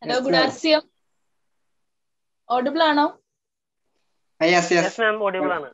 Hello Yes, good ma'am. RCM audible ആണോ Ah, yes, yes. Yes ma'am audible ആണ്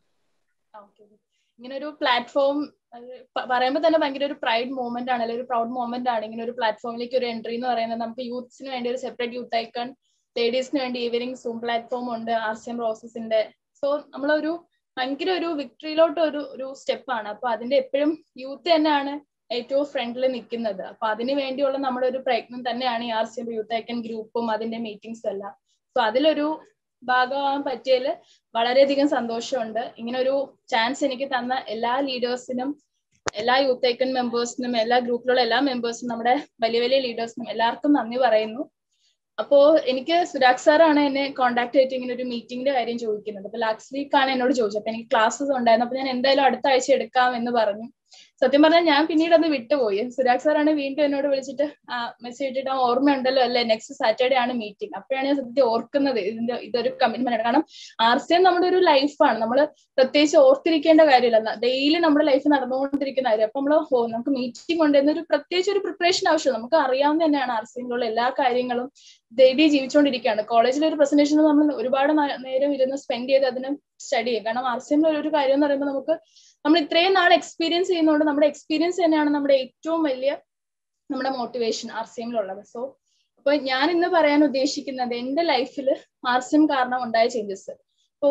ഇങ്ങനെ ഒരു പ്ലാറ്റ്ഫോം പറയുമ്പോൾ തന്നെ ഭയങ്കര ഒരു പ്രൈഡ് മൂവ്മെന്റ് ആണ് അല്ലെങ്കിൽ ഒരു പ്രൗഡ് മൂവ്മെന്റ് ആണ് ഇങ്ങനെ ഒരു പ്ലാറ്റ്ഫോമിലേക്ക് ഒരു എൻട്രി എന്ന് പറയുന്നത് നമുക്ക് യൂത്ത്സിന് വേണ്ടി ഒരു സെപ്പറേറ്റ് യൂത്ത് ഐക്കൺ ലേഡീസിന് വേണ്ടി ഈവനിങ് സൂം പ്ലാറ്റ്ഫോം ഉണ്ട് ആർ സി എം റോസസിന്റെ സോ നമ്മളൊരു ഭയങ്കര ഒരു വിക്ടറിയിലോട്ട് ഒരു ഒരു സ്റ്റെപ്പാണ് അപ്പൊ അതിന്റെ എപ്പോഴും യൂത്ത് തന്നെയാണ് ഏറ്റവും ഫ്രണ്ടിൽ നിൽക്കുന്നത് അപ്പൊ അതിന് വേണ്ടിയുള്ള നമ്മുടെ ഒരു പ്രയത്നം തന്നെയാണ് ഈ R C M youth icon ഗ്രൂപ്പും അതിന്റെ മീറ്റിംഗ്സും എല്ലാം സോ അതിലൊരു ഭാഗമാകാൻ പറ്റിയതിൽ വളരെയധികം സന്തോഷമുണ്ട് ഇങ്ങനെ ഒരു ചാൻസ് എനിക്ക് തന്ന എല്ലാ ലീഡേഴ്സിനും എല്ലാ യൂത്ത് ഐക്കൺ മെമ്പേഴ്സിനും എല്ലാ ഗ്രൂപ്പിലുള്ള എല്ലാ മെമ്പേഴ്സിനും നമ്മുടെ വലിയ വലിയ ലീഡേഴ്സിനും എല്ലാവർക്കും നന്ദി പറയുന്നു അപ്പോ എനിക്ക് സുരാഗ് സാറാണ് എന്നെ കോൺടാക്ട് ചെയ്തിട്ട് ഇങ്ങനെ ഒരു മീറ്റിംഗിന്റെ കാര്യം ചോദിക്കുന്നത് അപ്പൊ ലാസ്റ്റ് വീക്ക് ആണ് എന്നോട് ചോദിച്ചത് അപ്പൊ എനിക്ക് ക്ലാസ്സസ് ഉണ്ടായിരുന്നു അപ്പൊ ഞാൻ എന്തായാലും അടുത്ത ആഴ്ച എടുക്കാം എന്ന് പറഞ്ഞു സത്യം പറഞ്ഞാൽ ഞാൻ പിന്നീട് അത് വിട്ടുപോയി സുരാഗ് സാറാണ് വീണ്ടും എന്നോട് വിളിച്ചിട്ട് മെസ്സേജ് ഇട്ടിട്ട് ആ ഓർമ്മയുണ്ടല്ലോ അല്ലേ നെക്സ്റ്റ് സാറ്റർഡേ ആണ് മീറ്റിംഗ് അപ്പോഴാണ് ഞാൻ സത്യത്തിൽ ഓർക്കുന്നത് ഇതിന്റെ ഇതൊരു കമ്മിറ്റ്മെന്റ് ആണ് കാരണം ആർ സി എം നമ്മുടെ ഒരു ലൈഫാണ് നമ്മൾ പ്രത്യേകിച്ച് ഓർത്തിരിക്കേണ്ട കാര്യമില്ല ഡെയിലി നമ്മുടെ ലൈഫ് നടന്നുകൊണ്ടിരിക്കുന്ന കാര്യം അപ്പൊ നമ്മൾ ഓ നമുക്ക് മീറ്റിംഗ് ഉണ്ട് എന്നൊരു പ്രത്യേകിച്ച് ഒരു പ്രിപ്പറേഷൻ ആവശ്യമില്ല നമുക്ക് അറിയാവുന്ന തന്നെയാണ് ആർ സി എമ്മിലുള്ള എല്ലാ കാര്യങ്ങളും ഡെയിലി ജീവിച്ചുകൊണ്ടിരിക്കുകയാണ് കോളേജിൽ ഒരു പ്രസന്റേഷൻ നമ്മൾ ഒരുപാട് നേ- നേരം ഇരുന്ന് സ്പെൻഡ് ചെയ്ത് അതിന് സ്റ്റഡി ചെയ്യും കാരണം ആർ സി എമ്മിൽ ഒരു കാര്യം എന്ന് പറയുമ്പോൾ നമുക്ക് നമ്മൾ ഇത്രയും നാൾ എക്സ്പീരിയൻസ് ചെയ്യുന്നതുകൊണ്ട് നമ്മുടെ എക്സ്പീരിയൻസ് തന്നെയാണ് നമ്മുടെ ഏറ്റവും വലിയ നമ്മുടെ മോട്ടിവേഷൻ ആർ സി എമ്മിലുള്ളത് സോ അപ്പൊ ഞാൻ ഇന്ന് പറയാൻ ഉദ്ദേശിക്കുന്നത് എന്റെ ലൈഫിൽ ആർ സി എം കാരണം ഉണ്ടായ ചേഞ്ചസ് ഇപ്പോ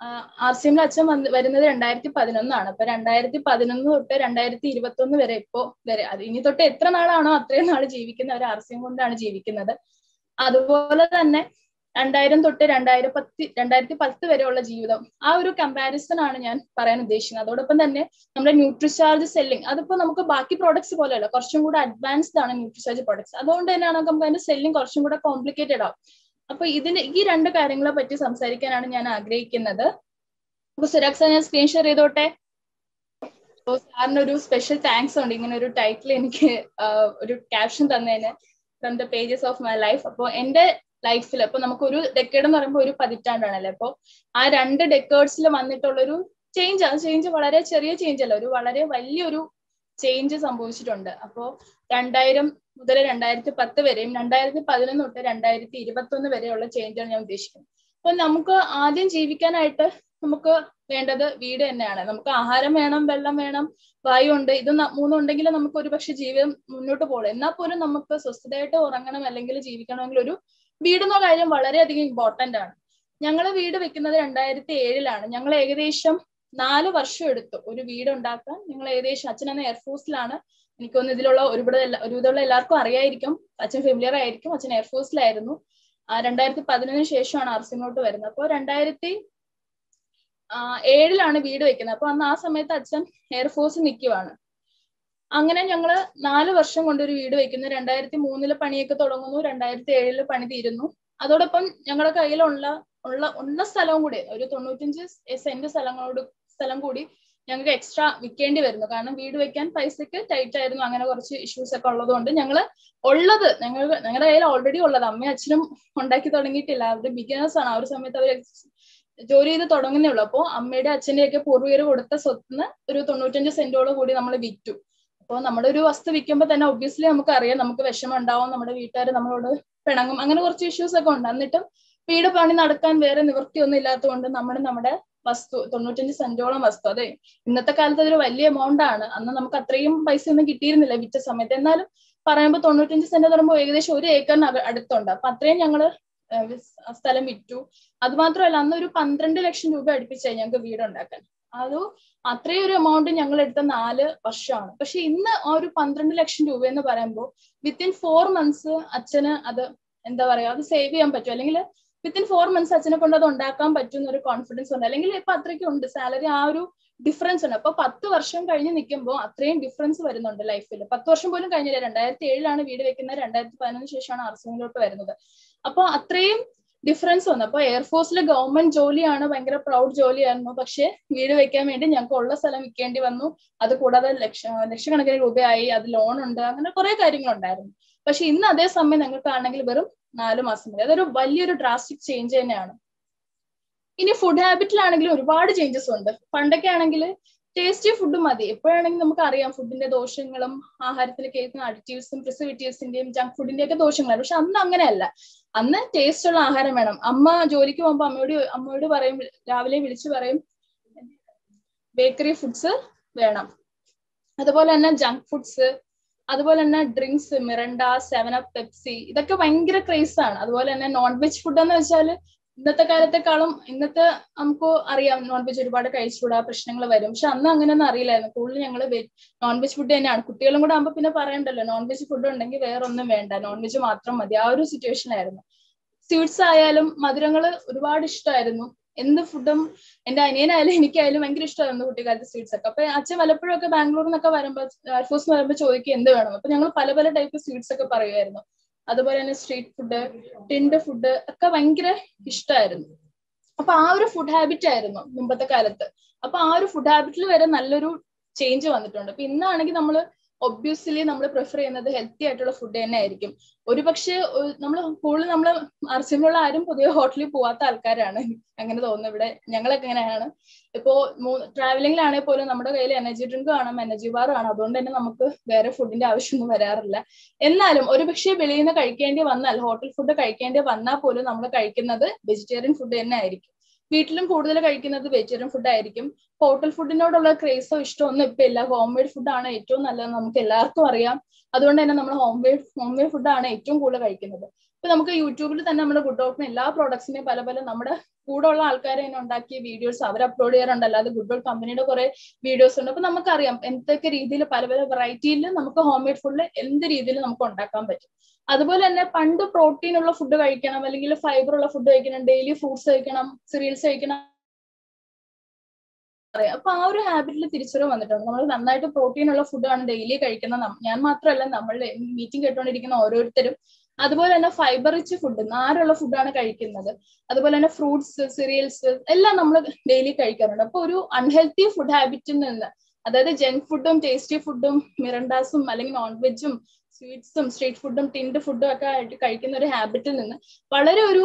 ആർ സി എമ്മിൽ അച്ഛൻ വന്ന് വരുന്നത് രണ്ടായിരത്തി പതിനൊന്നാണ് അപ്പൊ രണ്ടായിരത്തി പതിനൊന്ന് തൊട്ട് രണ്ടായിരത്തി ഇരുപത്തി ഒന്ന് വരെ ഇപ്പോ വരെ അത് ഇനി തൊട്ട് എത്ര നാളാണോ അത്രയും നാൾ ജീവിക്കുന്ന ഒരു ആർ സി എം കൊണ്ടാണ് ജീവിക്കുന്നത് അതുപോലെ തന്നെ രണ്ടായിരം തൊട്ട് രണ്ടായിരം പത്ത് രണ്ടായിരത്തി പത്ത് വരെയുള്ള ജീവിതം ആ ഒരു കമ്പാരിസൺ ആണ് ഞാൻ പറയാൻ ഉദ്ദേശിക്കുന്നത് അതോടൊപ്പം തന്നെ നമ്മുടെ ന്യൂട്രിചാർജ് സെല്ലിംഗ് അതിപ്പോ നമുക്ക് ബാക്കി പ്രോഡക്ട്സ് പോലെയല്ല കുറച്ചും കൂടെ അഡ്വാൻസ്ഡ് ആണ് ന്യൂട്രിചാർജ് പ്രോഡക്ട്സ് അതുകൊണ്ട് തന്നെയാണ് നമുക്ക് അതിന്റെ സെല്ലിംഗ് കുറച്ചും കൂടെ കോംപ്ലിക്കേറ്റഡ് ആവും അപ്പൊ ഇതിന് ഈ രണ്ട് കാര്യങ്ങളെ പറ്റി സംസാരിക്കാനാണ് ഞാൻ ആഗ്രഹിക്കുന്നത് അപ്പൊ സുരക്ഷ ഞാൻ സ്ക്രീൻ ഷെയർ ചെയ്തോട്ടെ അപ്പൊ സാറിന് ഒരു സ്പെഷ്യൽ താങ്ക്സ് ഉണ്ട് ഇങ്ങനെ ഒരു ടൈറ്റിൽ എനിക്ക് ആഹ് ഒരു ക്യാപ്ഷൻ തന്നതിന് from the pages of my life അപ്പൊ എന്റെ ലൈഫിൽ അപ്പൊ നമുക്ക് ഒരു ഡെക്കേഡ് എന്ന് പറയുമ്പോൾ ഒരു പതിറ്റാണ്ടാണല്ലേ അപ്പൊ ആ രണ്ട് ഡെക്കേഡ്സിൽ വന്നിട്ടുള്ള ഒരു ചേഞ്ച് ആ ചേഞ്ച് വളരെ ചെറിയ ചേഞ്ച് അല്ല ഒരു വളരെ വലിയൊരു ചേഞ്ച് സംഭവിച്ചിട്ടുണ്ട് അപ്പോ രണ്ടായിരം മുതൽ രണ്ടായിരത്തി പത്ത് വരെയും രണ്ടായിരത്തി പതിനൊന്ന് തൊട്ട് രണ്ടായിരത്തി ഇരുപത്തി ഒന്ന് വരെയുള്ള ചേഞ്ചാണ് ഞാൻ ഉദ്ദേശിക്കുന്നത് അപ്പൊ നമുക്ക് ആദ്യം ജീവിക്കാനായിട്ട് നമുക്ക് വേണ്ടത് വീട് തന്നെയാണ് നമുക്ക് ആഹാരം വേണം വെള്ളം വേണം വായു ഉണ്ട് ഇത് ന- മൂന്നും ഉണ്ടെങ്കിൽ നമുക്ക് ഒരുപക്ഷെ ജീവിതം മുന്നോട്ട് പോകും എന്നാൽ പോലും നമുക്ക് സ്വസ്ഥതയായിട്ട് ഉറങ്ങണം അല്ലെങ്കിൽ ജീവിക്കണമെങ്കിൽ ഒരു വീട് എന്ന കാര്യം വളരെയധികം ഇമ്പോർട്ടന്റ് ആണ് ഞങ്ങൾ വീട് വെക്കുന്നത് രണ്ടായിരത്തി ഏഴിലാണ് ഞങ്ങൾ ഏകദേശം നാല് വർഷം എടുത്തു ഒരു വീട് ഉണ്ടാക്കാൻ ഞങ്ങൾ ഏകദേശം അച്ഛൻ അന്ന് എയർഫോഴ്സിലാണ് എനിക്കൊന്ന് ഇതിലുള്ള ഒരുപാട് എല്ലാ- ഒരുവിധമുള്ള എല്ലാവർക്കും അറിയായിരിക്കും അച്ഛൻ ഫെമിലിയർ ആയിരിക്കും അച്ഛൻ എയർഫോഴ്സിലായിരുന്നു ആ രണ്ടായിരത്തി പതിനൊന്നിന് ശേഷമാണ് ആർസിങ്ങോട്ട് വരുന്നത് അപ്പോൾ രണ്ടായിരത്തി ആ, ഏഴിലാണ് വീട് വെക്കുന്നത് അപ്പൊ അന്ന് ആ സമയത്ത് അച്ഛൻ എയർഫോഴ്സിൽ നിൽക്കുവാണ് അങ്ങനെ ഞങ്ങള് നാല് വർഷം കൊണ്ട് ഒരു വീട് വെക്കുന്നു രണ്ടായിരത്തി മൂന്നില് പണിയൊക്കെ തുടങ്ങുന്നു രണ്ടായിരത്തി ഏഴില് പണി തീരുന്നു അതോടൊപ്പം ഞങ്ങളുടെ കയ്യിലുള്ള ഉള്ള ഉള്ള സ്ഥലവും കൂടി ഒരു തൊണ്ണൂറ്റഞ്ച് സെന്റ് സ്ഥലങ്ങളോട് സ്ഥലം കൂടി ഞങ്ങൾക്ക് എക്സ്ട്രാ വിൽക്കേണ്ടി വരുന്നു കാരണം വീട് വെക്കാൻ പൈസക്ക് ടൈറ്റ് ആയിരുന്നു അങ്ങനെ കുറച്ച് ഇഷ്യൂസ് ഒക്കെ ഉള്ളത് കൊണ്ട് ഞങ്ങള് ഉള്ളത് ഞങ്ങൾ ഞങ്ങളുടെ കയ്യിൽ ഓൾറെഡി ഉള്ളത് അമ്മയും അച്ഛനും ഉണ്ടാക്കി തുടങ്ങിയിട്ടില്ല അവര് ബിഗിനേഴ്സ് ആണ് ആ ഒരു സമയത്ത് അവർ ജോലി ചെയ്ത് തുടങ്ങുന്നേ ഉള്ളൂ അപ്പോൾ അമ്മയുടെ അച്ഛന്റെ ഒക്കെ പൂർവികർ കൊടുത്ത സ്വത്തിന് ഒരു തൊണ്ണൂറ്റഞ്ച് സെന്റോളം കൂടി നമ്മൾ വിറ്റു അപ്പോൾ നമ്മുടെ ഒരു വസ്തു വിൽക്കുമ്പോൾ തന്നെ ഒബ്വിയസ്ലി നമുക്ക് അറിയാം നമുക്ക് വിഷമം ഉണ്ടാവും നമ്മുടെ വീട്ടുകാർ നമ്മളോട് പിണങ്ങും അങ്ങനെ കുറച്ച് ഇഷ്യൂസ് ഒക്കെ ഉണ്ട് എന്നിട്ടും വീട് പണി നടക്കാൻ വേറെ നിവൃത്തിയൊന്നും ഇല്ലാത്തതുകൊണ്ട് നമ്മൾ നമ്മുടെ വസ്തു തൊണ്ണൂറ്റഞ്ച് സെന്റോളം വസ്തു അതെ ഇന്നത്തെ കാലത്ത് അതൊരു വലിയ എമൗണ്ട് ആണ് അന്ന് നമുക്ക് അത്രയും പൈസ ഒന്നും കിട്ടിയിരുന്നില്ല വിറ്റ സമയത്ത് എന്നാലും പറയുമ്പോൾ തൊണ്ണൂറ്റഞ്ച് സെന്റ് എന്ന് പറയുമ്പോൾ ഏകദേശം ഒരു ഏക്കറിന് അക- അടുത്തുണ്ട് അപ്പൊ അത്രയും ഞങ്ങള് ഏഹ് വിസ്- സ്ഥലം വിറ്റു അത് മാത്രമല്ല അന്ന് ഒരു പന്ത്രണ്ട് ലക്ഷം രൂപ അടുപ്പിച്ചായി ഞങ്ങൾക്ക് വീട് ഉണ്ടാക്കാൻ അത് അത്രയും ഒരു എമൗണ്ട് ഞങ്ങൾ എടുത്ത നാല് വർഷമാണ് പക്ഷെ ഇന്ന് ആ ഒരു പന്ത്രണ്ട് ലക്ഷം രൂപ എന്ന് പറയുമ്പോൾ വിത്തിൻ ഫോർ മന്ത്സ് അച്ഛന് അത് എന്താ പറയാ അത് സേവ് ചെയ്യാൻ പറ്റും അല്ലെങ്കിൽ വിത്തിൻ ഫോർ മന്ത്സ് അച്ഛനെ കൊണ്ട് അത് ഉണ്ടാക്കാൻ പറ്റുന്ന ഒരു കോൺഫിഡൻസ് ഉണ്ട് അല്ലെങ്കിൽ ഇപ്പൊ അത്രയ്ക്കും ഉണ്ട് സാലറി ആ ഒരു ഡിഫറൻസ് ഉണ്ട് അപ്പൊ പത്ത് വർഷം കഴിഞ്ഞ് നിൽക്കുമ്പോൾ അത്രയും ഡിഫറൻസ് വരുന്നുണ്ട് ലൈഫിൽ പത്ത് വർഷം പോലും കഴിഞ്ഞില്ല രണ്ടായിരത്തി ഏഴിലാണ് വീട് വെക്കുന്നത് രണ്ടായിരത്തി പതിനൊന്ന് ശേഷമാണ് ആർസിംഗിലോട്ട് വരുന്നത് അപ്പൊ അത്രയും ഡിഫറൻസ് വന്നു അപ്പൊ എയർഫോഴ്സിലെ ഗവൺമെന്റ് ജോലിയാണ് ഭയങ്കര പ്രൗഡ് ജോലിയായിരുന്നു പക്ഷെ വീട് വെക്കാൻ വേണ്ടി ഞങ്ങൾക്ക് ഉള്ള സ്ഥലം വിൽക്കേണ്ടി വന്നു അത് കൂടാതെ ലക്ഷ ലക്ഷക്കണക്കിന് രൂപയായി അത് ലോൺ ഉണ്ട് അങ്ങനെ കുറെ കാര്യങ്ങളുണ്ടായിരുന്നു പക്ഷെ ഇന്ന് അതേ സമയം ഞങ്ങൾക്കാണെങ്കിൽ വെറും നാല് മാസം മതി അതൊരു വലിയൊരു ഡ്രാസ്റ്റിക് ചേഞ്ച് തന്നെയാണ് ഇനി ഫുഡ് ഹാബിറ്റിലാണെങ്കിലും ഒരുപാട് ചേഞ്ചസ് ഉണ്ട് പണ്ടൊക്കെ ആണെങ്കിൽ ടേസ്റ്റി ഫുഡ് മതി എപ്പോഴാണെങ്കിൽ നമുക്ക് അറിയാം ഫുഡിന്റെ ദോഷങ്ങളും ആഹാരത്തിൽ കേൾക്കുന്ന അഡിറ്റീവ്സും പ്രിസർവേറ്റീവ്സിന്റെയും ജങ്ക് ഫുഡിന്റെ ഒക്കെ ദോഷങ്ങളാണ് പക്ഷെ അന്ന് അങ്ങനെയല്ല അന്ന് ടേസ്റ്റ് ഉള്ള ആഹാരം വേണം അമ്മ ജോലിക്ക് പോകുമ്പോ അമ്മയോട് അമ്മയോട് പറയും രാവിലെ വിളിച്ചു പറയും ബേക്കറി ഫുഡ്സ് വേണം അതുപോലെ തന്നെ ജങ്ക് ഫുഡ്സ് അതുപോലെ തന്നെ drinks Mirinda seven up Pepsi ഇതൊക്കെ ഭയങ്കര ക്രേസ് ആണ് അതുപോലെ തന്നെ നോൺ വെജ് ഫുഡ് എന്ന് വെച്ചാൽ ഇന്നത്തെ കാലത്തെക്കാളും ഇന്നത്തെ നമുക്ക് അറിയാം നോൺ വെജ് ഒരുപാട് കഴിച്ചുകൂടാ പ്രശ്നങ്ങൾ വരും പക്ഷെ അന്ന് അങ്ങനെയൊന്നും അറിയില്ലായിരുന്നു കൂടുതൽ ഞങ്ങൾ നോൺ വെജ് ഫുഡ് തന്നെയാണ് കുട്ടികളും കൂടെ ആകുമ്പോൾ പിന്നെ പറയണ്ടല്ലോ നോൺ വെജ് ഫുഡ് ഉണ്ടെങ്കിൽ വേറെ ഒന്നും വേണ്ട നോൺ വെജ് മാത്രം മതി ആ ഒരു സിറ്റുവേഷൻ ആയിരുന്നു സ്വീറ്റ്സ് ആയാലും മധുരങ്ങൾ ഒരുപാട് ഇഷ്ടമായിരുന്നു എന്ത് ഫുഡും എന്റെ അനിയനായാലും എനിക്കായാലും ഭയങ്കര ഇഷ്ടമായിരുന്നു കുട്ടിക്കാലത്ത് സ്വീറ്റ്സ് ഒക്കെ അപ്പൊ അച്ഛൻ പലപ്പോഴും ഒക്കെ ബാംഗ്ലൂരിൽ നിന്നൊക്കെ വരുമ്പോൾ എയർഫോഴ്സ് വരുമ്പോൾ ചോദിക്കും എന്ത് വേണം അപ്പൊ ഞങ്ങൾ പല പല ടൈപ്പ് സ്വീറ്റ്സ് ഒക്കെ പറയുമായിരുന്നു അതുപോലെ തന്നെ സ്ട്രീറ്റ് ഫുഡ് ടിൻഡ് ഫുഡ് ഒക്കെ ഭയങ്കര ഇഷ്ടമായിരുന്നു അപ്പൊ ആ ഒരു ഫുഡ് ഹാബിറ്റ് ആയിരുന്നു മുമ്പത്തെ കാലത്ത് അപ്പൊ ആ ഒരു ഫുഡ് ഹാബിറ്റിൽ വരെ നല്ലൊരു ചേഞ്ച് വന്നിട്ടുണ്ട് അപ്പൊ ഇന്നാണെങ്കിൽ നമ്മൾ ഒബ്വിയസ്ലി നമ്മൾ പ്രിഫർ ചെയ്യുന്നത് ഹെൽത്തി ആയിട്ടുള്ള ഫുഡ് തന്നെ ആയിരിക്കും ഒരു പക്ഷേ നമ്മൾ കൂടുതൽ നമ്മൾ അർച്ചമിലുള്ള ആരും പുതിയ ഹോട്ടലിൽ പോവാത്ത ആൾക്കാരാണ് അങ്ങനെ തോന്നുന്നു ഇവിടെ ഞങ്ങളൊക്കെ എങ്ങനെയാണ് ഇപ്പോ ട്രാവലിംഗിലാണെങ്കിൽ പോലും നമ്മുടെ കയ്യിൽ എനർജി ഡ്രിങ്ക് കാണാം എനർജി ബാർ കാണാം അതുകൊണ്ട് തന്നെ നമുക്ക് വേറെ ഫുഡിന്റെ ആവശ്യമൊന്നും വരാറില്ല എന്നാലും ഒരു പക്ഷേ വെളിയിൽ നിന്ന് കഴിക്കേണ്ടി വന്നാൽ ഹോട്ടൽ ഫുഡ് കഴിക്കേണ്ടി വന്നാൽ പോലും നമ്മൾ കഴിക്കുന്നത് വെജിറ്റേറിയൻ ഫുഡ് തന്നെ ആയിരിക്കും വീട്ടിലും കൂടുതൽ കഴിക്കുന്നത് വെജിറ്റേറിയൻ ഫുഡ് ആയിരിക്കും ഹോട്ടൽ ഫുഡിനോടുള്ള ക്രേസോ ഇഷ്ടമൊന്നും ഇപ്പൊ ഇല്ല ഹോം മെയ്ഡ് ഫുഡാണ് ഏറ്റവും നല്ലത് നമുക്ക് എല്ലാവർക്കും അറിയാം അതുകൊണ്ട് തന്നെ നമ്മൾ ഹോം മെയ്ഡ് ഹോം മെയ്ഡ് ഫുഡാണ് ഏറ്റവും കൂടുതൽ കഴിക്കുന്നത് ഇപ്പൊ നമുക്ക് യൂട്യൂബിൽ തന്നെ നമ്മുടെ ഗുഡ് ഡോട്ടിന് എല്ലാ പ്രോഡക്ട്സിനെയും പല പല നമ്മുടെ കൂടെ ഉള്ള ആൾക്കാരെ തന്നെ ഉണ്ടാക്കിയ വീഡിയോസ് അവർ അപ്ലോഡ് ചെയ്യാറുണ്ട് അല്ലാതെ ഗുഡ് ഡോട്ട് കമ്പനിയുടെ കുറെ വീഡിയോസ് ഉണ്ട് അപ്പൊ നമുക്കറിയാം എന്തൊക്കെ രീതിയിൽ പല പല വെറൈറ്റിയിൽ നമുക്ക് ഹോം മെയ്ഡ് ഫുഡ് എന്ത് രീതിയിൽ നമുക്ക് ഉണ്ടാക്കാൻ പറ്റും അതുപോലെ തന്നെ പണ്ട് പ്രോട്ടീൻ ഉള്ള ഫുഡ് കഴിക്കണം അല്ലെങ്കിൽ ഫൈബർ ഉള്ള ഫുഡ് കഴിക്കണം ഡെയിലി ഫ്രൂട്ട്സ് കഴിക്കണം സിറിയൽസ് കഴിക്കണം അപ്പൊ ആ ഒരു ഹാബിറ്റിൽ തിരിച്ചറിവ് വന്നിട്ടുണ്ട് നമ്മൾ നന്നായിട്ട് പ്രോട്ടീൻ ഉള്ള ഫുഡാണ് ഡെയിലി കഴിക്കുന്ന ഞാൻ മാത്രമല്ല നമ്മളുടെ മീറ്റിംഗ് കേട്ടുകൊണ്ടിരിക്കുന്ന ഓരോരുത്തരും അതുപോലെ തന്നെ ഫൈബർ റിച്ച് ഫുഡ് നാരുള്ള ഫുഡാണ് കഴിക്കുന്നത് അതുപോലെ തന്നെ ഫ്രൂട്ട്സ് സിറിയൽസ് എല്ലാം നമ്മൾ ഡെയിലി കഴിക്കാറുണ്ട് അപ്പൊ ഒരു അൺഹെൽത്തി ഫുഡ് ഹാബിറ്റിൽ നിന്ന് അതായത് ജങ്ക് ഫുഡും ടേസ്റ്റി ഫുഡും മിറണ്ടാസും അല്ലെങ്കിൽ നോൺ വെജും സ്വീറ്റ്സും സ്ട്രീറ്റ് ഫുഡും ടിൻഡ് ഫുഡും ഒക്കെ ആയിട്ട് കഴിക്കുന്ന ഒരു ഹാബിറ്റിൽ നിന്ന് വളരെ ഒരു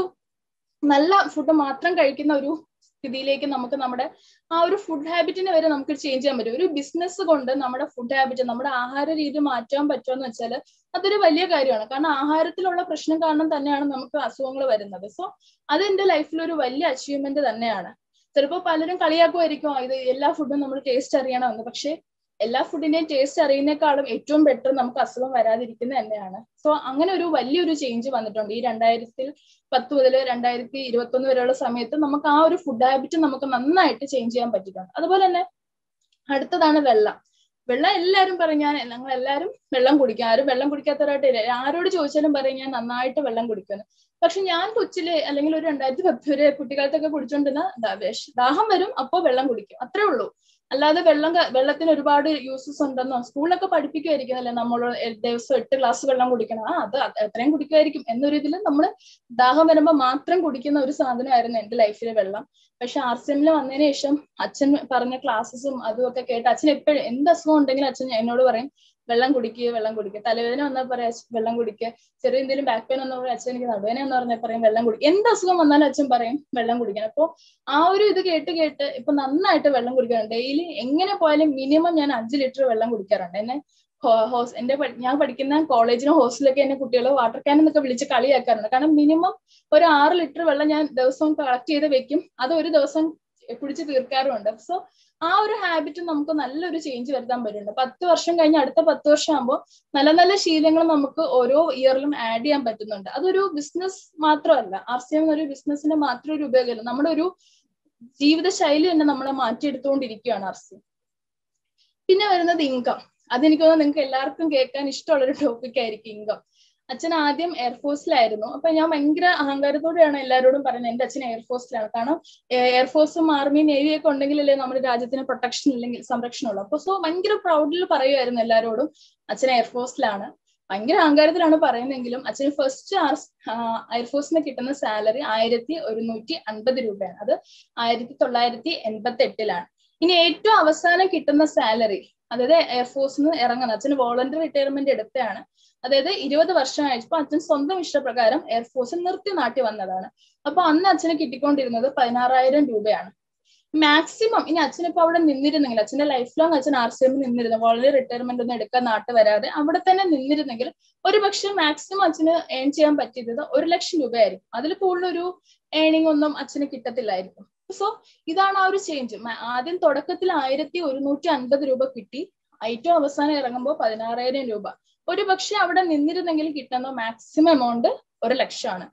നല്ല ഫുഡ് മാത്രം കഴിക്കുന്ന ഒരു സ്ഥിതിയിലേക്ക് നമുക്ക് നമ്മുടെ ആ ഒരു ഫുഡ് ഹാബിറ്റിനെ വരെ നമുക്ക് ചേഞ്ച് ചെയ്യാൻ പറ്റും ഒരു ബിസിനസ് കൊണ്ട് നമ്മുടെ ഫുഡ് ഹാബിറ്റ് നമ്മുടെ ആഹാര രീതി മാറ്റാൻ പറ്റുമെന്ന് വെച്ചാൽ അതൊരു വലിയ കാര്യമാണ് കാരണം ആഹാരത്തിലുള്ള പ്രശ്നം കാരണം തന്നെയാണ് നമുക്ക് അസുഖങ്ങൾ വരുന്നത് സോ അത് എന്റെ ലൈഫിൽ ഒരു വലിയ അച്ചീവ്മെന്റ് തന്നെയാണ് ചിലപ്പോൾ പലരും കളിയാക്കുമായിരിക്കും ഇത് എല്ലാ ഫുഡും നമ്മൾ ടേസ്റ്റ് അറിയണമെന്ന് പക്ഷേ എല്ലാ ഫുഡിന്റെയും ടേസ്റ്റ് അറിയുന്നേക്കാളും ഏറ്റവും ബെറ്റർ നമുക്ക് അസുഖം വരാതിരിക്കുന്നത് തന്നെയാണ് സോ അങ്ങനെ ഒരു വലിയൊരു ചേഞ്ച് വന്നിട്ടുണ്ട് ഈ രണ്ടായിരത്തിൽ പത്ത് മുതൽ രണ്ടായിരത്തി ഇരുപത്തി ഒന്ന് വരെയുള്ള സമയത്ത് നമുക്ക് ആ ഒരു ഫുഡ് ഹാബിറ്റ് നമുക്ക് നന്നായിട്ട് ചേഞ്ച് ചെയ്യാൻ പറ്റിയിട്ടുണ്ട് അതുപോലെ തന്നെ അടുത്തതാണ് വെള്ളം വെള്ളം എല്ലാവരും പറയും ഞാൻ ഞങ്ങൾ എല്ലാവരും വെള്ളം കുടിക്കും ആരും വെള്ളം കുടിക്കാത്തവരായിട്ടില്ല ആരോട് ചോദിച്ചാലും പറയും ഞാൻ നന്നായിട്ട് വെള്ളം കുടിക്കുന്നു പക്ഷെ ഞാൻ കൊച്ചില് അല്ലെങ്കിൽ ഒരു രണ്ടായിരത്തി പത്ത് വരെ കുട്ടിക്കാലത്തൊക്കെ കുടിച്ചോണ്ടിരുന്ന ദാഹം വരും അപ്പോൾ വെള്ളം കുടിക്കും അത്രേ ഉള്ളൂ അല്ലാതെ വെള്ളം വെള്ളത്തിന് ഒരുപാട് യൂസസ് ഉണ്ടെന്നോ സ്കൂളിലൊക്കെ പഠിപ്പിക്കുമായിരിക്കുന്നല്ലേ നമ്മൾ ദിവസം എട്ട് ഗ്ലാസ് വെള്ളം കുടിക്കണം ആ അത് എത്രയും കുടിക്കുമായിരിക്കും എന്നൊരു ഇതിൽ നമ്മൾ ദാഹം വരുമ്പോൾ മാത്രം കുടിക്കുന്ന ഒരു സാധനമായിരുന്നു എന്റെ ലൈഫിലെ വെള്ളം പക്ഷെ ആർ സി എമ്മിൽ വന്നതിന് ശേഷം അച്ഛൻ പറഞ്ഞ ക്ലാസ്സസും അതും ഒക്കെ കേട്ട് അച്ഛൻ എപ്പോഴും എന്ത് അസുഖം ഉണ്ടെങ്കിലും അച്ഛൻ എന്നോട് പറയും വെള്ളം കുടിക്കുക വെള്ളം കുടിക്കുക തലവേദന വന്നാൽ പറയാം വെള്ളം കുടിക്കുക ചെറിയ എന്തെങ്കിലും ബാക്ക് പെയിൻ വന്നാൽ പറയാം അച്ഛൻ എനിക്ക് നടുവേന എന്ന് പറഞ്ഞാൽ പറയും വെള്ളം കുടിക്കുക എന്ത് അസുഖം വന്നാലും അച്ഛൻ പറയും വെള്ളം കുടിക്കണം അപ്പോൾ ആ ഒരു ഇത് കേട്ട് കേട്ട് ഇപ്പൊ നന്നായിട്ട് വെള്ളം കുടിക്കാറുണ്ട് ഡെയിലി എങ്ങനെ പോയാലും മിനിമം ഞാൻ അഞ്ച് ലിറ്റർ വെള്ളം കുടിക്കാറുണ്ട് എന്നെ ഹോസ് എന്റെ ഞാൻ പഠിക്കുന്ന കോളേജിനും ഹോസ്റ്റലൊക്കെ എന്നെ കുട്ടികൾ വാട്ടർ ക്യാൻ എന്നൊക്കെ വിളിച്ച് കളിയാക്കാറുണ്ട് കാരണം മിനിമം ഒരു ആറ് ലിറ്റർ വെള്ളം ഞാൻ ദിവസവും കളക്ട് ചെയ്ത് വെക്കും അത് ഒരു ദിവസം കുടിച്ച് തീർക്കാറുമുണ്ട് സോ ആ ഒരു ഹാബിറ്റ് നമുക്ക് നല്ലൊരു ചേഞ്ച് വരുത്താൻ പറ്റുന്നുണ്ട് പത്ത് വർഷം കഴിഞ്ഞ് അടുത്ത പത്ത് വർഷം ആകുമ്പോൾ നല്ല നല്ല ശീലങ്ങൾ നമുക്ക് ഓരോ ഇയറിലും ആഡ് ചെയ്യാൻ പറ്റുന്നുണ്ട് അതൊരു ബിസിനസ് മാത്രമല്ല ആർ സി എം ഒരു ബിസിനസിന്റെ മാത്രം ഒരു ഉപയോഗമല്ല നമ്മുടെ ഒരു ജീവിത ശൈലി തന്നെ നമ്മളെ മാറ്റിയെടുത്തുകൊണ്ടിരിക്കുകയാണ് ആർ സി പിന്നെ വരുന്നത് ഇൻകം അതെനിക്ക് തോന്നുന്നു നിങ്ങൾക്ക് എല്ലാവർക്കും കേൾക്കാൻ ഇഷ്ടമുള്ള ഒരു ടോപ്പിക് ആയിരിക്കും ഇൻകം അച്ഛൻ ആദ്യം എയർഫോഴ്സിലായിരുന്നു അപ്പൊ ഞാൻ ഭയങ്കര അഹങ്കാരത്തോടെയാണ് എല്ലാവരോടും പറയുന്നത് എന്റെ അച്ഛൻ എയർഫോഴ്സിലാണ് കാരണം എയർഫോഴ്സും ആർമി നേവി ഒക്കെ ഉണ്ടെങ്കിലല്ലേ നമ്മുടെ രാജ്യത്തിന് പ്രൊട്ടക്ഷൻ ഇല്ലെങ്കിൽ സംരക്ഷണം ഉള്ളൂ അപ്പൊ സോ ഭയങ്കര പ്രൗഡിൽ പറയുമായിരുന്നു എല്ലാവരോടും അച്ഛൻ എയർഫോഴ്സിലാണ് ഭയങ്കര അഹങ്കാരത്തിലാണ് പറയുന്നതെങ്കിലും അച്ഛന് ഫസ്റ്റ് ആർ എയർഫോഴ്സിന് കിട്ടുന്ന സാലറി ആയിരത്തി ഒരുന്നൂറ്റി അൻപത് രൂപയാണ് അത് ആയിരത്തി തൊള്ളായിരത്തി എൺപത്തി എട്ടിലാണ് ഇനി ഏറ്റവും അവസാനം കിട്ടുന്ന സാലറി അതായത് എയർഫോഴ്സിൽ നിന്ന് ഇറങ്ങുന്നത് അച്ഛന് വോളണ്ടറി റിട്ടയർമെന്റ് എടുത്തതാണ് അതായത് ഇരുപത് വർഷം ആയപ്പോ അച്ഛൻ സ്വന്തം ഇഷ്ടപ്രകാരം എയർഫോഴ്സിൽ നിർത്തി നാട്ടി വന്നതാണ് അപ്പൊ അന്ന് അച്ഛന് കിട്ടിക്കൊണ്ടിരുന്നത് പതിനാറായിരം രൂപയാണ് മാക്സിമം ഇനി അച്ഛൻ ഇപ്പൊ അവിടെ നിന്നിരുന്നെങ്കിൽ അച്ഛന്റെ ലൈഫ് ലോങ് അച്ഛൻ ആർ സി എമ്മിൽ നിന്നിരുന്നു വളരെ റിട്ടയർമെന്റ് ഒന്നും എടുക്കാൻ നാട്ട് വരാതെ അവിടെ തന്നെ നിന്നിരുന്നെങ്കിൽ ഒരു പക്ഷെ മാക്സിമം അച്ഛന് ഏൺ ചെയ്യാൻ പറ്റിയത് ഒരു ലക്ഷം രൂപയായിരിക്കും അതിൽ കൂടുതലൊരു ഏണിംഗ് ഒന്നും അച്ഛന് കിട്ടത്തില്ലായിരിക്കും സോ ഇതാണ് ആ ഒരു ചേഞ്ച് ആദ്യം തുടക്കത്തിൽ ആയിരത്തി ഒരുന്നൂറ്റി അൻപത് രൂപ കിട്ടി ഏറ്റവും അവസാനം ഇറങ്ങുമ്പോൾ പതിനാറായിരം രൂപ ഒരു പക്ഷെ അവിടെ നിന്നിരുന്നെങ്കിൽ കിട്ടുന്ന മാക്സിമം എമൗണ്ട് ഒരു ലക്ഷമാണ്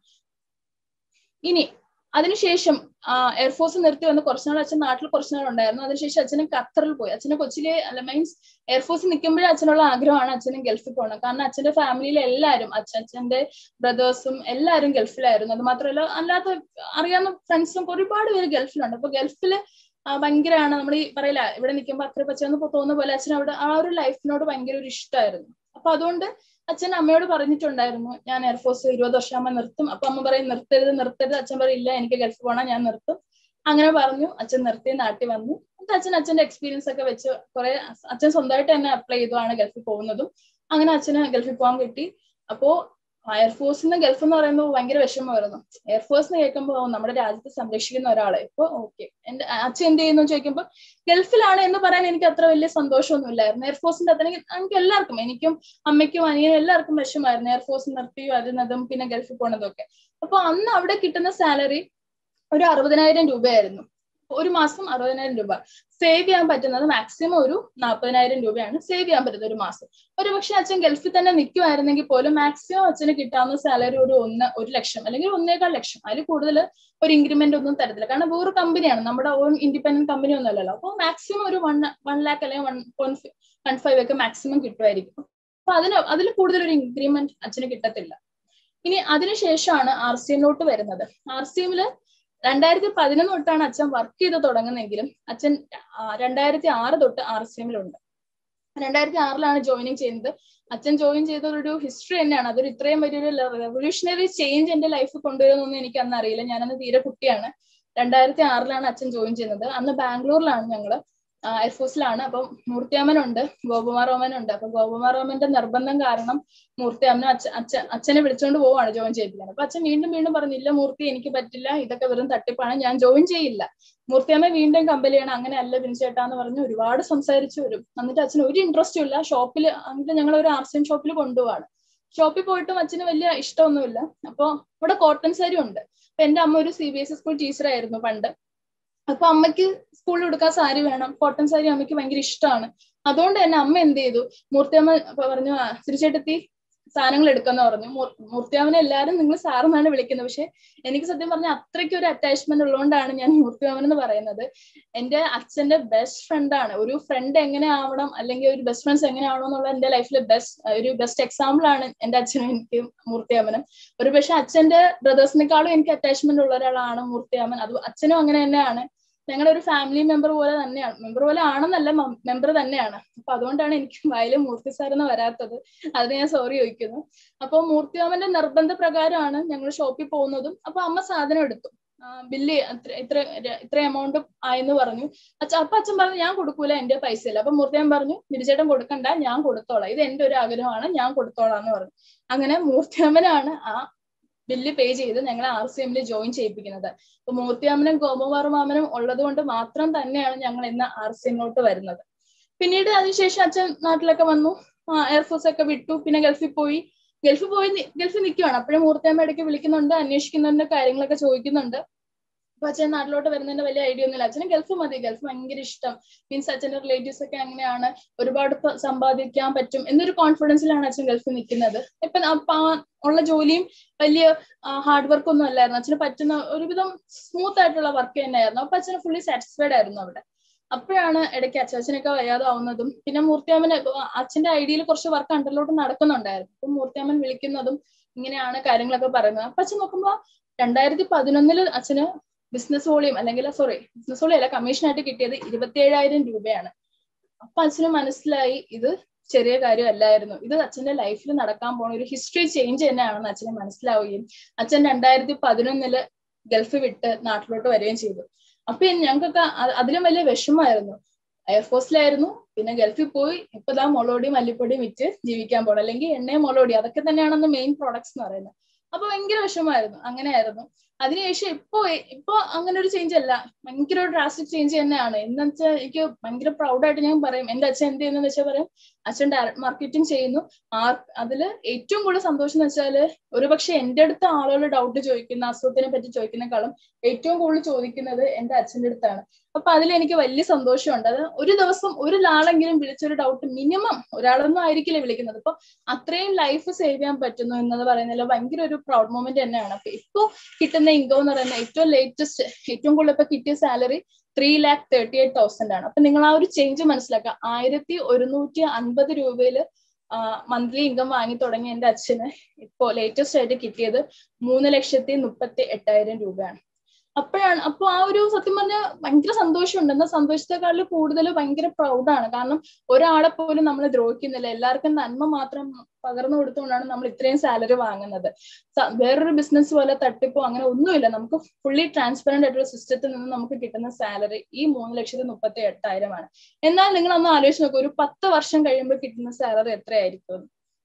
ഇനി അതിനുശേഷം എയർഫോഴ്സ് നിർത്തി വന്ന് കുറച്ചുനാൾ അച്ഛൻ നാട്ടിൽ കുറച്ചുനാൾ ഉണ്ടായിരുന്നു അതിനുശേഷം അച്ഛനും ഖത്തറിൽ പോയി അച്ഛനെ കൊച്ചിലെ അല്ല മീൻസ് എയർഫോഴ്സ് നിൽക്കുമ്പോഴേ അച്ഛനുള്ള ആഗ്രഹമാണ് അച്ഛനും ഗൾഫിൽ പോകണം കാരണം അച്ഛന്റെ ഫാമിലിയിലെ എല്ലാവരും അച്ഛൻ അച്ഛന്റെ ബ്രദേഴ്സും എല്ലാവരും ഗൾഫിലായിരുന്നു അത് മാത്രമല്ല അല്ലാത്ത അറിയാവുന്ന ഫ്രണ്ട്സും ഒരുപാട് പേര് ഗൾഫിലുണ്ട് അപ്പൊ ഗൾഫില് ഭയങ്കരമാണ് നമ്മൾ ഈ പറയില്ല ഇവിടെ നിൽക്കുമ്പോൾ അത്ര പച്ചയെന്ന് തോന്നുന്ന പോലെ അച്ഛൻ അവിടെ ആ ഒരു ലൈഫിനോട് ഭയങ്കര ഒരു ഇഷ്ടമായിരുന്നു അപ്പൊ അതുകൊണ്ട് അച്ഛൻ അമ്മയോട് പറഞ്ഞിട്ടുണ്ടായിരുന്നു ഞാൻ എയർഫോഴ്സ് ഇരുപത് വർഷമാകുമ്പോൾ നിർത്തും അപ്പൊ അമ്മ പറയും നിർത്തരുത് നിർത്തരുത് അച്ഛൻ പറയും ഇല്ല എനിക്ക് ഗൾഫിൽ പോകണം ഞാൻ നിർത്തും അങ്ങനെ പറഞ്ഞു അച്ഛൻ നിർത്തി നാട്ടിൽ വന്നു എന്നിട്ട് അച്ഛൻ അച്ഛന്റെ എക്സ്പീരിയൻസ് ഒക്കെ വെച്ച് കുറെ അച്ഛൻ സ്വന്തമായിട്ട് തന്നെ അപ്ലൈ ചെയ്തുമാണ് ഗൾഫിൽ പോകുന്നതും അങ്ങനെ അച്ഛന് ഗൾഫിൽ പോകാൻ കിട്ടി അപ്പോ എയർഫോഴ്സിൽ നിന്ന് ഗൾഫ് എന്ന് പറയുമ്പോൾ ഭയങ്കര വിഷമമായിരുന്നു എയർഫോഴ്സ് എന്ന് കേൾക്കുമ്പോൾ നമ്മുടെ രാജ്യത്തെ സംരക്ഷിക്കുന്ന ഒരാളെ ഇപ്പൊ ഓക്കെ എന്റെ അച്ഛൻ എന്ത് ചെയ്യുന്നു ചോദിക്കുമ്പോൾ ഗൾഫിലാണ് എന്ന് പറയാൻ എനിക്ക് അത്ര വലിയ സന്തോഷമൊന്നുമില്ലായിരുന്നു എയർഫോഴ്സിന്റെ അത്ര എനിക്ക് എല്ലാവർക്കും എനിക്കും അമ്മയ്ക്കും അനിയനും എല്ലാവർക്കും വിഷമായിരുന്നു എയർഫോഴ്സ് നിർത്തി വരുന്നതും പിന്നെ ഗൾഫിൽ പോണതും ഒക്കെ അപ്പൊ അന്ന് അവിടെ കിട്ടുന്ന സാലറി ഒരു അറുപതിനായിരം രൂപയായിരുന്നു ഒരു മാസം അറുപതിനായിരം രൂപ സേവ് ചെയ്യാൻ പറ്റുന്നത് മാക്സിമം ഒരു നാൽപ്പതിനായിരം രൂപയാണ് സേവ് ചെയ്യാൻ പറ്റുന്നത് ഒരു മാസം ഒരു പക്ഷെ അച്ഛൻ ഗൾഫിൽ തന്നെ നിൽക്കുമായിരുന്നെങ്കിൽ പോലും മാക്സിമം അച്ഛന് കിട്ടാവുന്ന സാലറി ഒരു ഒന്ന് ഒരു ലക്ഷം അല്ലെങ്കിൽ ഒന്നേകാൽ ലക്ഷം അതിൽ കൂടുതൽ ഒരു ഇൻക്രിമെന്റ് ഒന്നും തരത്തില്ല കാരണം വേറെ കമ്പനിയാണ് നമ്മുടെ ഓൺ ഇൻഡിപെൻഡന്റ് കമ്പനി ഒന്നും അല്ലല്ലോ അപ്പോൾ മാക്സിമം ഒരു വൺ വൺ ലാക്ക് അല്ലെങ്കിൽ വൺ പോയിന്റ് വൺ ഫൈവ് ഒക്കെ മാക്സിമം കിട്ടുമായിരിക്കും അപ്പൊ അതിന് അതിൽ കൂടുതൽ ഒരു ഇൻക്രിമെന്റ് അച്ഛന് കിട്ടത്തില്ല ഇനി അതിനുശേഷമാണ് ആർ സി എമ്മിലോട്ട് വരുന്നത് ആർ സി എമ്മില് രണ്ടായിരത്തി പതിനൊന്ന് തൊട്ടാണ് അച്ഛൻ വർക്ക് ചെയ്ത് തുടങ്ങുന്നെങ്കിലും അച്ഛൻ രണ്ടായിരത്തി ആറ് തൊട്ട് ആർ സി എമ്മിലുണ്ട് രണ്ടായിരത്തി ആറിലാണ് ജോയിനിങ് ചെയ്യുന്നത് അച്ഛൻ ജോയിൻ ചെയ്ത ഒരു ഹിസ്റ്ററി തന്നെയാണ് അതൊരു ഇത്രയും വലിയൊരു റെവല്യൂഷണറി ചേഞ്ച് എന്റെ ലൈഫിൽ കൊണ്ടുവരുമെന്നൊന്നും എനിക്ക് അന്ന് അറിയില്ല ഞാനന്ന് തീരെ കുട്ടിയാണ് രണ്ടായിരത്തി ആറിലാണ് അച്ഛൻ ജോയിൻ ചെയ്യുന്നത് അന്ന് ബാംഗ്ലൂരിലാണ് ഞങ്ങള് എയർഫോഴ്സിലാണ് അപ്പം മൂർത്തിയാമനുണ്ട് ഗോപകുമാറോമനുണ്ട് അപ്പൊ ഗോപകുമാറോമന്റെ നിർബന്ധം കാരണം മൂർത്തിയാമനും അച്ഛ അച്ഛ അച്ഛനെ വിളിച്ചുകൊണ്ട് പോവാണ് ജോയിൻ ചെയ്യിപ്പിക്കാൻ അപ്പൊ അച്ഛൻ വീണ്ടും വീണ്ടും പറഞ്ഞില്ല മൂർത്തി എനിക്ക് പറ്റില്ല ഇതൊക്കെ വെറും തട്ടിപ്പാണ് ഞാൻ ജോയിൻ ചെയ്യില്ല മൂർത്തിയമ്മ വീണ്ടും കമ്പലിയാണ് അങ്ങനെ അല്ല ബിൻചേട്ടാന്ന് പറഞ്ഞ് ഒരുപാട് സംസാരിച്ചു വരും എന്നിട്ട് അച്ഛന് ഒരു ഇൻട്രസ്റ്റും ഇല്ല ഷോപ്പിൽ എന്നിട്ട് ഞങ്ങൾ ഒരു ആർട്സ് ഷോപ്പിൽ കൊണ്ടുപോവാണ് ഷോപ്പിൽ പോയിട്ടും അച്ഛന് വലിയ ഇഷ്ടമൊന്നുമില്ല അപ്പൊ ഇവിടെ കോട്ടൺ സാരി ഉണ്ട് അപ്പൊ എന്റെ അമ്മ ഒരു C B S E school ടീച്ചറായിരുന്നു പണ്ട് അപ്പൊ അമ്മയ്ക്ക് സ്കൂളിൽ കൊടുക്കാൻ സാരി വേണം കോട്ടൺ സാരി അമ്മയ്ക്ക് ഭയങ്കര ഇഷ്ടമാണ് അതുകൊണ്ട് തന്നെ അമ്മ എന്ത് ചെയ്തു മൂർത്തിയമ്മ പറഞ്ഞു തിരിച്ചെടുത്തി സാധനങ്ങൾ എടുക്കാന്ന് പറഞ്ഞു മൂർത്തിയാമനെ എല്ലാവരും നിങ്ങൾ സാറെന്നാണ് വിളിക്കുന്നത് പക്ഷെ എനിക്ക് സത്യം പറഞ്ഞാൽ അത്രയ്ക്ക് ഒരു അറ്റാച്ച്മെന്റ് ഉള്ളതുകൊണ്ടാണ് ഞാൻ മൂർത്തിയാമൻ എന്ന് പറയുന്നത് എന്റെ അച്ഛന്റെ ബെസ്റ്റ് ഫ്രണ്ടാണ് ഒരു ഫ്രണ്ട് എങ്ങനെ ആവണം അല്ലെങ്കിൽ ഒരു ബെസ്റ്റ് ഫ്രണ്ട്സ് എങ്ങനെ ആവണം എന്നുള്ള എന്റെ ലൈഫിലെ ബെസ്റ്റ് ഒരു ബെസ്റ്റ് എക്സാമ്പിൾ ആണ് എന്റെ അച്ഛനും എനിക്ക് മൂർത്തിയാമനും ഒരു പക്ഷെ അച്ഛന്റെ ബ്രദേഴ്സിനെക്കാളും എനിക്ക് അറ്റാച്ച്മെന്റ് ഉള്ള ഒരാളാണ് മൂർത്തിയാമൻ അത് അച്ഛനും അങ്ങനെ തന്നെയാണ് ഞങ്ങളുടെ ഒരു ഫാമിലി മെമ്പർ പോലെ തന്നെയാണ് മെമ്പർ പോലെ ആണെന്നല്ല മെമ്പർ തന്നെയാണ് അപ്പൊ അതുകൊണ്ടാണ് എനിക്ക് വായില് മൂർത്തി സാർ എന്ന് വരാത്തത് അതിന് ഞാൻ സോറി ചോദിക്കുന്നു അപ്പൊ മൂർത്തിമാമന്റെ നിർബന്ധ പ്രകാരമാണ് ഞങ്ങൾ ഷോപ്പിൽ പോകുന്നതും അപ്പൊ അമ്മ സാധനം എടുത്തു ബില്ല് ഇത്ര ഇത്ര എമൗണ്ട് ആയെന്ന് പറഞ്ഞു അച്ഛ അപ്പൊ അച്ഛൻ പറഞ്ഞു ഞാൻ കൊടുക്കൂല എന്റെ പൈസ ഇല്ല അപ്പൊ മൂർത്തിയാൻ പറഞ്ഞു ബിരിചേട്ടൻ കൊടുക്കണ്ട ഞാൻ കൊടുത്തോളാം ഇത് എന്റെ ഒരു ആഗ്രഹമാണ് ഞാൻ കൊടുത്തോളാം എന്ന് പറഞ്ഞു അങ്ങനെ മൂർത്തിയമ്മനാണ് ആ ബില്ല് പേ ചെയ്ത് ഞങ്ങളെ ആർ സി എമ്മിൽ ജോയിൻ ചെയ്യിപ്പിക്കുന്നത് അപ്പൊ മൂർത്തിയാമനും ഗോപവാറുമാമനും ഉള്ളത് കൊണ്ട് മാത്രം തന്നെയാണ് ഞങ്ങൾ ഇന്ന് ആർ സി എമ്മിലോട്ട് വരുന്നത് പിന്നീട് അതിനുശേഷം അച്ഛൻ നാട്ടിലൊക്കെ വന്നു എയർഫോഴ്സ് ഒക്കെ വിട്ടു പിന്നെ ഗൾഫിൽ പോയി ഗൾഫിൽ പോയി ഗൾഫിൽ നിൽക്കുവാണ് അപ്പോഴും മൂർത്തിയമ്മ ഇടയ്ക്ക് വിളിക്കുന്നുണ്ട് അന്വേഷിക്കുന്നുണ്ട് കാര്യങ്ങളൊക്കെ ചോദിക്കുന്നുണ്ട് അപ്പൊ അച്ഛൻ നാട്ടിലോട്ട് വരുന്നതിന്റെ വലിയ ഐഡിയ ഒന്നുമില്ല അച്ഛന് ഗൾഫ് മതി ഗൾഫ് ഭയങ്കര ഇഷ്ടം മീൻസ് അച്ഛന്റെ റിലേറ്റീവ്സ് ഒക്കെ അങ്ങനെയാണ് ഒരുപാട് സമ്പാദിക്കാൻ പറ്റും എന്നൊരു കോൺഫിഡൻസിലാണ് അച്ഛൻ ഗൾഫിൽ നിൽക്കുന്നത് ഇപ്പൊ ഉള്ള ജോലിയും വലിയ ഹാർഡ് വർക്ക് ഒന്നും അല്ലായിരുന്നു അച്ഛന് പറ്റുന്ന ഒരുവിധം സ്മൂത്ത് ആയിട്ടുള്ള വർക്ക് തന്നെയായിരുന്നു അപ്പൊ അച്ഛന് ഫുള്ളി സാറ്റിസ്ഫൈഡ് ആയിരുന്നു അവിടെ അപ്പോഴാണ് ഇടയ്ക്ക് അച്ചാച്ചനൊക്കെ വയ്യാതാവുന്നതും പിന്നെ മൂർത്തിയാമൻ അച്ഛന്റെ ഐഡിയയിൽ കുറച്ച് വർക്ക് അണ്ടറിലോട്ട് നടക്കുന്നുണ്ടായിരുന്നു അപ്പൊ മൂർത്തിയാമൻ വിളിക്കുന്നതും ഇങ്ങനെയാണ് കാര്യങ്ങളൊക്കെ പറയുന്നത് അപ്പൊ അച്ഛൻ നോക്കുമ്പോ രണ്ടായിരത്തി പതിനൊന്നില് അച്ഛന് ബിസിനസ് വോളിയം അല്ലെങ്കിൽ സോറി ബിസിനസ് വോളിയം അല്ല കമ്മീഷനായിട്ട് കിട്ടിയത് ഇരുപത്തിയേഴായിരം രൂപയാണ് അപ്പൊ അച്ഛന് മനസ്സിലായി ഇത് ചെറിയ കാര്യമല്ലായിരുന്നു ഇത് അച്ഛന്റെ ലൈഫിൽ നടക്കാൻ പോണ ഒരു ഹിസ്റ്ററി ചേഞ്ച് തന്നെയാണെന്ന് അച്ഛന് മനസ്സിലാവുകയും അച്ഛൻ രണ്ടായിരത്തി പതിനൊന്നില് ഗൾഫ് വിട്ട് നാട്ടിലോട്ട് വരികയും ചെയ്തു അപ്പൊ ഞങ്ങൾക്കൊക്കെ അതിലും വലിയ വിഷമമായിരുന്നു എയർഫോഴ്സിലായിരുന്നു പിന്നെ ഗൾഫിൽ പോയി ഇപ്പൊ ദാ മുളകൊടി മല്ലിപ്പൊടി വിറ്റ് ജീവിക്കാൻ പോകണം അല്ലെങ്കിൽ എണ്ണയും മുളകൊടി അതൊക്കെ തന്നെയാണെന്ന് മെയിൻ പ്രോഡക്ട്സ് എന്ന് പറയുന്നത് അപ്പൊ ഭയങ്കര വിഷമമായിരുന്നു അങ്ങനെയായിരുന്നു അതിനുശേഷം ഇപ്പോ ഇപ്പൊ അങ്ങനെ ഒരു ചേഞ്ച് അല്ല ഭയങ്കര ഒരു ഡ്രാസ്റ്റിക് ചേഞ്ച് തന്നെയാണ് എന്ന് വെച്ചാൽ എനിക്ക് ഭയങ്കര പ്രൗഡായിട്ട് ഞാൻ പറയും എന്റെ അച്ഛൻ എന്ത് ചെയ്യുന്ന വെച്ചാൽ പറയും അച്ഛൻ ഡയറക്ട് മാർക്കറ്റിംഗ് ചെയ്യുന്നു അതില് ഏറ്റവും കൂടുതൽ സന്തോഷം എന്ന് വെച്ചാല് ഒരുപക്ഷെ എന്റെ അടുത്ത് ആളുകൾ ഡൗട്ട് ചോദിക്കുന്ന അസുഖത്തിനെ പറ്റി ചോദിക്കുന്നേക്കാളും ഏറ്റവും കൂടുതൽ ചോദിക്കുന്നത് എന്റെ അച്ഛന്റെ അടുത്താണ് അപ്പൊ അതിൽ എനിക്ക് വലിയ സന്തോഷമുണ്ട് അത് ഒരു ദിവസം ഒരാളെങ്കിലും വിളിച്ചൊരു ഡൗട്ട് മിനിമം ഒരാളൊന്നും ആയിരിക്കില്ല വിളിക്കുന്നത് അപ്പൊ അത്രയും ലൈഫ് സേവ് ചെയ്യാൻ പറ്റുന്നു എന്നത് പറയുന്നതിൽ ഭയങ്കര ഒരു പ്രൗഡ് മൊമെന്റ് തന്നെയാണ് അപ്പൊ ഇപ്പൊ കിട്ടുന്ന ഇൻകം എന്ന് പറയുന്നത് ഏറ്റവും ലേറ്റസ്റ്റ് ഏറ്റവും കൂടുതൽ ഇപ്പൊ കിട്ടിയ salary three lakh thirty eight thousand ആണ് അപ്പൊ നിങ്ങൾ ആ ഒരു ചേഞ്ച് മനസ്സിലാക്കുക ആയിരത്തി ഒരുന്നൂറ്റി അൻപത് രൂപയില് മന്ത്ലി ഇൻകം വാങ്ങി തുടങ്ങിയ എന്റെ അച്ഛന് ഇപ്പോ ലേറ്റസ്റ്റ് ആയിട്ട് കിട്ടിയത് മൂന്ന് ലക്ഷത്തി മുപ്പത്തി എട്ടായിരം രൂപയാണ് അപ്പോഴാണ് അപ്പൊ ആ ഒരു സത്യം പറഞ്ഞാൽ ഭയങ്കര സന്തോഷമുണ്ട് എന്നാൽ സന്തോഷത്തെക്കാളും കൂടുതൽ ഭയങ്കര പ്രൗഡാണ് കാരണം ഒരാളെ പോലും നമ്മൾ ദ്രോഹിക്കുന്നില്ല എല്ലാവർക്കും നന്മ മാത്രം പകർന്നു കൊടുത്തുകൊണ്ടാണ് നമ്മൾ ഇത്രയും സാലറി വാങ്ങുന്നത് വേറൊരു ബിസിനസ് പോലെ തട്ടിപ്പോ അങ്ങനെ ഒന്നുമില്ല നമുക്ക് ഫുള്ളി ട്രാൻസ്പെറന്റ് ആയിട്ടുള്ള സിസ്റ്റത്തിൽ നിന്ന് നമുക്ക് കിട്ടുന്ന സാലറി ഈ മൂന്ന് ലക്ഷത്തി മുപ്പത്തി എട്ടായിരമാണ് എന്നാൽ നിങ്ങൾ ഒന്ന് ആലോചിച്ച് നോക്കൂ ഒരു പത്ത് വർഷം കഴിയുമ്പോൾ കിട്ടുന്ന സാലറി എത്രയായിരിക്കും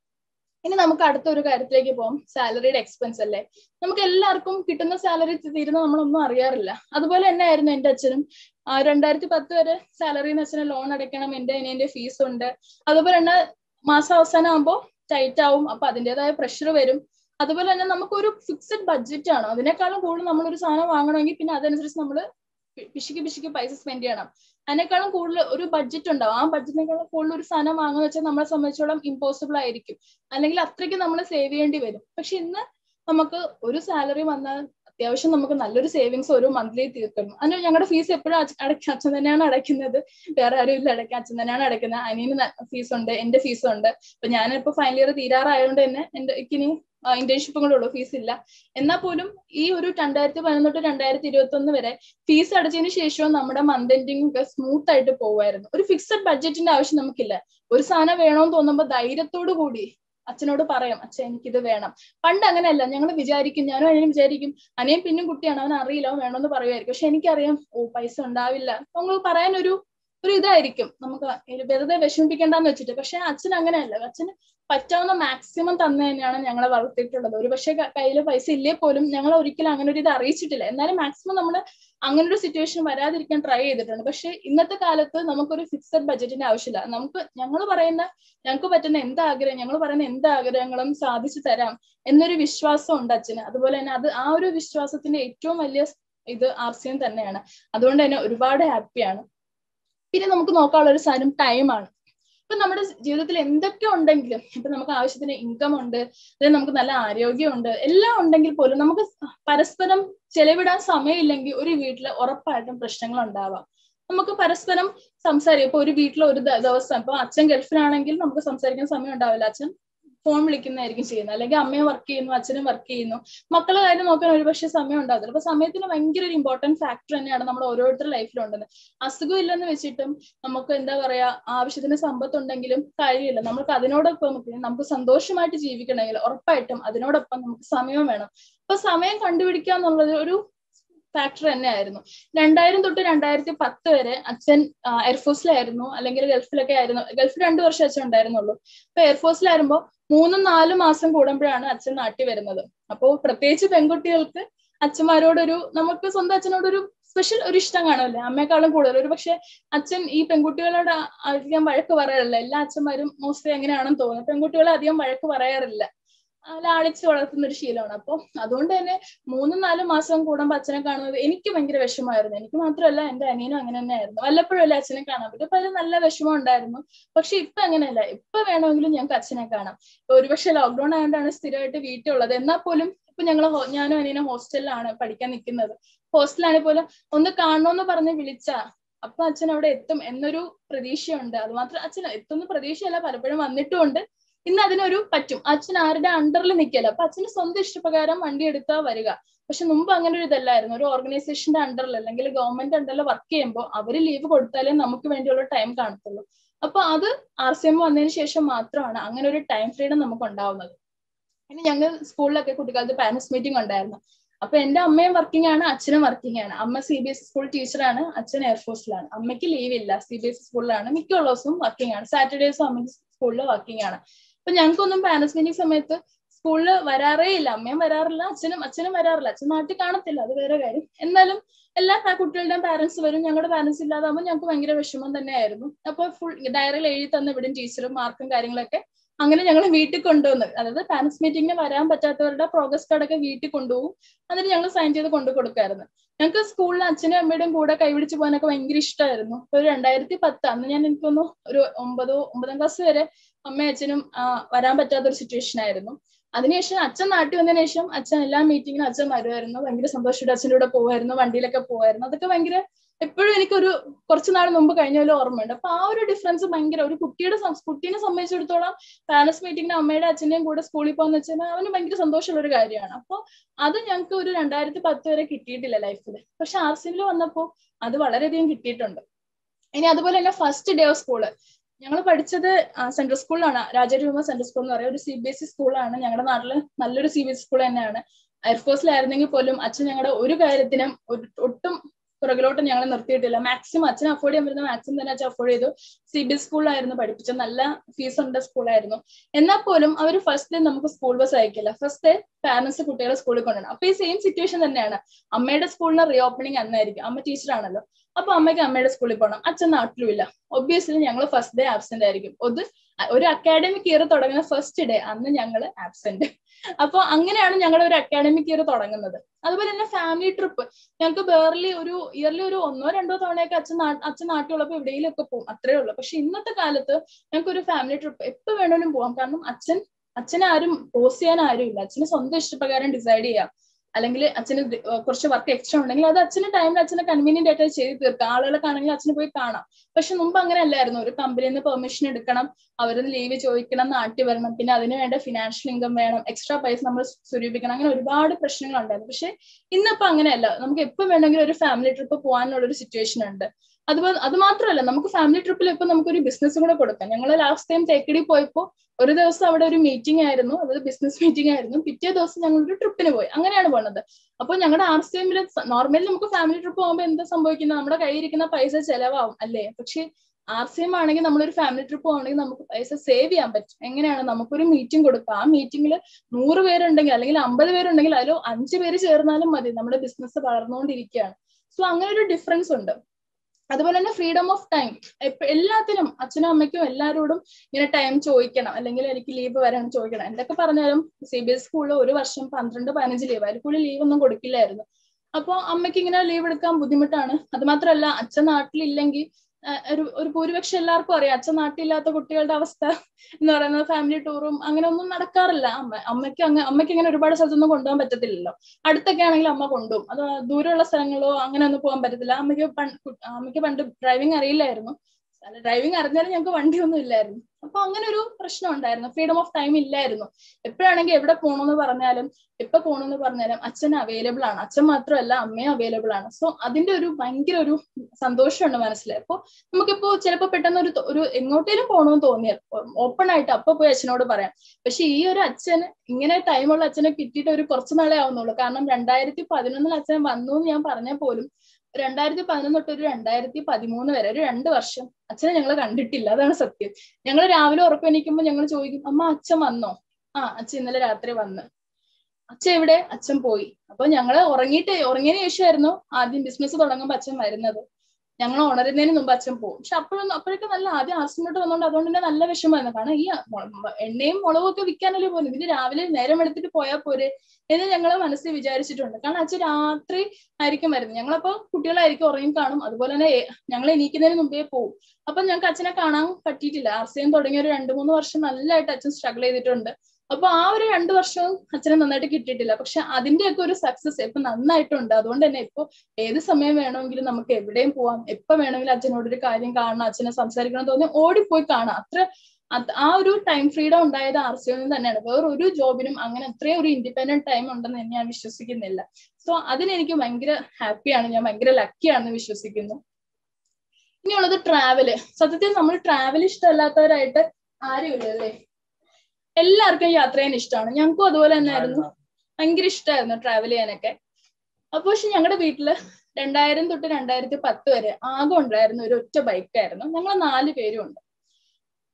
ഇനി നമുക്ക് അടുത്ത ഒരു കാര്യത്തിലേക്ക് പോകും സാലറിയുടെ എക്സ്പെൻസ് അല്ലേ നമുക്ക് എല്ലാവർക്കും കിട്ടുന്ന സാലറി തീരുന്ന നമ്മളൊന്നും അറിയാറില്ല അതുപോലെ തന്നെ ആയിരുന്നു എന്റെ അച്ഛനും രണ്ടായിരത്തി പത്ത് വരെ സാലറിന്ന് അച്ഛന് ലോൺ അടയ്ക്കണം എന്റെ അനിയന്റെ ഫീസ് ഉണ്ട് അതുപോലെ തന്നെ മാസം അവസാനം ആകുമ്പോൾ ടൈറ്റ് ആവും അപ്പൊ അതിൻ്റെതായ പ്രഷർ വരും അതുപോലെ തന്നെ നമുക്കൊരു ഫിക്സഡ് ബഡ്ജറ്റ് ആണ് അതിനേക്കാളും കൂടുതൽ നമ്മളൊരു സാധനം വാങ്ങണമെങ്കിൽ പിന്നെ അതനുസരിച്ച് നമ്മൾ പിശുക്ക് പിശുക്ക് പൈസ സ്പെൻഡ് ചെയ്യണം അതിനേക്കാളും കൂടുതൽ ഒരു ബഡ്ജറ്റ് ഉണ്ടാവും ആ ബഡ്ജറ്റിനേക്കാളും കൂടുതൽ ഒരു സാധനം വാങ്ങുക വെച്ചാൽ നമ്മളെ സംബന്ധിച്ചോളം ഇമ്പോസിബിൾ ആയിരിക്കും അല്ലെങ്കിൽ അത്രയ്ക്ക് നമ്മൾ സേവ് ചെയ്യേണ്ടി വരും പക്ഷെ ഇന്ന് നമുക്ക് ഒരു സാലറി വന്നാൽ അത്യാവശ്യം നമുക്ക് നല്ലൊരു സേവിങ്സ് ഒരു മന്ത്ലി തീർക്കുന്നു അതിന് ഞങ്ങളുടെ ഫീസ് എപ്പോഴും അടയ്ക്ക അച്ഛൻ തന്നെയാണ് അടയ്ക്കുന്നത് വേറെ ആരും ഇല്ല അടയ്ക്കാൻ അച്ഛൻ തന്നെയാണ് അടയ്ക്കുന്നത് അനിയന് ഫീസ് ഉണ്ട് എന്റെ ഫീസും ഉണ്ട് അപ്പൊ ഞാനിപ്പോ ഫൈനൽ ഇയർ തീരാറായതുകൊണ്ട് തന്നെ എന്റെ ഇനി ഇന്റേൺഷിപ്പും കൂടെ ഉള്ളൂ ഫീസ് ഇല്ല എന്നാൽ പോലും ഈ ഒരു രണ്ടായിരത്തി പതിനൊന്ന് തൊട്ട് രണ്ടായിരത്തി ഇരുപത്തി ഒന്ന് വരെ ഫീസ് അടച്ചതിന് ശേഷവും നമ്മുടെ മന്ത് എൻഡിങ് ഒക്കെ സ്മൂത്ത് ആയിട്ട് പോകുമായിരുന്നു ഒരു ഫിക്സഡ് ബഡ്ജറ്റിന്റെ ആവശ്യം നമുക്കില്ല ഒരു സാധനം വേണമെന്ന് തോന്നുമ്പോൾ ധൈര്യത്തോടു കൂടി അച്ഛനോട് പറയാം അച്ഛൻ എനിക്കിത് വേണം പണ്ട് അങ്ങനെയല്ല ഞങ്ങൾ വിചാരിക്കും ഞാനും അതിനും വിചാരിക്കും അനിയൻ പിന്നും കുട്ടിയാണ് അവൻ അറിയില്ല അവൻ വേണമെന്ന് പറയുമായിരിക്കും പക്ഷെ എനിക്കറിയാം ഓ പൈസ ഉണ്ടാവില്ല നമ്മൾ പറയാനൊരു ഒരു ഇതായിരിക്കും നമുക്ക് വെറുതെ വിഷമിപ്പിക്കേണ്ടെന്ന് വെച്ചിട്ട് പക്ഷെ അച്ഛൻ അങ്ങനെയല്ല അച്ഛന് പറ്റാവുന്ന മാക്സിമം തന്നു തന്നെയാണ് ഞങ്ങളെ വളർത്തിയിട്ടുള്ളത് ഒരു പക്ഷേ കയ്യിൽ പൈസ ഇല്ലേ പോലും ഞങ്ങൾ ഒരിക്കലും അങ്ങനെ ഒരു ഇത് അറിയിച്ചിട്ടില്ല എന്നാലും മാക്സിമം നമ്മൾ അങ്ങനെ ഒരു സിറ്റുവേഷൻ വരാതിരിക്കാൻ ട്രൈ ചെയ്തിട്ടുണ്ട് പക്ഷെ ഇന്നത്തെ കാലത്ത് നമുക്കൊരു ഫിക്സഡ് ബഡ്ജറ്റിന്റെ ആവശ്യമില്ല നമുക്ക് ഞങ്ങൾ പറയുന്ന ഞങ്ങൾക്ക് പറ്റുന്ന എന്ത് ആഗ്രഹം ഞങ്ങൾ പറയുന്ന എന്ത് ആഗ്രഹങ്ങളും സാധിച്ചു തരാം എന്നൊരു വിശ്വാസം ഉണ്ട് അച്ഛന് അതുപോലെ തന്നെ അത് ആ ഒരു വിശ്വാസത്തിന്റെ ഏറ്റവും വലിയ ഇത് ആർ സി എം തന്നെയാണ് അതുകൊണ്ട് തന്നെ ഒരുപാട് ഹാപ്പിയാണ് പിന്നെ നമുക്ക് നോക്കാനുള്ള ഒരു സാധനം ടൈമാണ് ഇപ്പൊ നമ്മുടെ ജീവിതത്തിൽ എന്തൊക്കെ ഉണ്ടെങ്കിലും ഇപ്പൊ നമുക്ക് ആവശ്യത്തിന് ഇൻകം ഉണ്ട് അതായത് നമുക്ക് നല്ല ആരോഗ്യമുണ്ട് എല്ലാം ഉണ്ടെങ്കിൽ പോലും നമുക്ക് പരസ്പരം ചെലവിടാൻ സമയമില്ലെങ്കിൽ ഒരു വീട്ടിൽ ഉറപ്പായിട്ടും പ്രശ്നങ്ങൾ ഉണ്ടാവാം നമുക്ക് പരസ്പരം സംസാരിക്കും ഇപ്പൊ ഒരു വീട്ടിൽ ഒരു ദിവസം ഇപ്പൊ അച്ഛൻ ഗൾഫിലാണെങ്കിൽ നമുക്ക് സംസാരിക്കാൻ സമയം ഉണ്ടാവില്ല അച്ഛൻ ഫോൺ വിളിക്കുന്നതായിരിക്കും ചെയ്യുന്നത് അല്ലെങ്കിൽ അമ്മയും വർക്ക് ചെയ്യുന്നു അച്ഛനും വർക്ക് ചെയ്യുന്നു മക്കളെ കാര്യം നോക്കാൻ ഒരുപക്ഷെ സമയം ഉണ്ടാവില്ല അപ്പൊ സമയത്തിന് ഭയങ്കര ഒരു ഇമ്പോർട്ടന്റ് ഫാക്ടർ തന്നെയാണ് നമ്മുടെ ഓരോരുത്തരുടെ ലൈഫിലുണ്ടെന്ന് അസുഖം ഇല്ലെന്ന് വെച്ചിട്ടും നമുക്ക് എന്താ പറയാ ആവശ്യത്തിന് സമ്പത്ത് ഉണ്ടെങ്കിലും കാര്യമില്ല നമുക്ക് അതിനോടൊപ്പം നമുക്ക് സന്തോഷമായിട്ട് ജീവിക്കണമെങ്കിൽ ഉറപ്പായിട്ടും അതിനോടൊപ്പം നമുക്ക് സമയം വേണം അപ്പൊ സമയം കണ്ടുപിടിക്കുക എന്നുള്ളത് ഒരു ഫാക്ടർ തന്നെയായിരുന്നു രണ്ടായിരം തൊട്ട് രണ്ടായിരത്തി പത്ത് വരെ അച്ഛൻ എയർഫോഴ്സിലായിരുന്നു അല്ലെങ്കിൽ ഗൾഫിലൊക്കെ ആയിരുന്നു ഗൾഫിൽ രണ്ടു വർഷം അച്ഛൻ ഉണ്ടായിരുന്നുള്ളൂ അപ്പൊ എയർഫോഴ്സിലായിരുമ്പോ മൂന്നും നാലും മാസം കൂടുമ്പോഴാണ് അച്ഛൻ നാട്ടിൽ വരുന്നത് അപ്പോ പ്രത്യേകിച്ച് പെൺകുട്ടികൾക്ക് അച്ഛന്മാരോടൊരു നമുക്ക് സ്വന്തം അച്ഛനോടൊരു സ്പെഷ്യൽ ഒരു ഇഷ്ടം കാണുമല്ലേ അമ്മയെക്കാളും കൂടുതൽ ഒരു പക്ഷെ അച്ഛൻ ഈ പെൺകുട്ടികളോട് അധികം വഴക്ക് പറയാറില്ല എല്ലാ അച്ഛന്മാരും മോസ്റ്റ്ലി എങ്ങനെയാണെന്ന് തോന്നുന്നു പെൺകുട്ടികളെ അധികം വഴക്ക് പറയാറില്ല ലാളിച്ച് വളർത്തുന്ന ഒരു ശീലമാണ് അപ്പോൾ അതുകൊണ്ട് തന്നെ മൂന്നും നാലും മാസം കൂടുമ്പോൾ അച്ഛനെ കാണുന്നത് എനിക്ക് ഭയങ്കര വിഷമമായിരുന്നു എനിക്ക് മാത്രമല്ല എന്റെ അനിയനും അങ്ങനെ തന്നെയായിരുന്നു വല്ലപ്പോഴും അല്ലേ അച്ഛനെ കാണാൻ പറ്റും അപ്പൊ അത് നല്ല വിഷമം ഉണ്ടായിരുന്നു പക്ഷെ ഇപ്പൊ അങ്ങനെയല്ല ഇപ്പൊ വേണമെങ്കിലും ഞങ്ങൾക്ക് അച്ഛനെ കാണാം ഒരുപക്ഷെ ലോക്ക്ഡൌൺ ആയതുകൊണ്ടാണ് സ്ഥിരമായിട്ട് വീട്ടിലുള്ളത് എന്നാൽ പോലും ഇപ്പൊ ഞങ്ങൾ ഞാനും അനിയനും ഹോസ്റ്റലിലാണ് പഠിക്കാൻ നിൽക്കുന്നത് ഹോസ്റ്റലാണെങ്കിൽ പോലും ഒന്ന് കാണണമെന്ന് പറഞ്ഞ് വിളിച്ചാ അപ്പൊ അച്ഛൻ അവിടെ എത്തും എന്നൊരു പ്രതീക്ഷയുണ്ട് അത് മാത്രം അച്ഛൻ എത്തുന്ന പ്രതീക്ഷയല്ല പലപ്പോഴും വന്നിട്ടുമുണ്ട് ഇന്ന് അതിനൊരു പറ്റും അച്ഛൻ ആരുടെ അണ്ടറിൽ നിൽക്കല അപ്പൊ അച്ഛന് സ്വന്തം ഇഷ്ടപ്രകാരം വണ്ടി എടുത്താൽ വരിക പക്ഷെ മുമ്പ് അങ്ങനെ ഒരു ഇതല്ലായിരുന്നു ഒരു ഓർഗനൈസേഷന്റെ അണ്ടറിൽ അല്ലെങ്കിൽ ഗവൺമെന്റ് അണ്ടറിൽ വർക്ക് ചെയ്യുമ്പോൾ അവര് ലീവ് കൊടുത്താലേ നമുക്ക് വേണ്ടിയുള്ള ടൈം കാണത്തുള്ളൂ അപ്പൊ അത് ആർ സി എം വന്നതിന് ശേഷം മാത്രമാണ് അങ്ങനെ ഒരു ടൈം ഫ്രീഡം നമുക്ക് ഉണ്ടാവുന്നത് ഇനി ഞങ്ങൾ സ്കൂളിലൊക്കെ കുട്ടിക്കാലത്ത് പാരന്റ്സ് മീറ്റിംഗ് ഉണ്ടായിരുന്നു അപ്പൊ എന്റെ അമ്മയും വർക്കിംഗ് ആണ് അച്ഛനും വർക്കിംഗ് ആണ് അമ്മ സി ബി എസ് സ്കൂൾ ടീച്ചറാണ് അച്ഛൻ എയർഫോഴ്സിലാണ് അമ്മയ്ക്ക് ലീവ് ഇല്ല സി ബി എസ് സ്കൂളിലാണ് മിക്കുള്ള ദിവസവും വർക്കിംഗ് ആണ് സാറ്റർഡേസും അമ്മയ്ക്ക് സ്കൂളിൽ വർക്കിംഗ് ആണ് അപ്പൊ ഞങ്ങൾക്കൊന്നും പാരന്റ്സ് മീറ്റിംഗ് സമയത്ത് സ്കൂളിൽ വരാറേ ഇല്ല അമ്മയും വരാറില്ല അച്ഛനും അച്ഛനും വരാറില്ല അച്ഛൻ നാട്ടിൽ കാണത്തില്ല അത് വേറെ കാര്യം എന്നാലും എല്ലാ കുട്ടികളുടെയും പാരന്റ്സ് വരും ഞങ്ങളുടെ പാരന്റ്സ് ഇല്ലാതാകുമ്പോൾ ഞങ്ങൾക്ക് ഭയങ്കര വിഷമം തന്നെയായിരുന്നു അപ്പൊ ഫുൾ ഡയറിയിൽ എഴുതി തന്ന ഇവിടും ടീച്ചറും മാർക്കും കാര്യങ്ങളൊക്കെ അങ്ങനെ ഞങ്ങൾ വീട്ടിൽ കൊണ്ടുവന്ന് അതായത് പാരന്റ്സ് മീറ്റിംഗിന് വരാൻ പറ്റാത്തവരുടെ പ്രോഗ്രസ് കാർഡൊക്കെ വീട്ടിൽ കൊണ്ടുപോകും എന്നിട്ട് ഞങ്ങൾ സൈൻ ചെയ്ത് കൊണ്ടു കൊടുക്കായിരുന്നു ഞങ്ങൾക്ക് സ്കൂളിൽ അച്ഛനും അമ്മയുടെയും കൂടെ കൈപിടിച്ച് പോകാനൊക്കെ ഭയങ്കര ഇഷ്ടമായിരുന്നു ഒരു രണ്ടായിരത്തി പത്ത് അന്ന് ഞാൻ എനിക്കൊന്നു ഒരു ഒമ്പതോ ഒമ്പതാം ക്ലാസ് വരെ അമ്മയും അച്ഛനും വരാൻ പറ്റാത്ത ഒരു സിറ്റുവേഷൻ ആയിരുന്നു അതിനുശേഷം അച്ഛൻ നാട്ടിൽ വന്നതിന് ശേഷം അച്ഛൻ എല്ലാ മീറ്റിങ്ങിനും അച്ഛൻ വരുമായിരുന്നു ഭയങ്കര സന്തോഷത്തോടെ അച്ഛൻ്റെ കൂടെ പോകുമായിരുന്നു വണ്ടിയിലൊക്കെ പോകുമായിരുന്നു അതൊക്കെ ഭയങ്കര എപ്പോഴും എനിക്കൊരു കുറച്ച് നാൾ മുമ്പ് കഴിഞ്ഞ പോലെ ഓർമ്മയുണ്ട് അപ്പൊ ആ ഒരു ഡിഫറൻസ് ഭയങ്കര ഒരു കുട്ടിയുടെ കുട്ടീനെ സംബന്ധിച്ചിടത്തോളം പാരന്റ്സ് മീറ്റിങ്ങിന് അമ്മയുടെ അച്ഛൻ്റെയും കൂടെ സ്കൂളിൽ പോകുന്ന വെച്ചാൽ അവന് ഭയങ്കര സന്തോഷമുള്ള ഒരു കാര്യമാണ് അപ്പോൾ അത് ഞങ്ങൾക്ക് ഒരു രണ്ടായിരത്തി പത്ത് വരെ കിട്ടിയിട്ടില്ല ലൈഫിൽ പക്ഷെ ആർ സിയിൽ വന്നപ്പോൾ അത് വളരെയധികം കിട്ടിയിട്ടുണ്ട് ഇനി അതുപോലെ തന്നെ ഫസ്റ്റ് ഡേ ഓഫ് സ്കൂള് ഞങ്ങൾ പഠിച്ചത് സെൻട്രൽ സ്കൂളിലാണ് രാജരൂപ സെൻട്രൽ സ്കൂൾ എന്ന് പറയുക ഒരു സി ബി എസ് ഇ സ്കൂളാണ് ഞങ്ങളുടെ നാട്ടില് നല്ലൊരു സി ബി എസ് സ്കൂൾ തന്നെയാണ് എയർഫോഴ്സിലായിരുന്നെങ്കിൽ പോലും അച്ഛൻ ഞങ്ങളുടെ ഒരു കാര്യത്തിനും ഒട്ടും പുറകിലോട്ട് ഞങ്ങൾ നിർത്തിയിട്ടില്ല മാക്സിമം അച്ഛൻ അഫോർഡ് ചെയ്യാൻ പറ്റുന്ന മാക്സിമം തന്നെ അച്ഛൻ അഫോർഡ് ചെയ്തു സി ബി എസ് സ്കൂളിലായിരുന്നു പഠിപ്പിച്ചത് നല്ല ഫീസ് ഉണ്ട് സ്കൂളായിരുന്നു എന്നാൽ പോലും അവർ ഫസ്റ്റ് ഡേ നമുക്ക് സ്കൂൾ ബസ് അയക്കില്ല ഫസ്റ്റ് ഡേ പാരന്റ്സ് കുട്ടികളെ സ്കൂളിൽ കൊണ്ടുവരണം അപ്പൊ ഈ സെയിം സിറ്റുവേഷൻ തന്നെയാണ് അമ്മയുടെ സ്കൂളിന് റീ ഓപ്പണിംഗ് അന്നായിരിക്കും അമ്മ ടീച്ചറാണല്ലോ അപ്പൊ അമ്മയ്ക്ക് അമ്മയുടെ സ്കൂളിൽ പോകണം അച്ഛൻ നാട്ടിലും ഇല്ല ഒബ്വിയസ്ലി ഞങ്ങൾ ഫസ്റ്റ് ഡേ ആബ്സെന്റ് ആയിരിക്കും ഒരു ഒരു അക്കാഡമിക് ഇയർ തുടങ്ങുന്ന ഫസ്റ്റ് ഡേ അന്ന് ഞങ്ങൾ ആബ്സെന്റ് അപ്പൊ അങ്ങനെയാണ് ഞങ്ങളുടെ ഒരു അക്കാഡമിക് ഇയർ തുടങ്ങുന്നത് അതുപോലെ തന്നെ ഫാമിലി ട്രിപ്പ് ഞങ്ങൾക്ക് ബേർലി ഒരു ഇയർലി ഒരു ഒന്നോ രണ്ടോ തവണയൊക്കെ അച്ഛൻ അച്ഛൻ നാട്ടിലുള്ളപ്പോൾ എവിടെയെങ്കിലുമൊക്കെ പോകും അത്രേ ഉള്ളൂ പക്ഷെ ഇന്നത്തെ കാലത്ത് ഞങ്ങൾക്ക് ഒരു ഫാമിലി ട്രിപ്പ് എപ്പോ വേണമെങ്കിലും പോകാം കാരണം അച്ഛൻ അച്ഛനെ ആരും പോസ് ചെയ്യാൻ ആരും ഇല്ല അച്ഛന് സ്വന്തം ഇഷ്ടപ്രകാരം ഡിസൈഡ് ചെയ്യാം അല്ലെങ്കിൽ അച്ഛന് കുറച്ച് വർക്ക് എക്സ്ട്രാ ഉണ്ടെങ്കിൽ അത് അച്ഛന് ടൈമിൽ അച്ഛനെ കൺവീനിയന്റ് ആയിട്ട് ചെയ്ത് തീർക്കാം ആളുകളൊക്കെ ആണെങ്കിൽ അച്ഛന് പോയി കാണാം പക്ഷെ മുമ്പ് അങ്ങനെ അല്ലായിരുന്നു ഒരു കമ്പനിയിൽ നിന്ന് പെർമിഷൻ എടുക്കണം അവരിന്ന് ലീവ് ചോദിക്കണം നാട്ടിൽ വരണം പിന്നെ അതിന് വേണ്ട ഫിനാൻഷ്യൽ ഇൻകം വേണം എക്സ്ട്രാ പൈസ നമ്മൾ സ്വരൂപിക്കണം അങ്ങനെ ഒരുപാട് പ്രശ്നങ്ങൾ ഉണ്ടായിരുന്നു പക്ഷെ ഇന്നിപ്പോ അങ്ങനെയല്ല നമുക്ക് എപ്പോൾ വേണമെങ്കിലും ഒരു ഫാമിലി ട്രിപ്പ് പോകാനുള്ള ഒരു സിറ്റുവേഷൻ ഉണ്ട് അതുപോലെ അത് മാത്രമല്ല നമുക്ക് ഫാമിലി ട്രിപ്പിൽ ഇപ്പൊ നമുക്കൊരു ബിസിനസ് കൂടെ കൊടുക്കാം ഞങ്ങൾ ലാസ്റ്റ് ടൈം തേക്കടി പോയപ്പോ ഒരു ദിവസം അവിടെ ഒരു മീറ്റിംഗ് ആയിരുന്നു അത് ബിസിനസ് മീറ്റിംഗ് ആയിരുന്നു പിറ്റേ ദിവസം ഞങ്ങൾ ഒരു ട്രിപ്പിന് പോയി അങ്ങനെയാണ് പോണത് അപ്പൊ ഞങ്ങളുടെ ആർ സി എമ്മിൽ നോർമലി നമുക്ക് ഫാമിലി ട്രിപ്പ് പോകുമ്പോൾ എന്താ സംഭവിക്കുന്നത് നമ്മുടെ കയ്യിരിക്കുന്ന പൈസ ചെലവാകും അല്ലേ പക്ഷെ ആർ സി എം ആണെങ്കിൽ നമ്മളൊരു ഫാമിലി ട്രിപ്പ് പോകണമെങ്കിൽ നമുക്ക് പൈസ സേവ് ചെയ്യാൻ പറ്റും എങ്ങനെയാണ് നമുക്കൊരു മീറ്റിംഗ് കൊടുക്കാം ആ മീറ്റിംഗിൽ നൂറ് പേരുണ്ടെങ്കിൽ അല്ലെങ്കിൽ അമ്പത് പേരുണ്ടെങ്കിൽ അതിൽ അഞ്ച് പേര് ചേർന്നാലും മതി നമ്മുടെ ബിസിനസ് വളർന്നുകൊണ്ടിരിക്കുകയാണ് സോ അങ്ങനെ ഒരു ഡിഫറൻസ് ഉണ്ട് അതുപോലെ തന്നെ ഫ്രീഡം ഓഫ് ടൈം എല്ലാത്തിനും അച്ഛനും അമ്മയ്ക്കും എല്ലാവരോടും ഇങ്ങനെ ടൈം ചോദിക്കണം അല്ലെങ്കിൽ എനിക്ക് ലീവ് വരണം ചോദിക്കണം എന്തൊക്കെ പറഞ്ഞാലും സി ബി എസ് സ്കൂളിൽ ഒരു വർഷം പന്ത്രണ്ട് പതിനഞ്ച് ലീവ് അതിൽ കൂടുതൽ ലീവ് ഒന്നും കൊടുക്കില്ലായിരുന്നു അപ്പോൾ അമ്മയ്ക്ക് ഇങ്ങനെ ലീവ് എടുക്കാൻ ബുദ്ധിമുട്ടാണ് അത് മാത്രമല്ല അച്ഛൻ നാട്ടിലില്ലെങ്കിൽ ഒരു ഒരു ഭൂരിപക്ഷം എല്ലാവർക്കും അറിയാം അച്ഛൻ നാട്ടിലില്ലാത്ത കുട്ടികളുടെ അവസ്ഥ എന്ന് പറയുന്നത് ഫാമിലി ടൂറും അങ്ങനെ ഒന്നും നടക്കാറില്ല അമ്മ അമ്മയ്ക്ക് അങ്ങ് അമ്മയ്ക്ക് അങ്ങനെ ഒരുപാട് സ്ഥലത്തൊന്നും കൊണ്ടുപോകാൻ പറ്റത്തില്ലല്ലോ അടുത്തൊക്കെ ആണെങ്കിൽ അമ്മ കൊണ്ടുപോകും അത് ദൂരമുള്ള സ്ഥലങ്ങളോ അങ്ങനെ ഒന്നും പോകാൻ പറ്റത്തില്ല അമ്മയ്ക്ക് അമ്മയ്ക്ക് പണ്ട് ഡ്രൈവിംഗ് അറിയില്ലായിരുന്നു അല്ല ഡ്രൈവിംഗ് അറിഞ്ഞാലും ഞങ്ങൾക്ക് വണ്ടിയൊന്നും ഇല്ലായിരുന്നു അപ്പൊ അങ്ങനെ ഒരു പ്രശ്നം ഉണ്ടായിരുന്നു ഫ്രീഡം ഓഫ് ടൈം ഇല്ലായിരുന്നു എപ്പോഴാണെങ്കിൽ എവിടെ പോകണമെന്ന് പറഞ്ഞാലും എപ്പോ പോകണമെന്ന് പറഞ്ഞാലും അച്ഛൻ അവൈലബിൾ ആണ് അച്ഛൻ മാത്രമല്ല അമ്മയും അവൈലബിൾ ആണ് സോ അതിന്റെ ഒരു ഭയങ്കര ഒരു സന്തോഷമുണ്ട് മനസ്സിൽ അപ്പൊ നമുക്കിപ്പോ ചിലപ്പോൾ പെട്ടെന്ന് ഒരു ഒരു എങ്ങോട്ടേലും പോകണമെന്ന് തോന്നിയാൽ ഓപ്പൺ ആയിട്ട് അപ്പൊ പോയി അച്ഛനോട് പറയാം പക്ഷെ ഈ ഒരു അച്ഛന് ഇങ്ങനെ ടൈമുള്ള അച്ഛനെ കിട്ടിയിട്ട് ഒരു കുറച്ച് നാളെ ആവുന്നുള്ളൂ കാരണം രണ്ടായിരത്തി പതിനൊന്നിൽ അച്ഛൻ വന്നു എന്ന് ഞാൻ പറഞ്ഞാൽ പോലും രണ്ടായിരത്തി പതിനൊന്ന് തൊട്ട് ഒരു രണ്ടായിരത്തി പതിമൂന്ന് വരെ ഒരു രണ്ട് വർഷം അച്ഛനെ ഞങ്ങൾ കണ്ടിട്ടില്ല അതാണ് സത്യം ഞങ്ങൾ രാവിലെ ഉറപ്പെണീക്കുമ്പോൾ ഞങ്ങൾ ചോദിക്കും അമ്മ അച്ഛൻ വന്നോ ആ അച്ഛൻ ഇന്നലെ രാത്രി വന്ന് അച്ഛൻ എവിടെ അച്ഛൻ പോയി അപ്പൊ ഞങ്ങള് ഉറങ്ങിയിട്ട് ഉറങ്ങിയതിനു ശേഷമായിരുന്നു ആദ്യം ബിസിനസ് തുടങ്ങുമ്പോൾ അച്ഛൻ വരുന്നത് ഞങ്ങൾ ഉണരുന്നതിന് മുമ്പ് അച്ഛൻ പോകും പക്ഷെ അപ്പോഴൊന്നും അപ്പോഴൊക്കെ നല്ല ആദ്യം ആർസിനോട്ട് വന്നോണ്ട് അതുകൊണ്ട് തന്നെ നല്ല വിഷമമായിരുന്നു കാരണം ഈ എണ്ണയും മുളകും ഒക്കെ വിൽക്കാനല്ലേ പോകുന്നത് ഇതിന് രാവിലെ നേരം എടുത്തിട്ട് പോയാൽ പോരെ എന്ന് ഞങ്ങൾ മനസ്സിൽ വിചാരിച്ചിട്ടുണ്ട് കാരണം അച്ഛൻ രാത്രി ആയിരിക്കും വരുന്നത് ഞങ്ങളപ്പോ കുട്ടികളായിരിക്കും ഉറങ്ങി കാണും അതുപോലെ തന്നെ ഞങ്ങൾ എണീക്കുന്നതിന് മുമ്പേ പോകും അപ്പൊ ഞങ്ങൾക്ക് അച്ഛനെ കാണാൻ പറ്റിയിട്ടില്ല ആർ സി എം തുടങ്ങിയ ഒരു രണ്ടു മൂന്ന് വർഷം നല്ലതായിട്ട് അച്ഛൻ സ്ട്രഗിൾ ചെയ്തിട്ടുണ്ട് അപ്പൊ ആ ഒരു രണ്ടു വർഷവും അച്ഛനെ നന്നായിട്ട് കിട്ടിയിട്ടില്ല പക്ഷെ അതിന്റെയൊക്കെ ഒരു സക്സസ് ഇപ്പൊ നന്നായിട്ടുണ്ട് അതുകൊണ്ട് തന്നെ ഇപ്പൊ ഏത് സമയം വേണമെങ്കിലും നമുക്ക് എവിടെയും പോവാം എപ്പോ വേണമെങ്കിലും അച്ഛനോട് ഒരു കാര്യം കാണണം അച്ഛനെ സംസാരിക്കണം തോന്നി ഓടിപ്പോയി കാണാം അത്ര ആ ഒരു ടൈം ഫ്രീഡം ഉണ്ടായത് ആർ സി ഒന്നും തന്നെയാണ് വേറെ ഒരു ജോബിനും അങ്ങനെ അത്രയും ഒരു ഇൻഡിപെൻഡന്റ് ടൈം ഉണ്ടെന്ന് ഞാൻ വിശ്വസിക്കുന്നില്ല സോ അതിനെനിക്ക് ഭയങ്കര ഹാപ്പിയാണ് ഞാൻ ഭയങ്കര ലക്കിയാണെന്ന് വിശ്വസിക്കുന്നു ഇനിയുള്ളത് ട്രാവല് സത്യത്തിൽ നമ്മൾ ട്രാവൽ ഇഷ്ടമല്ലാത്തവരായിട്ട് ആരുമില്ല അല്ലേ എല്ലാവർക്കും യാത്ര ചെയ്യാൻ ഇഷ്ടമാണ് ഞങ്ങൾക്കും അതുപോലെ തന്നെയായിരുന്നു ഭയങ്കര ഇഷ്ടമായിരുന്നു ട്രാവൽ ചെയ്യാനൊക്കെ അപ്പൊ പക്ഷെ ഞങ്ങളുടെ വീട്ടില് രണ്ടായിരം തൊട്ട് രണ്ടായിരത്തി പത്ത് വരെ ആകെ ഉണ്ടായിരുന്ന ഒരു ഒറ്റ ബൈക്കായിരുന്നു ഞങ്ങൾ നാല് പേരും ഉണ്ട്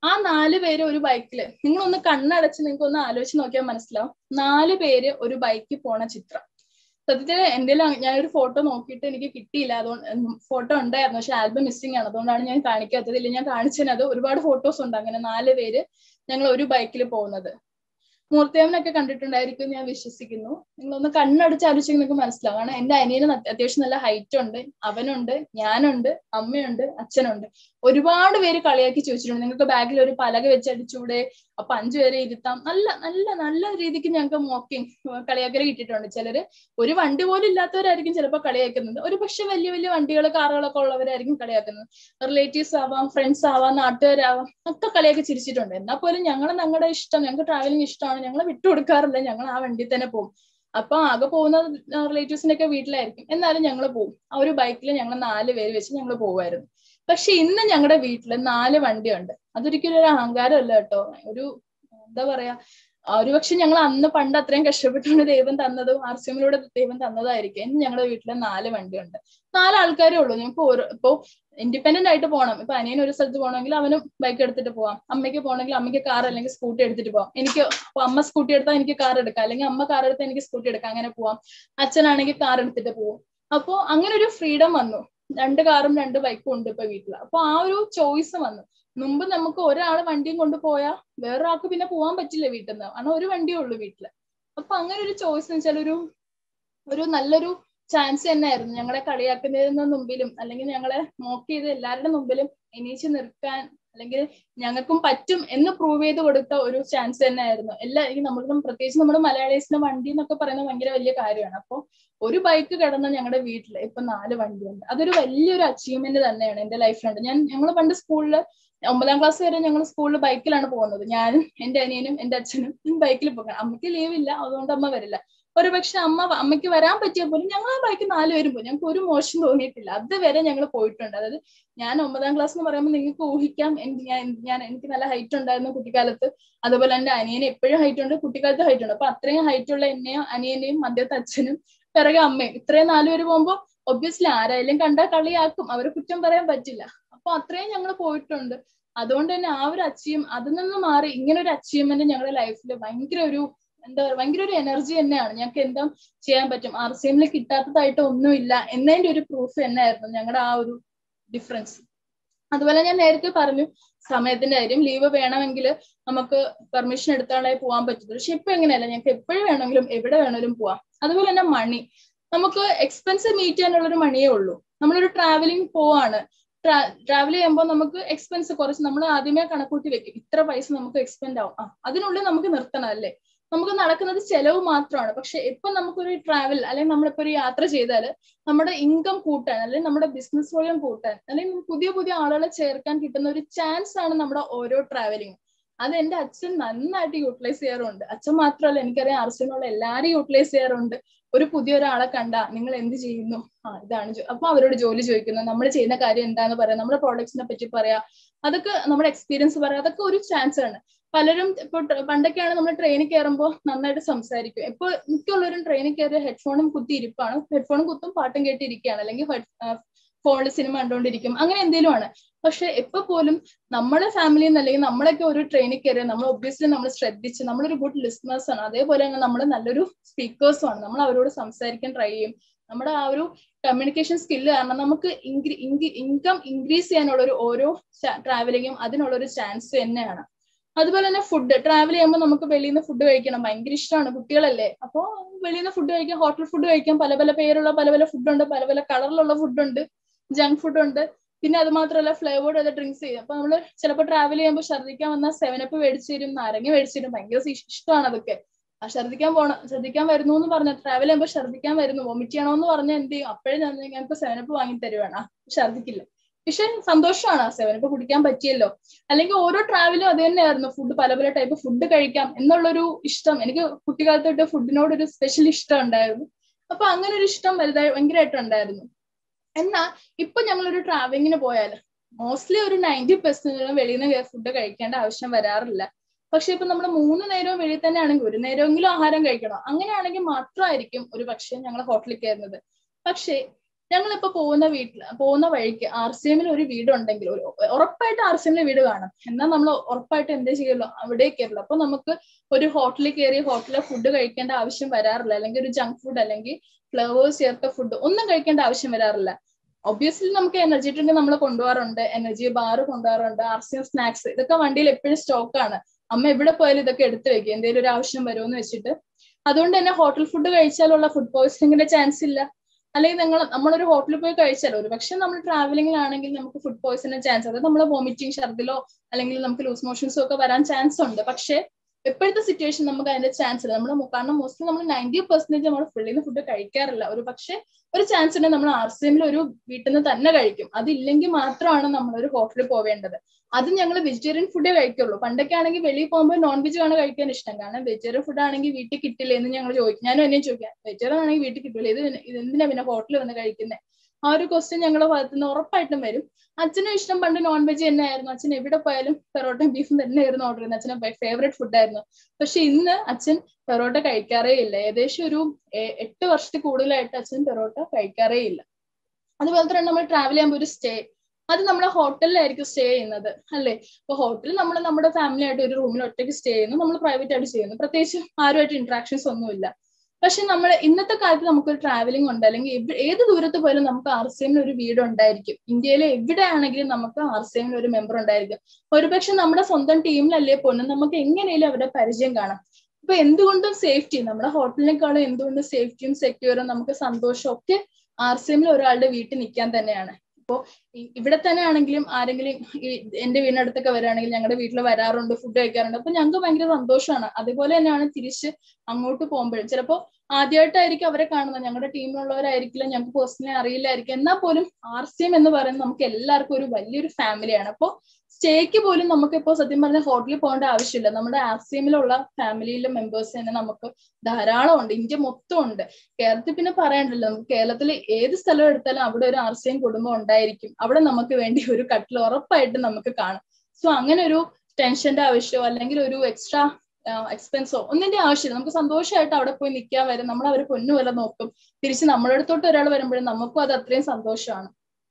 ആ നാല് പേര് ഒരു ബൈക്കില് നിങ്ങൾ ഒന്ന് കണ്ണടച്ച് നിങ്ങൾക്ക് ഒന്ന് ആലോചിച്ച് നോക്കിയാൽ മനസ്സിലാവും നാല് പേര് ഒരു ബൈക്കിൽ പോണ ചിത്രം സത്യത്തില് എന്റെ ഞാനൊരു ഫോട്ടോ നോക്കിയിട്ട് എനിക്ക് കിട്ടിയില്ല അതുകൊണ്ട് ഫോട്ടോ ഉണ്ടായിരുന്നു പക്ഷെ ആൽബം മിസ്സിംഗ് ആണ് അതുകൊണ്ടാണ് ഞാൻ കാണിക്കാത്തത് ഇല്ല ഞാൻ കാണിച്ചത് ഒരുപാട് ഫോട്ടോസ് ഉണ്ട് അങ്ങനെ നാല് പേര് ഞങ്ങൾ ഒരു ബൈക്കിൽ പോകുന്നത് മൂർത്തിയമ്മനൊക്കെ കണ്ടിട്ടുണ്ടായിരിക്കും ഞാൻ വിശ്വസിക്കുന്നു നിങ്ങളൊന്ന് കണ്ണടിച്ച് ആലോചിച്ച് നിങ്ങൾക്ക് മനസ്സിലാവും കാരണം എന്റെ അനിയന് അത്യാവശ്യം നല്ല ഹൈറ്റ് ഉണ്ട് അവനുണ്ട് ഞാനുണ്ട് അമ്മയുണ്ട് അച്ഛനുണ്ട് ഒരുപാട് പേര് കളിയാക്കി ചോദിച്ചിട്ടുണ്ട് നിങ്ങൾക്ക് ബാഗിൽ ഒരു പലക വെച്ചടിച്ചൂടെ അപ്പൊ അഞ്ചു പേരെ ഇരുത്താം നല്ല നല്ല നല്ല രീതിക്ക് ഞങ്ങൾക്ക് മോക്കിങ് കളിയാക്കൽ കിട്ടിയിട്ടുണ്ട് ചിലര് ഒരു വണ്ടി പോലും ഇല്ലാത്തവരായിരിക്കും ചിലപ്പോൾ കളിയാക്കുന്നത് ഒരു പക്ഷെ വലിയ വലിയ വണ്ടികൾ കാറുകളൊക്കെ ഉള്ളവരായിരിക്കും കളിയാക്കുന്നത് റിലേറ്റീവ്സ് ആവാം ഫ്രണ്ട്സ് ആവാം നാട്ടുകാരാവാം ഒക്കെ കളിയാക്കി ചിരിച്ചിട്ടുണ്ട് എന്നാൽ പോലും ഞങ്ങൾ ഞങ്ങളുടെ ഇഷ്ടം ഞങ്ങൾക്ക് ട്രാവലിംഗ് ഇഷ്ടമാണ് ഞങ്ങൾ വിട്ടുകൊടുക്കാറില്ല ഞങ്ങൾ ആ വണ്ടിയിൽ തന്നെ പോകും അപ്പൊ ആകെ പോകുന്ന റിലേറ്റീവ്സിന്റെ ഒക്കെ വീട്ടിലായിരിക്കും എന്നാലും ഞങ്ങൾ പോകും ആ ഒരു ബൈക്കിൽ ഞങ്ങൾ നാല് പേര് വെച്ച് ഞങ്ങൾ പോകുമായിരുന്നു പക്ഷെ ഇന്ന് ഞങ്ങളുടെ വീട്ടില് നാല് വണ്ടിയുണ്ട് അതൊരിക്കലും ഒരു അഹങ്കാരമല്ല കേട്ടോ ഒരു എന്താ പറയാ ഒരുപക്ഷെ ഞങ്ങൾ അന്ന് പണ്ട് അത്രയും കഷ്ടപ്പെട്ടുകൊണ്ട് ദൈവം തന്നതും ആർ സി എമ്മിലൂടെ ദൈവം തന്നതായിരിക്കും ഇന്ന് ഞങ്ങളുടെ വീട്ടില് നാല് വണ്ടിയുണ്ട് നാല് ആൾക്കാരേ ഉള്ളൂ ഞങ്ങൾക്ക് ഓരോ ഇപ്പൊ ഇൻഡിപെൻഡന്റ് ആയിട്ട് പോകണം ഇപ്പൊ അനിയൻ ഒരു സ്ഥലത്ത് പോകണമെങ്കിൽ അവനും ബൈക്ക് എടുത്തിട്ട് പോവാം അമ്മയ്ക്ക് പോകണമെങ്കിൽ അമ്മയ്ക്ക് കാർ അല്ലെങ്കിൽ സ്കൂട്ടി എടുത്തിട്ട് പോവാം എനിക്ക് അപ്പൊ അമ്മ സ്കൂട്ടി എടുത്താൽ എനിക്ക് കാർ എടുക്കാം അല്ലെങ്കിൽ അമ്മ കാർ എടുത്താൽ എനിക്ക് സ്കൂട്ടി എടുക്കാം അങ്ങനെ പോവാം അച്ഛനാണെങ്കിൽ കാർ എടുത്തിട്ട് പോവും അപ്പോ അങ്ങനെ ഒരു ഫ്രീഡം വന്നു രണ്ട് കാറും രണ്ട് ബൈക്കും ഉണ്ട് ഇപ്പൊ വീട്ടിൽ അപ്പൊ ആ ഒരു ചോയ്സ് വന്നു മുമ്പ് നമുക്ക് ഒരാൾ വണ്ടിയും കൊണ്ട് പോയാൽ വേറൊരാൾക്ക് പിന്നെ പോകാൻ പറ്റില്ല വീട്ടിൽ നിന്ന് കാരണം ഒരു വണ്ടിയേ ഉള്ളൂ വീട്ടില് അപ്പൊ അങ്ങനെ ഒരു ചോയ്സ് എന്ന് വെച്ചാൽ ഒരു ഒരു നല്ലൊരു ചാൻസ് തന്നെയായിരുന്നു ഞങ്ങളെ കളിയാക്കുന്നതിന് മുമ്പിലും അല്ലെങ്കിൽ ഞങ്ങളെ മോക്ക് ചെയ്ത് എല്ലാവരുടെ മുമ്പിലും എണീച്ച് നിൽക്കാൻ അല്ലെങ്കിൽ ഞങ്ങൾക്കും പറ്റും എന്ന് പ്രൂവ് ചെയ്ത് കൊടുത്ത ഒരു ചാൻസ് തന്നെയായിരുന്നു എല്ലാ ഈ നമ്മളും പ്രത്യേകിച്ച് നമ്മുടെ മലയാളീസിന്റെ വണ്ടി എന്നൊക്കെ പറയുന്നത് ഭയങ്കര വലിയ കാര്യമാണ് അപ്പോൾ ഒരു ബൈക്ക് കിടന്ന ഞങ്ങളുടെ വീട്ടിൽ ഇപ്പൊ നാല് വണ്ടിയുണ്ട് അതൊരു വലിയൊരു അച്ചീവ്മെന്റ് തന്നെയാണ് എന്റെ ലൈഫിലുണ്ട് ഞാൻ ഞങ്ങൾ പണ്ട് സ്കൂളിൽ ഒമ്പതാം ക്ലാസ് വരെ ഞങ്ങൾ സ്കൂളിൽ ബൈക്കിലാണ് പോകുന്നത് ഞാനും എന്റെ അനിയനും എന്റെ അച്ഛനും ബൈക്കിൽ പോകണം അമ്മയ്ക്ക് ലീവ് ഇല്ല അതുകൊണ്ട് അമ്മ വരില്ല ഒരു പക്ഷെ അമ്മ അമ്മയ്ക്ക് വരാൻ പറ്റിയ പോലും ഞങ്ങൾ ആ ബൈക്ക് നാലുപേരും പോയി ഞങ്ങൾക്ക് ഒരു മോശം തോന്നിയിട്ടില്ല അതുവരെ ഞങ്ങൾ പോയിട്ടുണ്ട് അതായത് ഞാൻ ഒമ്പതാം ക്ലാസ് എന്ന് പറയുമ്പോൾ നിങ്ങൾക്ക് ഊഹിക്കാം ഞാൻ ഞാൻ എനിക്ക് നല്ല ഹൈറ്റ് ഉണ്ടായിരുന്നു കുട്ടിക്കാലത്ത് അതുപോലെ എന്റെ അനിയന് എപ്പോഴും ഹൈറ്റ് ഉണ്ട് കുട്ടിക്കാലത്ത് ഹൈറ്റ് ഉണ്ട് അപ്പൊ അത്രയും ഹൈറ്റ് ഉള്ള എന്നെയും അനിയനെയും മധ്യത്തെ അച്ഛനും പിറകെ അമ്മയും ഇത്രയും നാലുപേര് പോകുമ്പോൾ ഒബ്വിയസ്ലി ആരായാലും കണ്ടാൽ കളിയാക്കും അവരെ കുറ്റം പറയാൻ പറ്റില്ല അപ്പൊ അത്രയും ഞങ്ങൾ പോയിട്ടുണ്ട് അതുകൊണ്ട് തന്നെ ആ ഒരു അച്ചീവ് അതിൽ നിന്ന് മാറി ഇങ്ങനെ ഒരു അച്ചീവ്മെന്റ് ഞങ്ങളുടെ ലൈഫിൽ ഭയങ്കര ഒരു എന്താ പറയുക ഭയങ്കര ഒരു എനർജി തന്നെയാണ് ഞങ്ങൾക്ക് എന്താ ചെയ്യാൻ പറ്റും ആർ സി എമ്മിൽ കിട്ടാത്തതായിട്ട് ഒന്നുമില്ല എന്നതിന്റെ ഒരു പ്രൂഫ് തന്നെയായിരുന്നു ഞങ്ങളുടെ ആ ഒരു ഡിഫറൻസ് അതുപോലെ ഞാൻ നേരത്തെ പറഞ്ഞു സമയത്തിന്റെ കാര്യം ലീവ് വേണമെങ്കിൽ നമുക്ക് പെർമിഷൻ എടുത്താലേ പോകാൻ പറ്റത്തുള്ളൂ പക്ഷെ ഇപ്പൊ എങ്ങനെയല്ല ഞങ്ങൾക്ക് എപ്പോഴും വേണമെങ്കിലും എവിടെ വേണമെങ്കിലും പോവാം അതുപോലെ തന്നെ മണി നമുക്ക് എക്സ്പെൻസ് മീറ്റ് ചെയ്യാനുള്ള ഒരു മണിയേ ഉള്ളൂ നമ്മളൊരു ട്രാവലിംഗ് പോവാണ് ട്രാവൽ ചെയ്യുമ്പോൾ നമുക്ക് എക്സ്പെൻസ് കുറച്ച് നമ്മൾ ആദ്യമേ കണക്കൂട്ടി വെക്കും ഇത്ര പൈസ നമുക്ക് എക്സ്പെൻഡ് ആവും ആ അതിനുള്ളിൽ നമുക്ക് നിർത്തണം അല്ലേ നമുക്ക് നടക്കുന്നത് ചെലവ് മാത്രമാണ് പക്ഷെ ഇപ്പൊ നമുക്കൊരു ട്രാവൽ അല്ലെങ്കിൽ നമ്മളിപ്പോ ഒരു യാത്ര ചെയ്താൽ നമ്മുടെ ഇൻകം കൂട്ടാൻ അല്ലെങ്കിൽ നമ്മുടെ ബിസിനസ് വോളിയം കൂട്ടാൻ അല്ലെങ്കിൽ പുതിയ പുതിയ ആളുകളെ ചേർക്കാൻ കിട്ടുന്ന ഒരു ചാൻസ് ആണ് നമ്മുടെ ഓരോ ട്രാവലിംഗ് അത് എന്റെ അച്ഛൻ നന്നായിട്ട് യൂട്ടിലൈസ് ചെയ്യാറുണ്ട് അച്ഛൻ മാത്രമല്ല എനിക്കറിയാം അർച്ചനുള്ള എല്ലാരും യൂട്ടിലൈസ് ചെയ്യാറുണ്ട് ഒരു പുതിയ ഒരാളെ കണ്ട നിങ്ങൾ എന്ത് ചെയ്യുന്നു ആ ഇതാണ് അപ്പൊ അവരോട് ജോലി ചോദിക്കുന്നു നമ്മൾ ചെയ്യുന്ന കാര്യം എന്താന്ന് പറയാം നമ്മുടെ പ്രോഡക്ട്സിനെ പറ്റി പറയാ അതൊക്കെ നമ്മുടെ എക്സ്പീരിയൻസ് പറയാം അതൊക്കെ ഒരു ചാൻസ് ആണ് പലരും ഇപ്പൊ പണ്ടൊക്കെയാണ് നമ്മൾ ട്രെയിനിൽ കയറുമ്പോൾ നന്നായിട്ട് സംസാരിക്കും ഇപ്പൊ മിക്കുള്ളവരും ട്രെയിനിൽ കയറിയ ഹെഡ്ഫോണും കുത്തി ഇരിപ്പാണ് ഹെഡ്ഫോണും കുത്തും പാട്ടും കേട്ടിരിക്കുകയാണ് അല്ലെങ്കിൽ ഫോണിൽ സിനിമ കണ്ടുകൊണ്ടിരിക്കും അങ്ങനെ എന്തെങ്കിലും ആണ് പക്ഷെ എപ്പോ പോലും നമ്മുടെ ഫാമിലിയിൽ നിന്ന് അല്ലെങ്കിൽ നമ്മളൊക്കെ ഒരു ട്രെയിനിൽ കയറിയ നമ്മൾ ഒബ്വിയസ്ലി നമ്മൾ ശ്രദ്ധിച്ച് നമ്മളൊരു ഗുഡ് ലിസ്ണേഴ്സ് ആണ് അതേപോലെ തന്നെ നമ്മൾ നല്ലൊരു സ്പീക്കേഴ്സും ആണ് നമ്മൾ അവരോട് സംസാരിക്കാൻ ട്രൈ ചെയ്യും നമ്മുടെ ആ ഒരു കമ്മ്യൂണിക്കേഷൻ സ്കില്ല് കാരണം നമുക്ക് ഇൻകം ഇൻക്രീസ് ചെയ്യാനുള്ള ഒരു ഓരോ ട്രാവലിങ്ങും അതിനുള്ള ഒരു ചാൻസ് തന്നെയാണ് അതുപോലെ തന്നെ ഫുഡ് ട്രാവൽ ചെയ്യുമ്പോൾ നമുക്ക് വെളിയിൽ നിന്ന് ഫുഡ് കഴിക്കണം ഭയങ്കര ഇഷ്ടമാണ് കുട്ടികളല്ലേ അപ്പോൾ വെളിയിൽ നിന്ന് ഫുഡ് കഴിക്കാം ഹോട്ടൽ ഫുഡ് കഴിക്കാം പല പല പേരുള്ള പല പല ഫുഡുണ്ട് പല പല കളറിലുള്ള ഫുഡുണ്ട് ജങ്ക് ഫുഡ് ഉണ്ട് പിന്നെ അത് മാത്രമല്ല ഫ്ലേവേർഡ് ചെയ്ത ഡ്രിങ്ക്സ് ചെയ്യും അപ്പൊ നമ്മൾ ചിലപ്പോൾ ട്രാവൽ ചെയ്യുമ്പോൾ ഛർദ്ദിക്കാൻ വന്നാൽ സെവനപ്പ് മേടിച്ചു തരും നാരങ്ങ മേടിച്ചു തരും ഭയങ്കര ഇഷ്ടമാണ് അതൊക്കെ ആ ഛർദ്ദിക്കാൻ പോണം ഛർദ്ദിക്കാൻ വരുന്നു എന്ന് പറഞ്ഞ ട്രാവൽ ചെയ്യുമ്പോൾ ഛർദ്ദിക്കാൻ വരുന്നു വോമിറ്റ് ചെയ്യണമെന്ന് പറഞ്ഞാൽ എന്ത് ചെയ്യും അപ്പോഴേ ഞാൻ ഞങ്ങൾക്ക് സെവനപ്പ് വാങ്ങി തരുവാണ് ഛർദ്ദിക്കില്ല പക്ഷെ സന്തോഷമാണ് ആ സെവനപ്പ് കുടിക്കാൻ പറ്റിയല്ലോ അല്ലെങ്കിൽ ഓരോ ട്രാവലും അത് തന്നെയായിരുന്നു ഫുഡ് പല പല ടൈപ്പ് ഫുഡ് കഴിക്കാം എന്നുള്ളൊരു ഇഷ്ടം എനിക്ക് കുട്ടിക്കാലത്ത് തൊട്ട് ഫുഡിനോട് ഒരു സ്പെഷ്യൽ ഇഷ്ടം ഉണ്ടായിരുന്നു അപ്പൊ അങ്ങനെ ഒരു ഇഷ്ടം വലുതായി ഭയങ്കരമായിട്ട് ഉണ്ടായിരുന്നു എന്നാ ഇപ്പൊ ഞങ്ങളൊരു ട്രാവലിങ്ങിന് പോയാൽ മോസ്റ്റ്ലി ഒരു നയൻറ്റി പെർസെന്റോളം വെളിയിൽ നിന്ന് ഫുഡ് കഴിക്കേണ്ട ആവശ്യം വരാറില്ല പക്ഷെ ഇപ്പൊ നമ്മൾ മൂന്ന് നേരവും വെളിയിൽ തന്നെ ആണെങ്കിൽ ഒരു നേരമെങ്കിലും ആഹാരം കഴിക്കണം അങ്ങനെയാണെങ്കിൽ മാത്രമായിരിക്കും ഒരു പക്ഷേ ഞങ്ങൾ ഹോട്ടലിൽ കയറുന്നത് പക്ഷേ ഞങ്ങളിപ്പോ പോകുന്ന വീട്ടിൽ പോകുന്ന വഴിക്ക് ആർ സി എമ്മിൽ ഒരു വീടുണ്ടെങ്കിൽ ഒരു ഉറപ്പായിട്ട് ആർ സി എമ്മിലെ വീട് കാണും എന്നാൽ നമ്മൾ ഉറപ്പായിട്ട് എന്തേ ചെയ്യുള്ളൂ അവിടെ കയറുള്ളൂ അപ്പൊ നമുക്ക് ഒരു ഹോട്ടലിൽ കയറി ഹോട്ടലിലെ ഫുഡ് കഴിക്കേണ്ട ആവശ്യം വരാറില്ല അല്ലെങ്കിൽ ഒരു ജങ്ക് ഫുഡ് അല്ലെങ്കിൽ ഫ്ലേവേഴ്സ് ചേർത്ത ഫുഡ് ഒന്നും കഴിക്കേണ്ട ആവശ്യം വരാറില്ല ഒബ്വിയസ്ലി നമുക്ക് എനർജി ഡ്രിങ്ക് നമ്മൾ കൊണ്ടുപോകാറുണ്ട് എനർജി ബാർ കൊണ്ടുപോകാറുണ്ട് ആർ സി എം സ്നാക്സ് ഇതൊക്കെ വണ്ടിയിൽ എപ്പോഴും സ്റ്റോക്കാണ് അമ്മ എവിടെ പോയാലും ഇതൊക്കെ എടുത്തു വെക്കും എന്തെങ്കിലും ഒരു ആവശ്യം വരുമെന്ന് വെച്ചിട്ട് അതുകൊണ്ട് തന്നെ ഹോട്ടൽ ഫുഡ് കഴിച്ചാലുള്ള ഫുഡ് പോയിസണിങ്ങിന്റെ ചാൻസ് ഇല്ല അല്ലെങ്കിൽ നിങ്ങൾ നമ്മളൊരു ഹോട്ടലിൽ പോയി കഴിച്ചാലോ ഒരു പക്ഷെ നമ്മൾ ട്രാവലിംഗിലാണെങ്കിൽ നമുക്ക് ഫുഡ് പോയിസണിന്റെ ചാൻസ് അതായത് നമ്മൾ വോമിറ്റിംഗ് ഛർദിലോ അല്ലെങ്കിൽ നമുക്ക് ലൂസ് മോഷൻസോ ഒക്കെ വരാൻ ചാൻസ് ഉണ്ട് പക്ഷെ ഇപ്പോഴത്തെ സിറ്റുവേഷൻ നമുക്ക് അതിന്റെ ചാൻസ് ഇല്ല നമ്മൾ കാരണം മോസ്റ്റ്ലി നമ്മൾ നയൻറ്റി പെർസെന്റേജ് നമ്മൾ ഫുള്ളിൽ നിന്ന് ഫുഡ് കഴിക്കാറില്ല ഒരു പക്ഷെ ഒരു ചാൻസ് ഉണ്ട് നമ്മൾ ആർ സി എമ്മിൽ ഒരു വീട്ടിൽ നിന്ന് തന്നെ കഴിക്കും അതില്ലെങ്കിൽ മാത്രമാണ് നമ്മൾ ഒരു ഹോട്ടലിൽ പോവേണ്ടത് അത് ഞങ്ങൾ വെജിറ്റേറിയൻ ഫുഡേ കഴിക്കുള്ളൂ പണ്ടൊക്കെ ആണെങ്കിൽ വെളിയിൽ പോകുമ്പോൾ നോൺ വെജ് ആണ് കഴിക്കാൻ ഇഷ്ടം കാരണം വെജിറ്റേറിയൻ ഫുഡ് ആണെങ്കിൽ വീട്ടിൽ കിട്ടില്ല എന്ന് ഞങ്ങൾ ചോദിക്കും ഞാനും എന്നെ ചോദിക്കാം വെജിറ്റേറിയൻ ആണെങ്കിൽ വീട്ടിൽ കിട്ടില്ല ഇത് ഇത് എന്തിനാ പിന്നെ ഹോട്ടലിൽ വന്ന് കഴിക്കുന്നത് ആ ഒരു ക്വസ്റ്റ്യൻ ഞങ്ങളുടെ ഭാഗത്ത് നിന്ന് ഉറപ്പായിട്ടും വരും അച്ഛനും ഇഷ്ടം പണ്ട് നോൺ വെജ് തന്നെയായിരുന്നു അച്ഛൻ എവിടെ പോയാലും പെറോട്ടയും ബീഫും തന്നെയായിരുന്നു ഓർഡർ ചെയ്യുന്നത് അച്ഛനെ ഫേവറേറ്റ് ഫുഡായിരുന്നു പക്ഷെ ഇന്ന് അച്ഛൻ പെറോട്ട കഴിക്കാറേ ഇല്ല ഏകദേശം ഒരു എട്ട് വർഷത്തിൽ കൂടുതലായിട്ട് അച്ഛൻ പെറോട്ട കഴിക്കാറേ ഇല്ല അതുപോലെ തന്നെ നമ്മൾ ട്രാവൽ ചെയ്യുമ്പോൾ ഒരു സ്റ്റേ അത് നമ്മൾ ഹോട്ടലിലായിരിക്കും സ്റ്റേ ചെയ്യുന്നത് അല്ലേ അപ്പൊ ഹോട്ടലിൽ നമ്മൾ നമ്മുടെ ഫാമിലി ആയിട്ട് ഒരു റൂമിൽ ഒറ്റയ്ക്ക് സ്റ്റേ ചെയ്യുന്നു നമ്മൾ പ്രൈവറ്റ് ആയിട്ട് ചെയ്യുന്നു പ്രത്യേകിച്ച് ആരുമായിട്ട് ഇന്ററാക്ഷൻസ് ഒന്നുമില്ല പക്ഷെ നമ്മൾ ഇന്നത്തെ കാലത്ത് നമുക്കൊരു ട്രാവലിംഗ് ഉണ്ട് അല്ലെങ്കിൽ ഏത് ദൂരത്ത് പോയാലും നമുക്ക് ആർ സി എമ്മിൽ ഒരു വീട് ഉണ്ടായിരിക്കും ഇന്ത്യയിലെ എവിടെയാണെങ്കിലും നമുക്ക് ആർ സി എമ്മിൽ ഒരു മെമ്പർ ഉണ്ടായിരിക്കും ഒരുപക്ഷെ നമ്മുടെ സ്വന്തം ടീമിലല്ലേ പോലും നമുക്ക് എങ്ങനെയും അവരുടെ പരിചയം കാണാം ഇപ്പൊ എന്തുകൊണ്ടും സേഫ്റ്റി നമ്മുടെ ഹോട്ടലിനേക്കാളും എന്തുകൊണ്ടും സേഫ്റ്റിയും സെക്യൂറും നമുക്ക് സന്തോഷവും ഒക്കെ ആർ സി എമ്മിൽ ഒരാളുടെ വീട്ടിൽ നിൽക്കാൻ തന്നെയാണ് ഇപ്പോ ഇവിടെ തന്നെ ആണെങ്കിലും ആരെങ്കിലും എന്റെ വീടിനടുത്തൊക്കെ വരികയാണെങ്കിൽ ഞങ്ങളുടെ വീട്ടിൽ വരാറുണ്ട് ഫുഡ് കഴിക്കാറുണ്ട് അപ്പൊ ഞങ്ങൾക്ക് ഭയങ്കര സന്തോഷമാണ് അതുപോലെ തന്നെയാണ് തിരിച്ച് അങ്ങോട്ട് പോകുമ്പോഴും ചിലപ്പോ ആദ്യമായിട്ടായിരിക്കും അവരെ കാണുന്നത് ഞങ്ങളുടെ ടീമിലുള്ളവരായിരിക്കില്ല ഞങ്ങൾക്ക് പേഴ്സണലി അറിയില്ലായിരിക്കും എന്നാൽ പോലും ആർ സി എം എന്ന് പറയുന്നത് നമുക്ക് എല്ലാവർക്കും ഒരു വലിയൊരു ഫാമിലിയാണ് അപ്പോൾ സ്റ്റേക്ക് പോലും നമുക്ക് ഇപ്പോൾ സത്യം പറഞ്ഞ ഹോട്ടലിൽ പോകേണ്ട ആവശ്യമില്ല നമ്മുടെ ആർ സി എമ്മിലുള്ള ഫാമിലിയിലെ മെമ്പേഴ്സ് തന്നെ നമുക്ക് ധാരാളം ഉണ്ട് ഇന്ത്യ മൊത്തം ഉണ്ട് കേരളത്തിൽ പിന്നെ പറയണ്ടല്ലോ നമുക്ക് കേരളത്തിൽ ഏത് സ്ഥലം എടുത്താലും അവിടെ ഒരു ആർ സി എം കുടുംബം ഉണ്ടായിരിക്കും അവിടെ നമുക്ക് വേണ്ടി ഒരു കട്ടിൽ ഉറപ്പായിട്ട് നമുക്ക് കാണും സോ അങ്ങനെ ഒരു ടെൻഷന്റെ ആവശ്യമോ അല്ലെങ്കിൽ ഒരു എക്സ്ട്രാ എക്സ്പെൻസോ ഒന്നിന്റെ ആവശ്യമില്ല നമുക്ക് സന്തോഷമായിട്ട് അവിടെ പോയി നിൽക്കാൻ വരും നമ്മൾ അവർ പൊന്നു വില നോക്കും തിരിച്ച് നമ്മുടെ അടുത്തോട്ട് ഒരാൾ വരുമ്പോഴും നമുക്കും അത് അത്രയും സന്തോഷമാണ്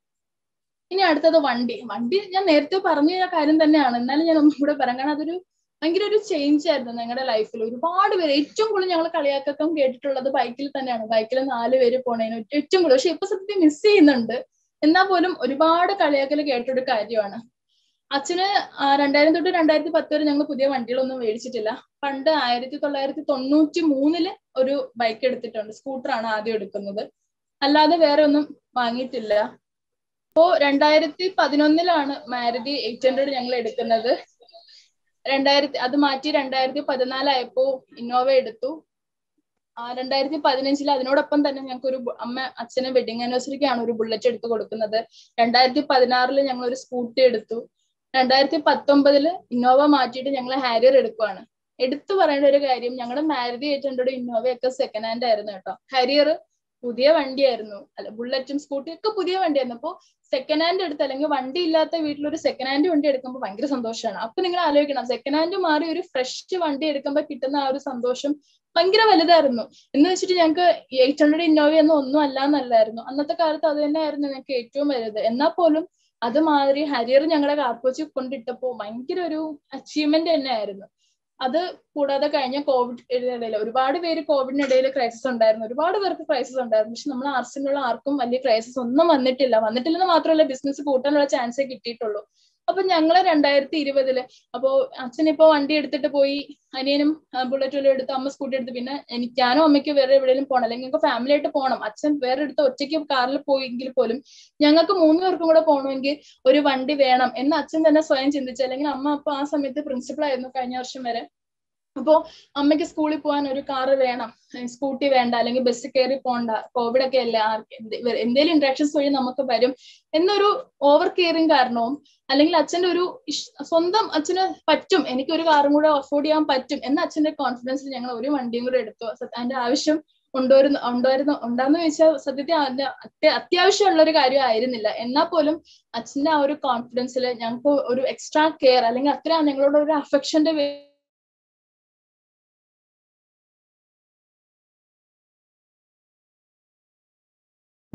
ഇനി അടുത്തത് വണ്ടി വണ്ടി ഞാൻ നേരത്തെ പറഞ്ഞ കാര്യം തന്നെയാണ് എന്നാലും ഞാൻ ഒന്നും കൂടെ പറയാം കാരണം അതൊരു ഭയങ്കര ഒരു ചേഞ്ച് ആയിരുന്നു ഞങ്ങളുടെ ലൈഫിൽ ഒരുപാട് പേര് ഏറ്റവും കൂടുതൽ ഞങ്ങൾ കളിയാക്കം കേട്ടിട്ടുള്ളത് ബൈക്കിൽ തന്നെയാണ് ബൈക്കിൽ നാല് പേര് പോണേന് ഏറ്റവും കൂടുതൽ പക്ഷെ ഇപ്പൊ സത്യം മിസ് ചെയ്യുന്നുണ്ട് എന്നാൽ പോലും ഒരുപാട് കളിയാക്കൽ കേട്ടൊരു കാര്യമാണ് അച്ഛന് രണ്ടായിരം തൊട്ട് രണ്ടായിരത്തി പത്ത് വരെ ഞങ്ങൾ പുതിയ വണ്ടികളൊന്നും മേടിച്ചിട്ടില്ല പണ്ട് ആയിരത്തി തൊള്ളായിരത്തി തൊണ്ണൂറ്റി മൂന്നില് ഒരു ബൈക്ക് എടുത്തിട്ടുണ്ട് സ്കൂട്ടറാണ് ആദ്യം എടുക്കുന്നത് അല്ലാതെ വേറെ ഒന്നും വാങ്ങിയിട്ടില്ല അപ്പോ രണ്ടായിരത്തി പതിനൊന്നിലാണ് മാരുതി എയ്റ്റ് ഹൺഡ്രഡ് ഞങ്ങൾ എടുക്കുന്നത് രണ്ടായിരത്തി അത് മാറ്റി രണ്ടായിരത്തി പതിനാലായപ്പോ ഇന്നോവ എടുത്തു രണ്ടായിരത്തി പതിനഞ്ചിൽ അതിനോടൊപ്പം തന്നെ ഞങ്ങൾക്ക് ഒരു അമ്മ അച്ഛന് വെഡിങ് ആനിവേഴ്സറിക്കാണ് ഒരു ബുള്ളറ്റ് എടുത്ത് കൊടുക്കുന്നത് രണ്ടായിരത്തി പതിനാറില് ഞങ്ങൾ ഒരു സ്കൂട്ടി എടുത്തു രണ്ടായിരത്തി പത്തൊമ്പതില് ഇന്നോവ മാറ്റിയിട്ട് ഞങ്ങൾ ഹാരിയർ എടുക്കുവാണ് എടുത്തു പറയേണ്ട ഒരു കാര്യം ഞങ്ങളുടെ മാരുതി എയ്റ്റ് ഹൺഡ്രഡ് ഇന്നോവയൊക്കെ സെക്കൻഡ് ഹാൻഡ് ആയിരുന്നു കേട്ടോ ഹാരിയർ പുതിയ വണ്ടിയായിരുന്നു അല്ല ബുള്ളറ്റും സ്കൂട്ടിയും ഒക്കെ പുതിയ വണ്ടിയായിരുന്നു അപ്പോൾ സെക്കൻഡ് ഹാൻഡ് എടുത്ത് അല്ലെങ്കിൽ വണ്ടി ഇല്ലാത്ത വീട്ടിൽ ഒരു സെക്കൻഡ് ഹാൻഡ് വണ്ടി എടുക്കുമ്പോൾ ഭയങ്കര സന്തോഷമാണ് അപ്പൊ നിങ്ങൾ ആലോചിക്കണം സെക്കൻഡ് ഹാൻഡ് മാറി ഒരു ഫ്രഷ് വണ്ടി എടുക്കുമ്പോൾ കിട്ടുന്ന ആ ഒരു സന്തോഷം ഭയങ്കര വലുതായിരുന്നു എന്ന് വെച്ചിട്ട് ഞങ്ങൾക്ക് എയ്റ്റ് ഹൺഡ്രഡ് ഇന്നോവ ഒന്നും ഒന്നും അല്ല എന്നല്ലായിരുന്നു അന്നത്തെ കാലത്ത് അത് തന്നെയായിരുന്നു ഞങ്ങൾക്ക് ഏറ്റവും വലുത് എന്നാൽ പോലും അത് മാതിരി ഹരിയർ ഞങ്ങളെ കാർപ്പോച്ച് കൊണ്ടിട്ടപ്പോ ഭയങ്കര ഒരു അച്ചീവ്മെന്റ് തന്നെയായിരുന്നു അത് കൂടാതെ കഴിഞ്ഞ കോവിഡ് ഇടയിൽ ഒരുപാട് പേര് കോവിഡിനിടയിൽ ക്രൈസിസ് ഉണ്ടായിരുന്നു ഒരുപാട് പേർക്ക് ക്രൈസിസ് ഉണ്ടായിരുന്നു പക്ഷെ നമ്മൾ ആർസിനുള്ള ആർക്കും വലിയ ക്രൈസിസ് ഒന്നും വന്നിട്ടില്ല വന്നിട്ടില്ലെന്ന് മാത്രമല്ല ബിസിനസ് കൂട്ടാനുള്ള ചാൻസേ കിട്ടിയിട്ടുള്ളൂ അപ്പൊ ഞങ്ങള് രണ്ടായിരത്തി ഇരുപതില് അപ്പോ അച്ഛൻ ഇപ്പോ വണ്ടി എടുത്തിട്ട് പോയി അനിയനും ബുള്ളറ്റ് വല്ലതും എടുത്ത് അമ്മ സ്കൂട്ടി എടുത്ത് പിന്നെ എനിക്ക് ഞാനും അമ്മയ്ക്ക് വേറെ എവിടെയെങ്കിലും പോകണം അല്ലെങ്കിൽ ഞങ്ങൾക്ക് ഫാമിലി ആയിട്ട് പോകണം അച്ഛൻ വേറെ എടുത്ത് ഒറ്റയ്ക്ക് കാറിൽ പോയെങ്കിൽ പോലും ഞങ്ങൾക്ക് മൂന്ന് പേർക്കും കൂടെ പോകണമെങ്കിൽ ഒരു വണ്ടി വേണം എന്ന് അച്ഛൻ തന്നെ സ്വയം ചിന്തിച്ചു അല്ലെങ്കിൽ അമ്മ അപ്പൊ ആ സമയത്ത് പ്രിൻസിപ്പൾ ആയിരുന്നു കഴിഞ്ഞ വർഷം വരെ അപ്പോ അമ്മയ്ക്ക് സ്കൂളിൽ പോകാൻ ഒരു കാറ് വേണം സ്കൂട്ടി വേണ്ട അല്ലെങ്കിൽ ബസ് കയറി പോണ്ട കോവിഡ് ഒക്കെ അല്ലേ എന്തെങ്കിലും ഇന്ററാക്ഷൻസ് വഴി നമുക്ക് വരും എന്നൊരു ഓവർ കെയറിങ് കാരണവും അല്ലെങ്കിൽ അച്ഛന്റെ ഒരു സ്വന്തം അച്ഛന് പറ്റും എനിക്ക് ഒരു കാറും കൂടെ അഫോർഡ് ചെയ്യാൻ പറ്റും എന്ന അച്ഛന്റെ കോൺഫിഡൻസിൽ ഞങ്ങൾ ഒരു വണ്ടിയും കൂടെ എടുത്തു അതിന്റെ ആവശ്യം ഉണ്ടോരുന്നു ഉണ്ടായിരുന്നു ഉണ്ടാന്ന് ചോദിച്ചാൽ സത്യത്തിൽ അതിന്റെ അത്യാവശ്യമുള്ള ഒരു കാര്യം ആയിരുന്നില്ല എന്നാൽ പോലും അച്ഛന്റെ ആ ഒരു കോൺഫിഡൻസിൽ ഞങ്ങൾക്ക് ഒരു എക്സ്ട്രാ കെയർ അല്ലെങ്കിൽ അത്ര ഞങ്ങളോട് ഒരു അഫെക്ഷന്റെ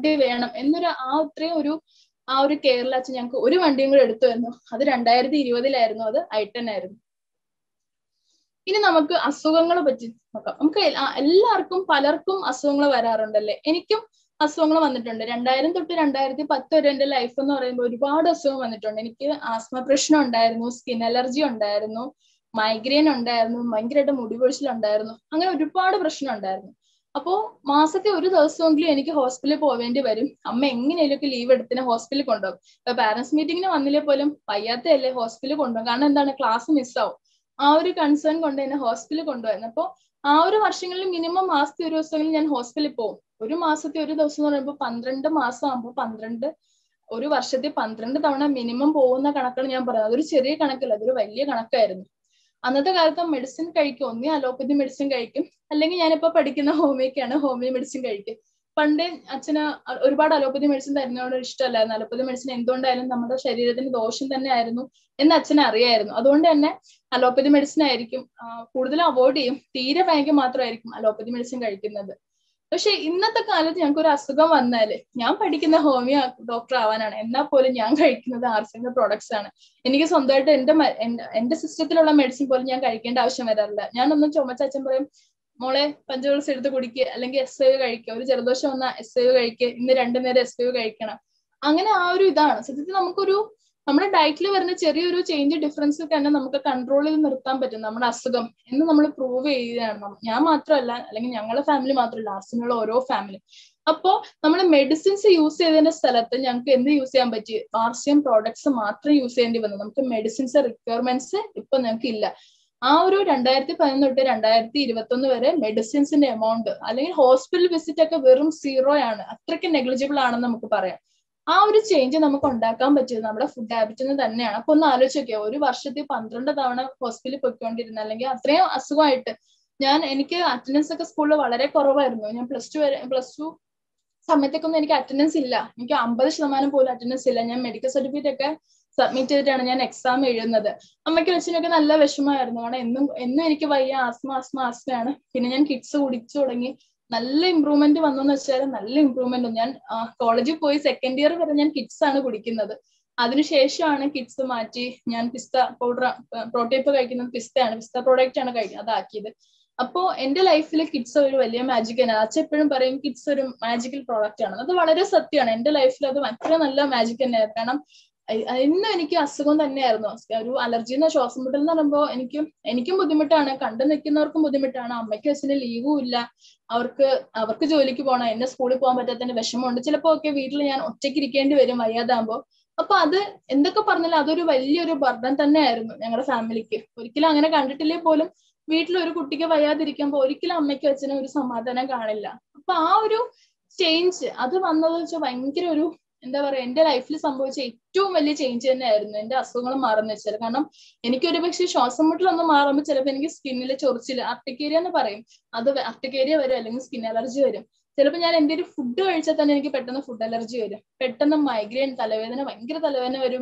വണ്ടി വേണം എന്നൊരു ആ അത്രയും ഒരു ആ ഒരു കേരള അച്ഛൻ ഞങ്ങൾക്ക് ഒരു വണ്ടിയും കൂടെ എടുത്തു തന്നു അത് രണ്ടായിരത്തി ഇരുപതിലായിരുന്നു അത് ഐട്ടൻ ആയിരുന്നു ഇനി നമുക്ക് അസുഖങ്ങളെ പറ്റി നോക്കാം നമുക്ക് എല്ലാവർക്കും പലർക്കും അസുഖങ്ങൾ വരാറുണ്ടല്ലേ എനിക്കും അസുഖങ്ങൾ വന്നിട്ടുണ്ട് രണ്ടായിരം തൊട്ട് രണ്ടായിരത്തി പത്ത് വരെ എന്റെ ലൈഫ് എന്ന് പറയുമ്പോൾ ഒരുപാട് അസുഖം വന്നിട്ടുണ്ട് എനിക്ക് ആസ്മ പ്രശ്നം ഉണ്ടായിരുന്നു സ്കിൻ അലർജി ഉണ്ടായിരുന്നു മൈഗ്രെയിൻ ഉണ്ടായിരുന്നു ഭയങ്കരമായിട്ട് മുടിപൊഴിച്ചിലുണ്ടായിരുന്നു അങ്ങനെ ഒരുപാട് പ്രശ്നം ഉണ്ടായിരുന്നു അപ്പോ മാസത്തെ ഒരു ദിവസമെങ്കിലും എനിക്ക് ഹോസ്പിറ്റലിൽ പോവേണ്ടി വരും അമ്മ എങ്ങനെയൊക്കെ ലീവ് എടുത്തിന് ഹോസ്പിറ്റലിൽ കൊണ്ടുപോകും ഇപ്പൊ പാരന്റ്സ് മീറ്റിങ്ങിന് വന്നില്ലേ പോലും വയ്യാത്തയല്ലേ ഹോസ്പിറ്റലിൽ കൊണ്ടുപോകും കാരണം എന്താണ് ക്ലാസ് മിസ്സാവും ആ ഒരു കൺസേൺ കൊണ്ട് എന്നെ ഹോസ്പിറ്റലിൽ കൊണ്ടുപോയിരുന്നു അപ്പോ ആ ഒരു വർഷങ്ങളിൽ മിനിമം മാസത്തെ ഒരു ദിവസങ്ങളിൽ ഞാൻ ഹോസ്പിറ്റലിൽ പോകും ഒരു മാസത്തെ ഒരു ദിവസം എന്ന് പറയുമ്പോൾ പന്ത്രണ്ട് മാസം ആകുമ്പോൾ പന്ത്രണ്ട് ഒരു വർഷത്തിൽ പന്ത്രണ്ട് തവണ മിനിമം പോകുന്ന കണക്കാണ് ഞാൻ പറയുന്നത് അതൊരു ചെറിയ കണക്കല്ല അതൊരു വലിയ കണക്കായിരുന്നു അന്നത്തെ കാലത്ത് മെഡിസിൻ കഴിക്കും ഒന്നേ അലോപ്പതി മെഡിസിൻ കഴിക്കും അല്ലെങ്കിൽ ഞാനിപ്പോ പഠിക്കുന്ന ഹോമിയോക്കാണ് ഹോമിയോ മെഡിസിൻ കഴിക്കും പണ്ട് അച്ഛന് ഒരുപാട് അലോപ്പതി മെഡിസിൻ തരുന്നതോട് ഇഷ്ടമല്ലായിരുന്നു അലോപ്പതി മെഡിസിൻ എന്തുകൊണ്ടായാലും നമ്മുടെ ശരീരത്തിന് ദോഷം തന്നെ ആയിരുന്നു എന്ന് അച്ഛന് അറിയായിരുന്നു അതുകൊണ്ട് തന്നെ അലോപ്പതി മെഡിസിൻ ആയിരിക്കും കൂടുതൽ അവോയ്ഡ് ചെയ്യും തീരെ ഭയങ്കര മാത്രമായിരിക്കും അലോപ്പതി മെഡിസിൻ കഴിക്കുന്നത് പക്ഷെ ഇന്നത്തെ കാലത്ത് ഞങ്ങൾക്ക് ഒരു അസുഖം വന്നാല് ഞാൻ പഠിക്കുന്ന ഹോമിയോ ഡോക്ടർ ആവാനാണ് എന്നാൽ പോലും ഞാൻ കഴിക്കുന്നത് ആർസിന്റെ പ്രോഡക്ട്സ് ആണ് എനിക്ക് സ്വന്തമായിട്ട് എന്റെ എന്റെ സിസ്റ്റത്തിലുള്ള മെഡിസിൻ പോലും ഞാൻ കഴിക്കേണ്ട ആവശ്യം വരാറില്ല ഞാനൊന്നും ചുമച്ച അച്ഛൻ പറയും മോളെ പഞ്ചവൾസ് എടുത്ത് കുടിക്കുക അല്ലെങ്കിൽ എസ് ഐ കഴിക്കുക ഒരു ജലദോഷം വന്നാൽ എസ് ഐ കഴിക്കുക ഇന്ന് രണ്ടു നേരം എസ് ഐ കഴിക്കണം അങ്ങനെ ആ ഒരു ഇതാണ് സത്യത്തിൽ നമുക്കൊരു നമ്മുടെ ഡയറ്റിൽ വരുന്ന ചെറിയൊരു ചേഞ്ച് ഡിഫറൻസ് തന്നെ നമുക്ക് കൺട്രോൾ ചെയ്ത് നിർത്താൻ പറ്റും നമ്മുടെ അസുഖം എന്ന് നമ്മൾ പ്രൂവ് ചെയ്യുകയാണ് ഞാൻ മാത്രമല്ല അല്ലെങ്കിൽ ഞങ്ങളുടെ ഫാമിലി മാത്രമല്ല ആർസിനുള്ള ഓരോ ഫാമിലി അപ്പോ നമ്മൾ മെഡിസിൻസ് യൂസ് ചെയ്തതിന്റെ സ്ഥലത്ത് ഞങ്ങൾക്ക് എന്ത് യൂസ് ചെയ്യാൻ പറ്റി ആർസിയം പ്രോഡക്ട്സ് മാത്രം യൂസ് ചെയ്യേണ്ടി വന്നു നമുക്ക് മെഡിസിൻസ് റിക്വയർമെന്റ്സ് ഇപ്പൊ ഞങ്ങൾക്ക് ഇല്ല ആ ഒരു രണ്ടായിരത്തി പതിനൊന്ന് തൊട്ട് രണ്ടായിരത്തി ഇരുപത്തി ഒന്ന് വരെ മെഡിസിൻസിന്റെ എമൗണ്ട് അല്ലെങ്കിൽ ഹോസ്പിറ്റൽ വിസിറ്റ് ഒക്കെ വെറും സീറോ ആണ് അത്രയ്ക്ക് നെഗ്ലിജിബിൾ ആണെന്ന് നമുക്ക് പറയാം ആ ഒരു ചേഞ്ച് നമുക്ക് ഉണ്ടാക്കാൻ പറ്റിയത് നമ്മുടെ ഫുഡ് ഹാബിറ്റിന് തന്നെയാണ് അപ്പൊ ഒന്ന് ആലോചിച്ച് നോക്കിയോ ഒരു വർഷത്തിൽ പന്ത്രണ്ട് തവണ ഹോസ്പിറ്റലിൽ പോയിക്കൊണ്ടിരുന്ന അല്ലെങ്കിൽ അത്രയും അസുഖമായിട്ട് ഞാൻ എനിക്ക് അറ്റൻഡൻസ് ഒക്കെ സ്കൂളിൽ വളരെ കുറവായിരുന്നു ഞാൻ പ്ലസ് ടു വരെ പ്ലസ് ടു സമയത്തേക്കൊന്നും എനിക്ക് അറ്റൻഡൻസ് ഇല്ല എനിക്ക് അമ്പത് ശതമാനം പോലും അറ്റൻഡൻസ് ഇല്ല ഞാൻ മെഡിക്കൽ സർട്ടിഫിക്കറ്റ് ഒക്കെ സബ്മിറ്റ് ചെയ്തിട്ടാണ് ഞാൻ എക്സാം എഴുതുന്നത് അമ്മയ്ക്ക് അച്ഛനൊക്കെ നല്ല വിഷമമായിരുന്നു കാരണം എന്നും എന്നും എനിക്ക് വയ്യ ആസ്മ ആസ്മ ആസ്മയാണ് പിന്നെ ഞാൻ കിഡ്സ് കുടിച്ചു തുടങ്ങി നല്ല ഇമ്പ്രൂവ്മെന്റ് വന്നു എന്ന് വെച്ചാൽ നല്ല ഇമ്പ്രൂവ്മെന്റ് ഞാൻ കോളേജിൽ പോയി സെക്കൻഡ് ഇയർ വരെ ഞാൻ കിഡ്സ് ആണ് കുടിക്കുന്നത് അതിനുശേഷമാണ് കിഡ്സ് മാറ്റി ഞാൻ പിസ്ത പൗഡർ പ്രോട്ടീപ്പ് കഴിക്കുന്നത് പിസ്തയാണ് പിസ്ത പ്രോഡക്റ്റ് ആണ് കഴിക്കുന്നത് അതാക്കിയത് അപ്പോ എന്റെ ലൈഫിൽ കിഡ്സ് ഒരു വലിയ മാജിക് ആണ് അച്ഛൻ എപ്പോഴും പറയും കിഡ്സ് ഒരു മാജിക്കൽ പ്രോഡക്റ്റ് ആണ് അത് വളരെ സത്യമാണ് എന്റെ ലൈഫിൽ അത് അത്ര നല്ല മാജിക് തന്നെയായിരുന്നു കാരണം ഇന്നും എനിക്ക് അസുഖം തന്നെയായിരുന്നു ഒരു അലർജി എന്ന ശ്വാസം മുട്ടൽ എന്ന് പറയുമ്പോൾ എനിക്കും എനിക്കും ബുദ്ധിമുട്ടാണ് കണ്ടു നിൽക്കുന്നവർക്കും ബുദ്ധിമുട്ടാണ് അമ്മയ്ക്കും അച്ഛന് ലീവും ഇല്ല അവർക്ക് അവർക്ക് ജോലിക്ക് പോകണം എന്നെ സ്കൂളിൽ പോകാൻ പറ്റാത്തതിന്റെ വിഷമമുണ്ട് ചിലപ്പോ ഒക്കെ വീട്ടിൽ ഞാൻ ഒറ്റയ്ക്ക് ഇരിക്കേണ്ടി വരും വയ്യാതാകുമ്പോൾ അപ്പൊ അത് എന്തൊക്കെ പറഞ്ഞാലും അതൊരു വലിയൊരു ബർഡൻ തന്നെയായിരുന്നു ഞങ്ങളുടെ ഫാമിലിക്ക് ഒരിക്കലും അങ്ങനെ കണ്ടിട്ടില്ലേ പോലും വീട്ടിൽ ഒരു കുട്ടിക്ക് വയ്യാതിരിക്കുമ്പോൾ ഒരിക്കലും അമ്മയ്ക്കും അച്ഛനും ഒരു സമാധാനം കാണില്ല അപ്പൊ ആ ഒരു ചേഞ്ച് അത് വന്നത് വെച്ചാൽ ഭയങ്കര ഒരു എന്താ പറയാ എന്റെ ലൈഫിൽ സംഭവിച്ച ഏറ്റവും വലിയ ചേഞ്ച് തന്നെയായിരുന്നു എന്റെ അസുഖങ്ങൾ മാറുന്ന വെച്ചാൽ കാരണം എനിക്ക് ഒരു പക്ഷേ ശ്വാസം മുട്ടലൊന്ന് മാറുമ്പോൾ ചിലപ്പോൾ എനിക്ക് സ്കിന്നിലെ ചൊറിച്ചില് അർട്ടിക്കേരിയ എന്ന് പറയും അത് അർട്ടിക്കേരിയ വരും അല്ലെങ്കിൽ സ്കിൻ അലർജി വരും ചിലപ്പോൾ ഞാൻ എന്തെങ്കിലും ഫുഡ് കഴിച്ചാൽ തന്നെ എനിക്ക് പെട്ടെന്ന് ഫുഡ് അലർജി വരും പെട്ടെന്ന് മൈഗ്രെയിൻ തലവേദന ഭയങ്കര തലവേദന വരും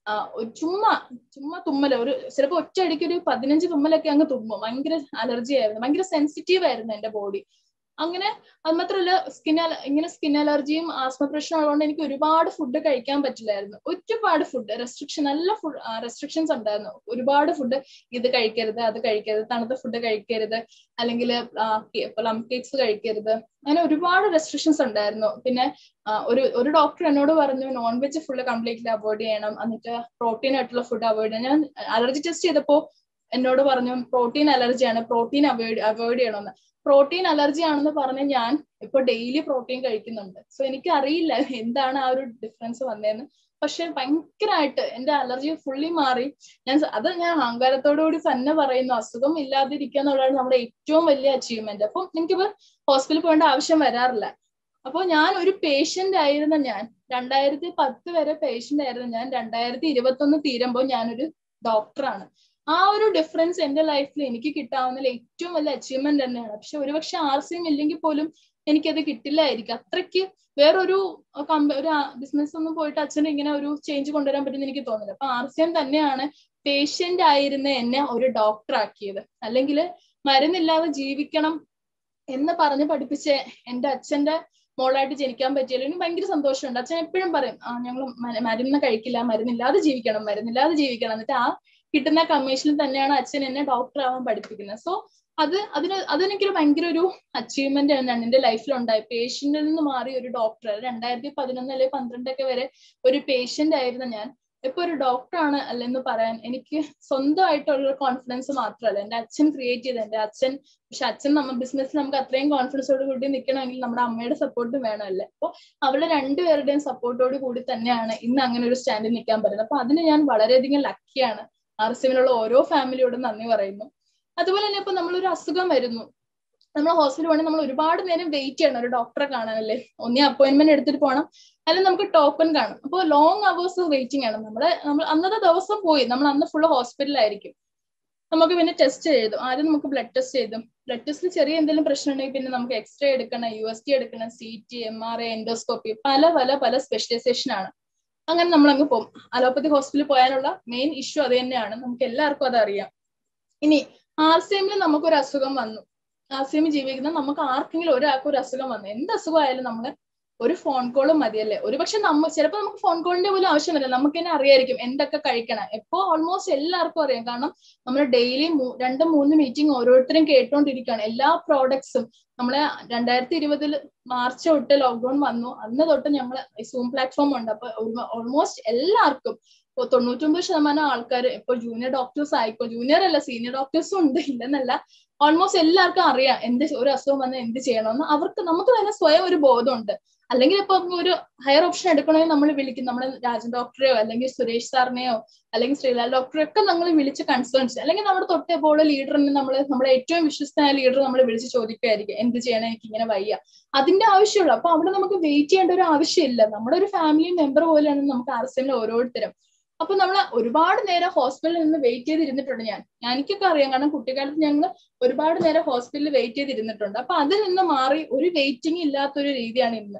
ചുമ്മാ ചുമ്മാ തുമ്മല് ഒരു ചിലപ്പോൾ ഒറ്റയടിക്ക് ഒരു പതിനഞ്ച് തുമ്മലൊക്കെ അങ്ങ് തുമ്മും ഭയങ്കര അലർജി ആയിരുന്നു ഭയങ്കര സെൻസിറ്റീവ് ആയിരുന്നു എന്റെ ബോഡി അങ്ങനെ അത് മാത്രമല്ല സ്കിൻ ഇങ്ങനെ സ്കിൻ അലർജിയും ആസ്മ പ്രശ്നം ഉള്ളതുകൊണ്ട് എനിക്ക് ഒരുപാട് ഫുഡ് കഴിക്കാൻ പറ്റില്ലായിരുന്നു ഒരുപാട് ഫുഡ് റെസ്ട്രിക്ഷൻ നല്ല ഫുഡ് റെസ്ട്രിക്ഷൻസ് ഉണ്ടായിരുന്നു ഒരുപാട് ഫുഡ് ഇത് കഴിക്കരുത് അത് കഴിക്കരുത് തണുത്ത ഫുഡ് കഴിക്കരുത് അല്ലെങ്കിൽ പ്ലം കേക്ക്സ് കഴിക്കരുത് അങ്ങനെ ഒരുപാട് റെസ്ട്രിക്ഷൻസ് ഉണ്ടായിരുന്നു പിന്നെ ഒരു ഒരു ഡോക്ടർ എന്നോട് പറഞ്ഞു non veg full completely avoid ചെയ്യണം എന്നിട്ട് പ്രോട്ടീൻ ആയിട്ടുള്ള ഫുഡ് അവോയ്ഡ് ചെയ്യണം ഞാൻ അലർജി ടെസ്റ്റ് ചെയ്തപ്പോൾ എന്നോട് പറഞ്ഞു പ്രോട്ടീൻ അലർജിയാണ് പ്രോട്ടീൻ അവോയ്ഡ് അവോയ്ഡ് ചെയ്യണമെന്ന് പ്രോട്ടീൻ അലർജി ആണെന്ന് പറഞ്ഞ് ഞാൻ ഇപ്പൊ ഡെയിലി പ്രോട്ടീൻ കഴിക്കുന്നുണ്ട് സോ എനിക്ക് അറിയില്ല എന്താണ് ആ ഒരു ഡിഫറൻസ് വന്നതെന്ന് പക്ഷെ ഭയങ്കരമായിട്ട് എന്റെ അലർജി ഫുള്ളി മാറി ഞാൻ അത് ഞാൻ അഹങ്കാരത്തോടു കൂടി തന്നെ പറയുന്നു അസുഖം ഇല്ലാതിരിക്കുക എന്നുള്ളതാണ് നമ്മുടെ ഏറ്റവും വലിയ അച്ചീവ്മെന്റ് അപ്പം എനിക്കിപ്പോ ഹോസ്പിറ്റലിൽ പോകേണ്ട ആവശ്യം വരാറില്ല അപ്പോൾ ഞാൻ ഒരു പേഷ്യന്റ് ആയിരുന്ന ഞാൻ രണ്ടായിരത്തി പത്ത് വരെ പേഷ്യന്റ് ആയിരുന്ന ഞാൻ രണ്ടായിരത്തി ഇരുപത്തി ഒന്ന് തീരുമ്പോൾ ഞാനൊരു ഡോക്ടറാണ് ആ ഒരു ഡിഫറൻസ് എന്റെ ലൈഫിൽ എനിക്ക് കിട്ടാവുന്ന ഏറ്റവും വലിയ അച്ചീവ്മെന്റ് തന്നെയാണ് പക്ഷെ ഒരുപക്ഷെ ആർ സി എം ഇല്ലെങ്കിൽ പോലും എനിക്കത് കിട്ടില്ലായിരിക്കും അത്രയ്ക്ക് വേറൊരു ഒരു ബിസിനസ് ഒന്നും പോയിട്ട് അച്ഛന് ഇങ്ങനെ ഒരു ചേഞ്ച് കൊണ്ടുവരാൻ പറ്റുമെന്ന് എനിക്ക് തോന്നുന്നില്ല അപ്പൊ ആർ സി എം തന്നെയാണ് പേഷ്യന്റ് ആയിരുന്ന എന്നെ ഒരു ഡോക്ടർ ആക്കിയത് അല്ലെങ്കിൽ മരുന്നില്ലാതെ ജീവിക്കണം എന്ന് പറഞ്ഞ് പഠിപ്പിച്ച എന്റെ അച്ഛന്റെ മോളായിട്ട് ജനിക്കാൻ പറ്റിയല്ലോ എനിക്ക് ഭയങ്കര സന്തോഷമുണ്ട് അച്ഛൻ എപ്പോഴും പറയും ആ ഞങ്ങൾ മരുന്ന് കഴിക്കില്ല മരുന്നില്ലാതെ ജീവിക്കണം മരുന്നില്ലാതെ ജീവിക്കണം എന്നിട്ട് ആ കിട്ടുന്ന കമ്മീഷനിൽ തന്നെയാണ് അച്ഛൻ എന്നെ ഡോക്ടർ ആവാൻ പഠിപ്പിക്കുന്നത് സോ അത് അതിന് അതെനിക്കൊരു ഭയങ്കര ഒരു അച്ചീവ്മെന്റ് തന്നെയാണ് എന്റെ ലൈഫിൽ ഉണ്ടായി പേഷ്യന്റിൽ നിന്ന് മാറി ഒരു ഡോക്ടർ രണ്ടായിരത്തി പതിനൊന്ന് അല്ലെങ്കിൽ പന്ത്രണ്ടൊക്കെ വരെ ഒരു പേഷ്യന്റ് ആയിരുന്ന ഞാൻ ഇപ്പൊ ഒരു ഡോക്ടറാണ് അല്ലെന്ന് പറയാൻ എനിക്ക് സ്വന്തമായിട്ടുള്ള കോൺഫിഡൻസ് മാത്രമല്ല എന്റെ അച്ഛൻ ക്രിയേറ്റ് ചെയ്ത് എന്റെ അച്ഛൻ പക്ഷെ അച്ഛൻ നമ്മ ബിസിനസ്സിൽ നമുക്ക് അത്രയും കോൺഫിഡൻസോട് കൂടി നിൽക്കണമെങ്കിൽ നമ്മുടെ അമ്മയുടെ സപ്പോർട്ട് വേണമല്ലേ അപ്പോൾ അവരുടെ രണ്ടുപേരുടെയും സപ്പോർട്ടോട് കൂടി തന്നെയാണ് ഇന്ന് അങ്ങനെ ഒരു സ്റ്റാൻഡിൽ നിൽക്കാൻ പറ്റുന്നത് അപ്പൊ അതിന് ഞാൻ വളരെയധികം ലക്കിയാണ് ആർ സിമിലുള്ള ഓരോ ഫാമിലിയോടും നന്ദി പറയുന്നു അതുപോലെ തന്നെ ഇപ്പൊ നമ്മളൊരു അസുഖം വരുന്നു നമ്മൾ ഹോസ്പിറ്റലിൽ പോകണമെങ്കിൽ നമ്മൾ ഒരുപാട് നേരം വെയിറ്റ് ചെയ്യണം ഒരു ഡോക്ടറെ കാണാനല്ലേ ഒന്നേ അപ്പോയിന്റ്മെന്റ് എടുത്തിട്ട് പോകണം അല്ലെങ്കിൽ നമുക്ക് ടോക്കൺ കാണും അപ്പോൾ ലോങ് അവേഴ്സ് വെയിറ്റിംഗ് ആണ് നമ്മളെ നമ്മൾ അന്നത്തെ ദിവസം പോയി നമ്മൾ അന്ന് ഫുള്ള് ഹോസ്പിറ്റലിലായിരിക്കും നമുക്ക് പിന്നെ ടെസ്റ്റ് എഴുതും ആദ്യം നമുക്ക് ബ്ലഡ് ടെസ്റ്റ് എഴുതും ബ്ലഡ് ടെസ്റ്റിൽ ചെറിയ എന്തെങ്കിലും പ്രശ്നം ഉണ്ടെങ്കിൽ പിന്നെ നമുക്ക് എക്സ്റേ എടുക്കണം യു എസ് ടി എടുക്കണം C T M R I endoscopy പല പല പല സ്പെഷ്യലൈസേഷൻ ആണ് അങ്ങനെ നമ്മൾ അങ്ങ് പോകും അലോപ്പതി ഹോസ്പിറ്റലിൽ പോയാലുള്ള മെയിൻ ഇഷ്യൂ അത് തന്നെയാണ് നമുക്ക് എല്ലാവർക്കും അത് അറിയാം ഇനി ആർ സി എമ്മിൽ നമുക്കൊരു അസുഖം വന്നു ആർ സി എമ്മിൽ ജീവിക്കുന്ന നമുക്ക് ആർക്കെങ്കിലും ഒരാൾക്ക് ഒരു അസുഖം വന്നു എന്ത് അസുഖമായാലും നമ്മൾ ഒരു ഫോൺ കോളും മതിയല്ലേ ഒരുപക്ഷെ നമ്മ ചിലപ്പോൾ നമുക്ക് ഫോൺ കോളിന്റെ പോലും ആവശ്യം വരില്ല നമുക്ക് തന്നെ അറിയായിരിക്കും എന്തൊക്കെ കഴിക്കണം എപ്പോ ഓൾമോസ്റ്റ് എല്ലാവർക്കും അറിയാം കാരണം നമ്മൾ ഡെയിലി രണ്ടും മൂന്ന് മീറ്റിംഗ് ഓരോരുത്തരും കേട്ടോണ്ടിരിക്കുകയാണ് എല്ലാ പ്രോഡക്ട്സും നമ്മളെ രണ്ടായിരത്തി ഇരുപതിൽ മാർച്ച് തൊട്ട് ലോക്ക്ഡൌൺ വന്നു അന്ന് തൊട്ട് ഞങ്ങൾ സൂം പ്ലാറ്റ്ഫോം ഉണ്ട് അപ്പൊ ഓൾമോസ്റ്റ് എല്ലാവർക്കും ഇപ്പൊ തൊണ്ണൂറ്റൊമ്പത് ശതമാനം ആൾക്കാർ ഇപ്പൊ ജൂനിയർ ഡോക്ടേഴ്സ് ആയിക്കോ ജൂനിയർ അല്ല സീനിയർ ഡോക്ടേഴ്സും ഉണ്ട് ഇല്ലെന്നല്ല ഓൾമോസ്റ്റ് എല്ലാവർക്കും അറിയാം എന്ത് ഒരു അസുഖം വന്നാൽ എന്ത് ചെയ്യണമെന്ന് അവർക്ക് നമുക്ക് തന്നെ സ്വയം ഒരു ബോധമുണ്ട് അല്ലെങ്കിൽ ഇപ്പൊ ഒരു ഹയർ ഓപ്ഷൻ എടുക്കണമെങ്കിൽ നമ്മൾ വിളിക്കും നമ്മുടെ രാജൻ ഡോക്ടറെയോ അല്ലെങ്കിൽ സുരേഷ് സാറിനെയോ അല്ലെങ്കിൽ ശ്രീലാൽ ഡോക്ടറെ ഒക്കെ നമ്മൾ വിളിച്ച് കൺസേൺസ് അല്ലെങ്കിൽ നമ്മുടെ തൊട്ടേപ്പോൾ ലീഡറിനെ നമ്മൾ നമ്മുടെ ഏറ്റവും വിശ്വസ്തനായ ലീഡർ നമ്മൾ വിളിച്ച് ചോദിക്കുമായിരിക്കും എന്ത് ചെയ്യണം എനിക്ക് ഇങ്ങനെ വയ്യ അതിന്റെ ആവശ്യമുള്ളൂ അപ്പൊ അവിടെ നമുക്ക് വെയിറ്റ് ചെയ്യേണ്ട ഒരു ആവശ്യമില്ല നമ്മുടെ ഒരു ഫാമിലി മെമ്പർ പോലെയാണ് നമുക്ക് ആർ സി എമ്മിൽ ഓരോരുത്തരും അപ്പൊ നമ്മൾ ഒരുപാട് നേരം ഹോസ്പിറ്റലിൽ നിന്ന് വെയിറ്റ് ചെയ്തിരുന്നിട്ടുണ്ട് ഞാൻ എനിക്കൊക്കെ അറിയാം കാരണം കുട്ടിക്കാലത്ത് ഞങ്ങൾ ഒരുപാട് നേരം ഹോസ്പിറ്റലിൽ വെയിറ്റ് ചെയ്തിരുന്നിട്ടുണ്ട് അപ്പൊ അതിൽ നിന്ന് മാറി ഒരു വെയിറ്റിംഗ് ഇല്ലാത്തൊരു രീതിയാണ് ഇന്ന്